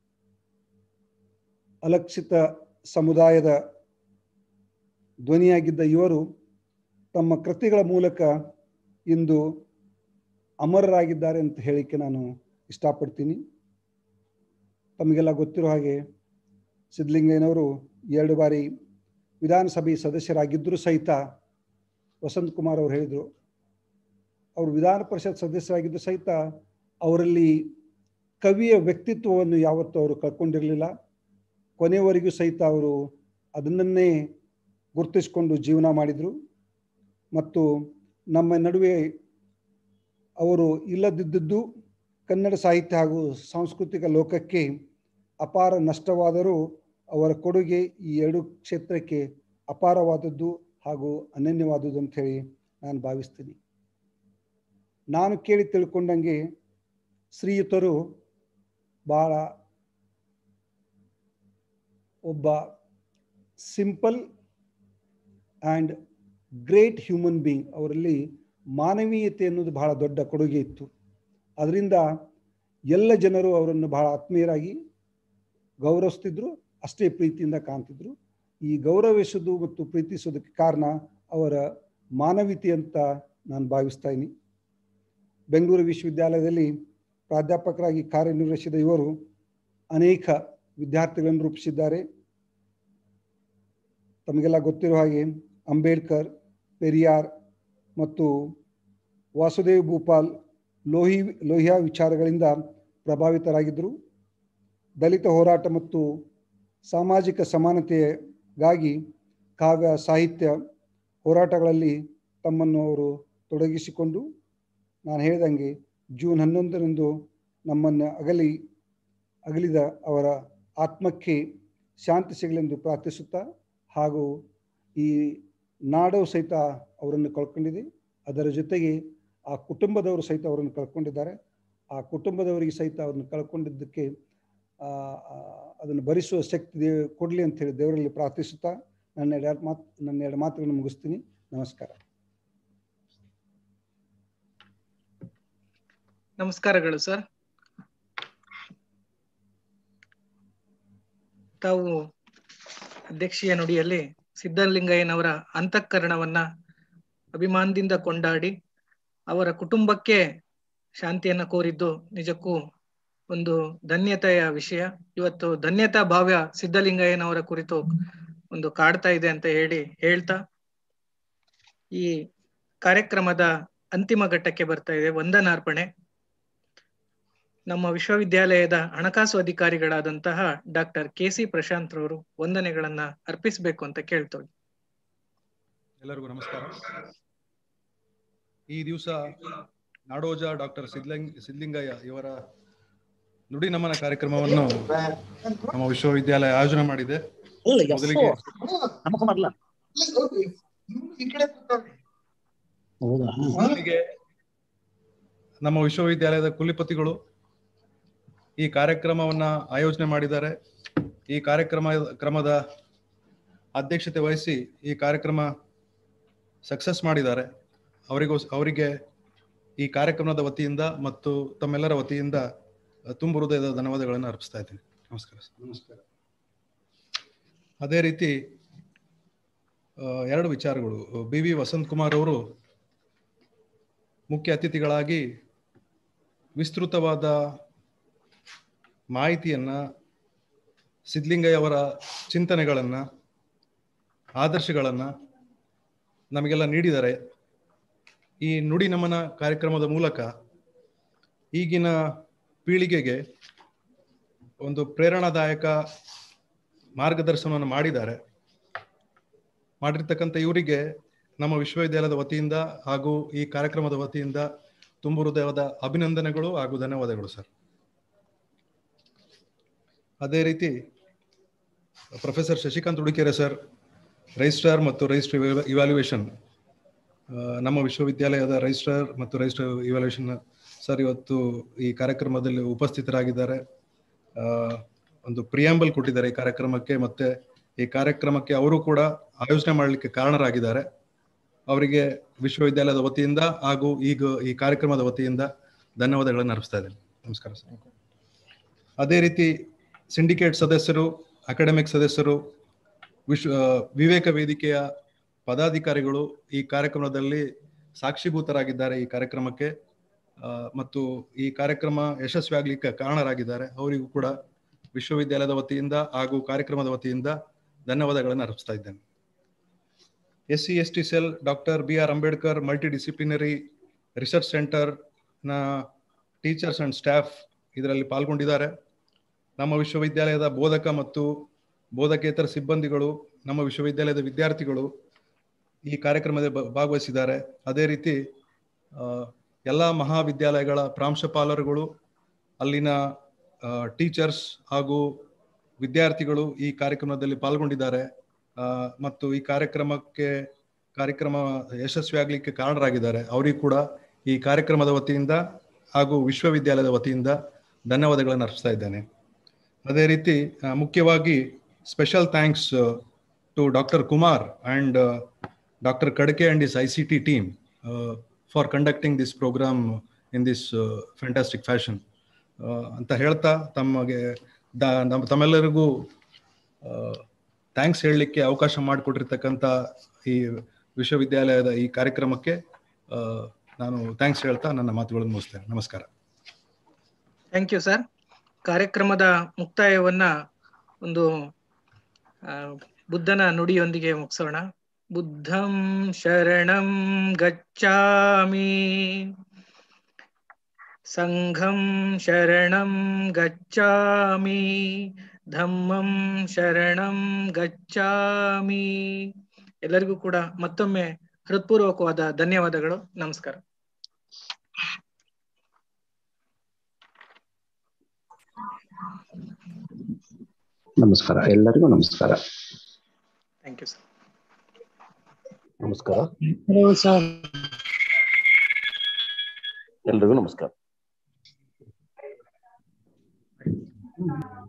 ಅಲಕ್ಷಿತ ಸಮುದಾಯದ ಧ್ವನಿಯಾಗಿದ್ದ ಇವರು ತಮ್ಮ ಕೃತಿಗಳ ಮೂಲಕ ಇಂದು ಅಮರರಾಗಿದ್ದಾರೆ ಅಂತ ಹೇಳಿಕ್ಕೆ ನಾನು ಇಷ್ಟಪಡ್ತೀನಿ ತಮಗೆಲ್ಲ ಗೊತ್ತಿರೋ ಹಾಗೆ ಸಿದ್ಧಲಿಂಗಯ್ಯನವರು ಎರಡು ಬಾರಿ ವಿಧಾನಸಭೆ ಸದಸ್ಯರಾಗಿದ್ದರೂ ಸಹಿತ ವಸಂತ್ ಕುಮಾರ್ ಅವರು ಹೇಳಿದರು ಅವರು ವಿಧಾನ ಪರಿಷತ್ ಸದಸ್ಯರಾಗಿದ್ದು ಸಹಿತ ಅವರಲ್ಲಿ ಕವಿಯ ವ್ಯಕ್ತಿತ್ವವನ್ನು ಯಾವತ್ತೂ ಅವರು ಕಳ್ಕೊಂಡಿರಲಿಲ್ಲ ಕೊನೆಯವರೆಗೂ ಸಹಿತ ಅವರು ಅದನ್ನೇ ಗುರುತಿಸಿಕೊಂಡು ಜೀವನ ಮಾಡಿದರು ಮತ್ತು ನಮ್ಮ ನಡುವೆ ಅವರು ಇಲ್ಲದಿದ್ದದ್ದು ಕನ್ನಡ ಸಾಹಿತ್ಯ ಹಾಗೂ ಸಾಂಸ್ಕೃತಿಕ ಲೋಕಕ್ಕೆ ಅಪಾರ ನಷ್ಟವಾದರೂ ಅವರ ಕೊಡುಗೆ ಈ ಎರಡು ಕ್ಷೇತ್ರಕ್ಕೆ ಅಪಾರವಾದದ್ದು ಹಾಗೂ ಅನನ್ಯವಾದದ್ದು ಅಂತ ಹೇಳಿ ನಾನು ಭಾವಿಸ್ತೀನಿ ನಾನು ಕೇಳಿ ತಿಳ್ಕೊಂಡಂಗೆ ಶ್ರೀಯುತರು ಭಾಳ ಒಬ್ಬ simple and great human being ಅವರಲ್ಲಿ ಮಾನವೀಯತೆ ಅನ್ನೋದು ಬಹಳ ದೊಡ್ಡ ಕೊಡುಗೆ ಇತ್ತು ಅದರಿಂದ ಎಲ್ಲ ಜನರು ಅವರನ್ನು ಬಹಳ ಆತ್ಮೀಯರಾಗಿ ಗೌರವಿಸ್ತಿದ್ರು ಅಷ್ಟೇ ಪ್ರೀತಿಯಿಂದ ಕಾಣ್ತಿದ್ರು ಈ ಗೌರವಿಸೋದು ಮತ್ತು ಪ್ರೀತಿಸೋದಕ್ಕೆ ಕಾರಣ ಅವರ ಮಾನವೀಯತೆ ಅಂತ ನಾನು ಭಾವಿಸ್ತಾ ಇದ್ದೀನಿ ಬೆಂಗಳೂರು ವಿಶ್ವವಿದ್ಯಾಲಯದಲ್ಲಿ ಪ್ರಾಧ್ಯಾಪಕರಾಗಿ ಕಾರ್ಯನಿರ್ವಹಿಸಿದ ಇವರು ಅನೇಕ ವಿದ್ಯಾರ್ಥಿಗಳನ್ನು ರೂಪಿಸಿದ್ದಾರೆ ತಮಗೆಲ್ಲ ಗೊತ್ತಿರುವ ಹಾಗೆ ಅಂಬೇಡ್ಕರ್ ಪೆರಿಯಾರ್ ಮತ್ತು ವಾಸುದೇವ್ ಭೂಪಾಲ್ ಲೋಹಿ ಲೋಹಿಯಾ ವಿಚಾರಗಳಿಂದ ಪ್ರಭಾವಿತರಾಗಿದ್ದರು ದಲಿತ ಹೋರಾಟ ಮತ್ತು ಸಾಮಾಜಿಕ ಸಮಾನತೆಗಾಗಿ ಕಾವ್ಯ ಸಾಹಿತ್ಯ ಹೋರಾಟಗಳಲ್ಲಿ ತಮ್ಮನ್ನು ಅವರು ತೊಡಗಿಸಿಕೊಂಡು ನಾನು ಹೇಳಿದಂಗೆ ಜೂನ್ ಹನ್ನೊಂದರಂದು ನಮ್ಮನ್ನು ಅಗಲಿ ಅಗಲಿದ ಅವರ ಆತ್ಮಕ್ಕೆ ಶಾಂತಿ ಸಿಗಲೆಂದು ಪ್ರಾರ್ಥಿಸುತ್ತಾ ಹಾಗೂ ಈ ನಾಡವು ಸಹಿತ ಅವರನ್ನು ಕಳ್ಕೊಂಡಿದೆ ಅದರ ಜೊತೆಗೆ ಆ ಕುಟುಂಬದವರು ಸಹಿತ ಅವರನ್ನು ಕಳ್ಕೊಂಡಿದ್ದಾರೆ ಆ ಕುಟುಂಬದವರಿಗೆ ಸಹಿತ ಅವ್ರನ್ನ ಕಳ್ಕೊಂಡಿದ್ದಕ್ಕೆ ಅದನ್ನು ಭರಿಸುವ ಶಕ್ತಿ ದೇವ ಕೊಡಲಿ ಅಂತೇಳಿ ದೇವರಲ್ಲಿ ಪ್ರಾರ್ಥಿಸುತ್ತಾ ನನ್ನ ಎರಡು ಮಾತು ನನ್ನ ಎರಡು ಮಾತುಗಳನ್ನು ಮುಗಿಸ್ತೀನಿ ನಮಸ್ಕಾರ ನಮಸ್ಕಾರಗಳು ಸರ್ ತಾವು ಅಧ್ಯಕ್ಷೀಯ ನುಡಿಯಲ್ಲಿ ಸಿದ್ದಲಿಂಗಯ್ಯನವರ ಅಂತಃಕರಣವನ್ನ ಅಭಿಮಾನದಿಂದ ಕೊಂಡಾಡಿ ಅವರ ಕುಟುಂಬಕ್ಕೆ ಶಾಂತಿಯನ್ನ ಕೋರಿದ್ದು ನಿಜಕ್ಕೂ ಒಂದು ಧನ್ಯತೆಯ ವಿಷಯ ಇವತ್ತು ಧನ್ಯತಾ ಭಾವ್ಯ ಸಿದ್ದಲಿಂಗಯ್ಯನವರ ಕುರಿತು ಒಂದು ಕಾಡ್ತಾ ಇದೆ ಅಂತ ಹೇಳಿ ಹೇಳ್ತಾ ಈ ಕಾರ್ಯಕ್ರಮದ ಅಂತಿಮ ಘಟ್ಟಕ್ಕೆ ಬರ್ತಾ ಇದೆ ವಂದನಾರ್ಪಣೆ ನಮ್ಮ ವಿಶ್ವವಿದ್ಯಾಲಯದ ಹಣಕಾಸು ಅಧಿಕಾರಿಗಳಾದಂತಹ ಡಾಕ್ಟರ್ ಕೆ ಸಿ ಪ್ರಶಾಂತ್ ರವರು ವಂದನೆಗಳನ್ನ ಅರ್ಪಿಸಬೇಕು ಅಂತ ಕೇಳ್ತೇವೆ ಎಲ್ಲರಿಗೂ ನಮಸ್ಕಾರ ಈ ದಿವಸ ನಾಡೋಜ ಡಾಕ್ಟರ್ ಸಿದ್ಲಿಂಗ್ ಸಿದ್ಲಿಂಗಯ್ಯ ಇವರ ನುಡಿ ನಮನ ಕಾರ್ಯಕ್ರಮವನ್ನು ನಮ್ಮ ವಿಶ್ವವಿದ್ಯಾಲಯ ಆಯೋಜನೆ ಮಾಡಿದೆ ಮೊದಲಿಗೆ ಮೊದಲಿಗೆ ನಮ್ಮ ವಿಶ್ವವಿದ್ಯಾಲಯದ ಕುಲಪತಿಗಳು ಈ ಕಾರ್ಯಕ್ರಮವನ್ನ ಆಯೋಜನೆ ಮಾಡಿದ್ದಾರೆ ಈ ಕಾರ್ಯಕ್ರಮ ಕ್ರಮದ ಅಧ್ಯಕ್ಷತೆ ವಹಿಸಿ ಈ ಕಾರ್ಯಕ್ರಮ ಸಕ್ಸಸ್ ಮಾಡಿದ್ದಾರೆ ಅವರಿಗೂ ಅವರಿಗೆ ಈ ಕಾರ್ಯಕ್ರಮದ ವತಿಯಿಂದ ಮತ್ತು ತಮ್ಮೆಲ್ಲರ ವತಿಯಿಂದ ತುಂಬ ಹೃದಯದ ಧನ್ಯವಾದಗಳನ್ನು ಅರ್ಪಿಸ್ತಾ ಇದ್ದೀನಿ ನಮಸ್ಕಾರ ನಮಸ್ಕಾರ ಅದೇ ರೀತಿ ಎರಡು ವಿಚಾರಗಳು ಬಿ ವಿ ವಸಂತ್ ಕುಮಾರ್ ಅವರು ಮುಖ್ಯ ಅತಿಥಿಗಳಾಗಿ ವಿಸ್ತೃತವಾದ ಮಾಹಿತಿಯನ್ನ ಸಿದ್ಲಿಂಗಯ್ಯ ಅವರ ಚಿಂತನೆಗಳನ್ನ ಆದರ್ಶಗಳನ್ನ ನಮಗೆಲ್ಲ ನೀಡಿದ್ದಾರೆ ಈ ನುಡಿ ನಮನ ಕಾರ್ಯಕ್ರಮದ ಮೂಲಕ ಈಗಿನ ಪೀಳಿಗೆಗೆ ಒಂದು ಪ್ರೇರಣಾದಾಯಕ ಮಾರ್ಗದರ್ಶನವನ್ನು ಮಾಡಿದ್ದಾರೆ ಮಾಡಿರ್ತಕ್ಕಂಥ ಇವರಿಗೆ ನಮ್ಮ ವಿಶ್ವವಿದ್ಯಾಲಯದ ವತಿಯಿಂದ ಹಾಗೂ ಈ ಕಾರ್ಯಕ್ರಮದ ವತಿಯಿಂದ ತುಂಬ ಹೃದಯವಾದ ಅಭಿನಂದನೆಗಳು ಹಾಗೂ ಧನ್ಯವಾದಗಳು ಸರ್ ಅದೇ ರೀತಿ professor Shashikant Udukere sir registrar ಮತ್ತು ರಜಿಸ್ಟರ್ ಇವ್ಯಾಲ್ಯೂಯೇಷನ್ ನಮ್ಮ ವಿಶ್ವವಿದ್ಯಾಲಯದ ರಜಿಸ್ಟ್ರಾರ್ ಮತ್ತು ರಜಿಸ್ಟರ್ ಇವ್ಯಾಲ್ಯೂಯೇಷನ್ ಸರ್ ಇವತ್ತು ಈ ಕಾರ್ಯಕ್ರಮದಲ್ಲಿ ಉಪಸ್ಥಿತರಾಗಿದ್ದಾರೆ ಒಂದು ಪ್ರಿಯಾಂಬಲ್ ಕೊಟ್ಟಿದ್ದಾರೆ ಈ ಕಾರ್ಯಕ್ರಮಕ್ಕೆ ಮತ್ತೆ ಈ ಕಾರ್ಯಕ್ರಮಕ್ಕೆ ಅವರು ಕೂಡ ಆಯೋಜನೆ ಮಾಡಲಿಕ್ಕೆ ಕಾರಣರಾಗಿದ್ದಾರೆ ಅವರಿಗೆ ವಿಶ್ವವಿದ್ಯಾಲಯದ ವತಿಯಿಂದ ಹಾಗೂ ಈಗ ಈ ಕಾರ್ಯಕ್ರಮದ ವತಿಯಿಂದ ಧನ್ಯವಾದಗಳನ್ನು ಅರ್ಪಿಸ್ತಾ ಇದ್ದೇನೆ ನಮಸ್ಕಾರ ಸರ್ ಅದೇ ರೀತಿ ಸಿಂಡಿಕೇಟ್ ಸದಸ್ಯರು ಅಕಾಡೆಮಿಕ್ ಸದಸ್ಯರು ವಿಶ್ವ ವಿವೇಕ ವೇದಿಕೆಯ ಪದಾಧಿಕಾರಿಗಳು ಈ ಕಾರ್ಯಕ್ರಮದಲ್ಲಿ ಸಾಕ್ಷಿಭೂತರಾಗಿದ್ದಾರೆ ಈ ಕಾರ್ಯಕ್ರಮಕ್ಕೆ ಮತ್ತು ಈ ಕಾರ್ಯಕ್ರಮ ಯಶಸ್ವಿಯಾಗಲಿಕ್ಕೆ ಕಾರಣರಾಗಿದ್ದಾರೆ ಅವರಿಗೂ ಕೂಡ ವಿಶ್ವವಿದ್ಯಾಲಯದ ವತಿಯಿಂದ ಹಾಗೂ ಕಾರ್ಯಕ್ರಮದ ವತಿಯಿಂದ ಧನ್ಯವಾದಗಳನ್ನು ಅರ್ಪಿಸ್ತಾ ಇದ್ದೇನೆ S C S T cell doctor B R Ambedkar multi disciplinary research centre ನ ಟೀಚರ್ಸ್ ಅಂಡ್ ಸ್ಟಾಫ್ ಇದರಲ್ಲಿ ಪಾಲ್ಗೊಂಡಿದ್ದಾರೆ ನಮ್ಮ ವಿಶ್ವವಿದ್ಯಾಲಯದ ಬೋಧಕ ಮತ್ತು ಬೋಧಕೇತರ ಸಿಬ್ಬಂದಿಗಳು ನಮ್ಮ ವಿಶ್ವವಿದ್ಯಾಲಯದ ವಿದ್ಯಾರ್ಥಿಗಳು ಈ ಕಾರ್ಯಕ್ರಮದ ಭಾಗವಹಿಸಿದ್ದಾರೆ ಅದೇ ರೀತಿ ಎಲ್ಲ ಮಹಾವಿದ್ಯಾಲಯಗಳ ಪ್ರಾಂಶುಪಾಲರುಗಳು ಅಲ್ಲಿನ ಟೀಚರ್ಸ್ ಹಾಗೂ ವಿದ್ಯಾರ್ಥಿಗಳು ಈ ಕಾರ್ಯಕ್ರಮದಲ್ಲಿ ಪಾಲ್ಗೊಂಡಿದ್ದಾರೆ ಆ, ಮತ್ತು ಈ ಕಾರ್ಯಕ್ರಮಕ್ಕೆ ಕಾರ್ಯಕ್ರಮ ಯಶಸ್ವಿ ಆಗಲಿಕ್ಕೆ ಕಾರಣರಾಗಿದ್ದಾರೆ ಅವರಿಗೂ ಕೂಡ ಈ ಕಾರ್ಯಕ್ರಮದ ವತಿಯಿಂದ ಹಾಗೂ ವಿಶ್ವವಿದ್ಯಾಲಯದ ವತಿಯಿಂದ ಧನ್ಯವಾದಗಳನ್ನು ಅರ್ಪಿಸ್ತಾ ಇದ್ದೇನೆ ಅದೇ ರೀತಿ ಆ, ಮುಖ್ಯವಾಗಿ special thanks to doctor Kumar and doctor Kadake and is I C T team for conducting this program in this fantastic fashion ಅಂತ ಹೇಳ್ತಾ ತಮಗೆ ದ ನಮ್ಮ ತಮ್ಮೆಲ್ಲರಿಗೂ ಥ್ಯಾಂಕ್ಸ್ ಹೇಳಲಿಕ್ಕೆ ಅವಕಾಶ ಮಾಡಿಕೊಟ್ಟಿರ್ತಕ್ಕಂಥ ಈ ವಿಶ್ವವಿದ್ಯಾಲಯದ ಈ ಕಾರ್ಯಕ್ರಮಕ್ಕೆ ಆ, ನಾನು ಥ್ಯಾಂಕ್ಸ್ ಹೇಳ್ತಾ ನನ್ನ ಮಾತುಗಳನ್ನು ಮುಗಿಸ್ತೇನೆ ನಮಸ್ಕಾರ ಥ್ಯಾಂಕ್ ಯು ಸರ್ ಕಾರ್ಯಕ್ರಮದ ಮುಕ್ತಾಯವನ್ನ ಒಂದು ಆ, ಬುದ್ಧನ ನುಡಿಯೊಂದಿಗೆ ಮುಗಿಸೋಣ ಬುದ್ಧಂ ಶರಣಂ ಗಚ್ಚಾಮಿ ಸಂಘಂ ಶರಣಂ ಗಚ್ಚಾಮಿ ಧಮ್ಮಂ ಶರಣಂ ಗಚ್ಚಾಮಿ ಎಲ್ಲರಿಗೂ ಕೂಡ ಮತ್ತೊಮ್ಮೆ ಹೃತ್ಪೂರ್ವಕವಾದ ಧನ್ಯವಾದಗಳು ನಮಸ್ಕಾರ ನಮಸ್ಕಾರ ಎಲ್ಲರಿಗೂ ನಮಸ್ಕಾರ ಥ್ಯಾಂಕ್ ಯು ಸರ್ ನಮಸ್ಕಾರ ಎಲ್ರಿಗೂ ನಮಸ್ಕಾರ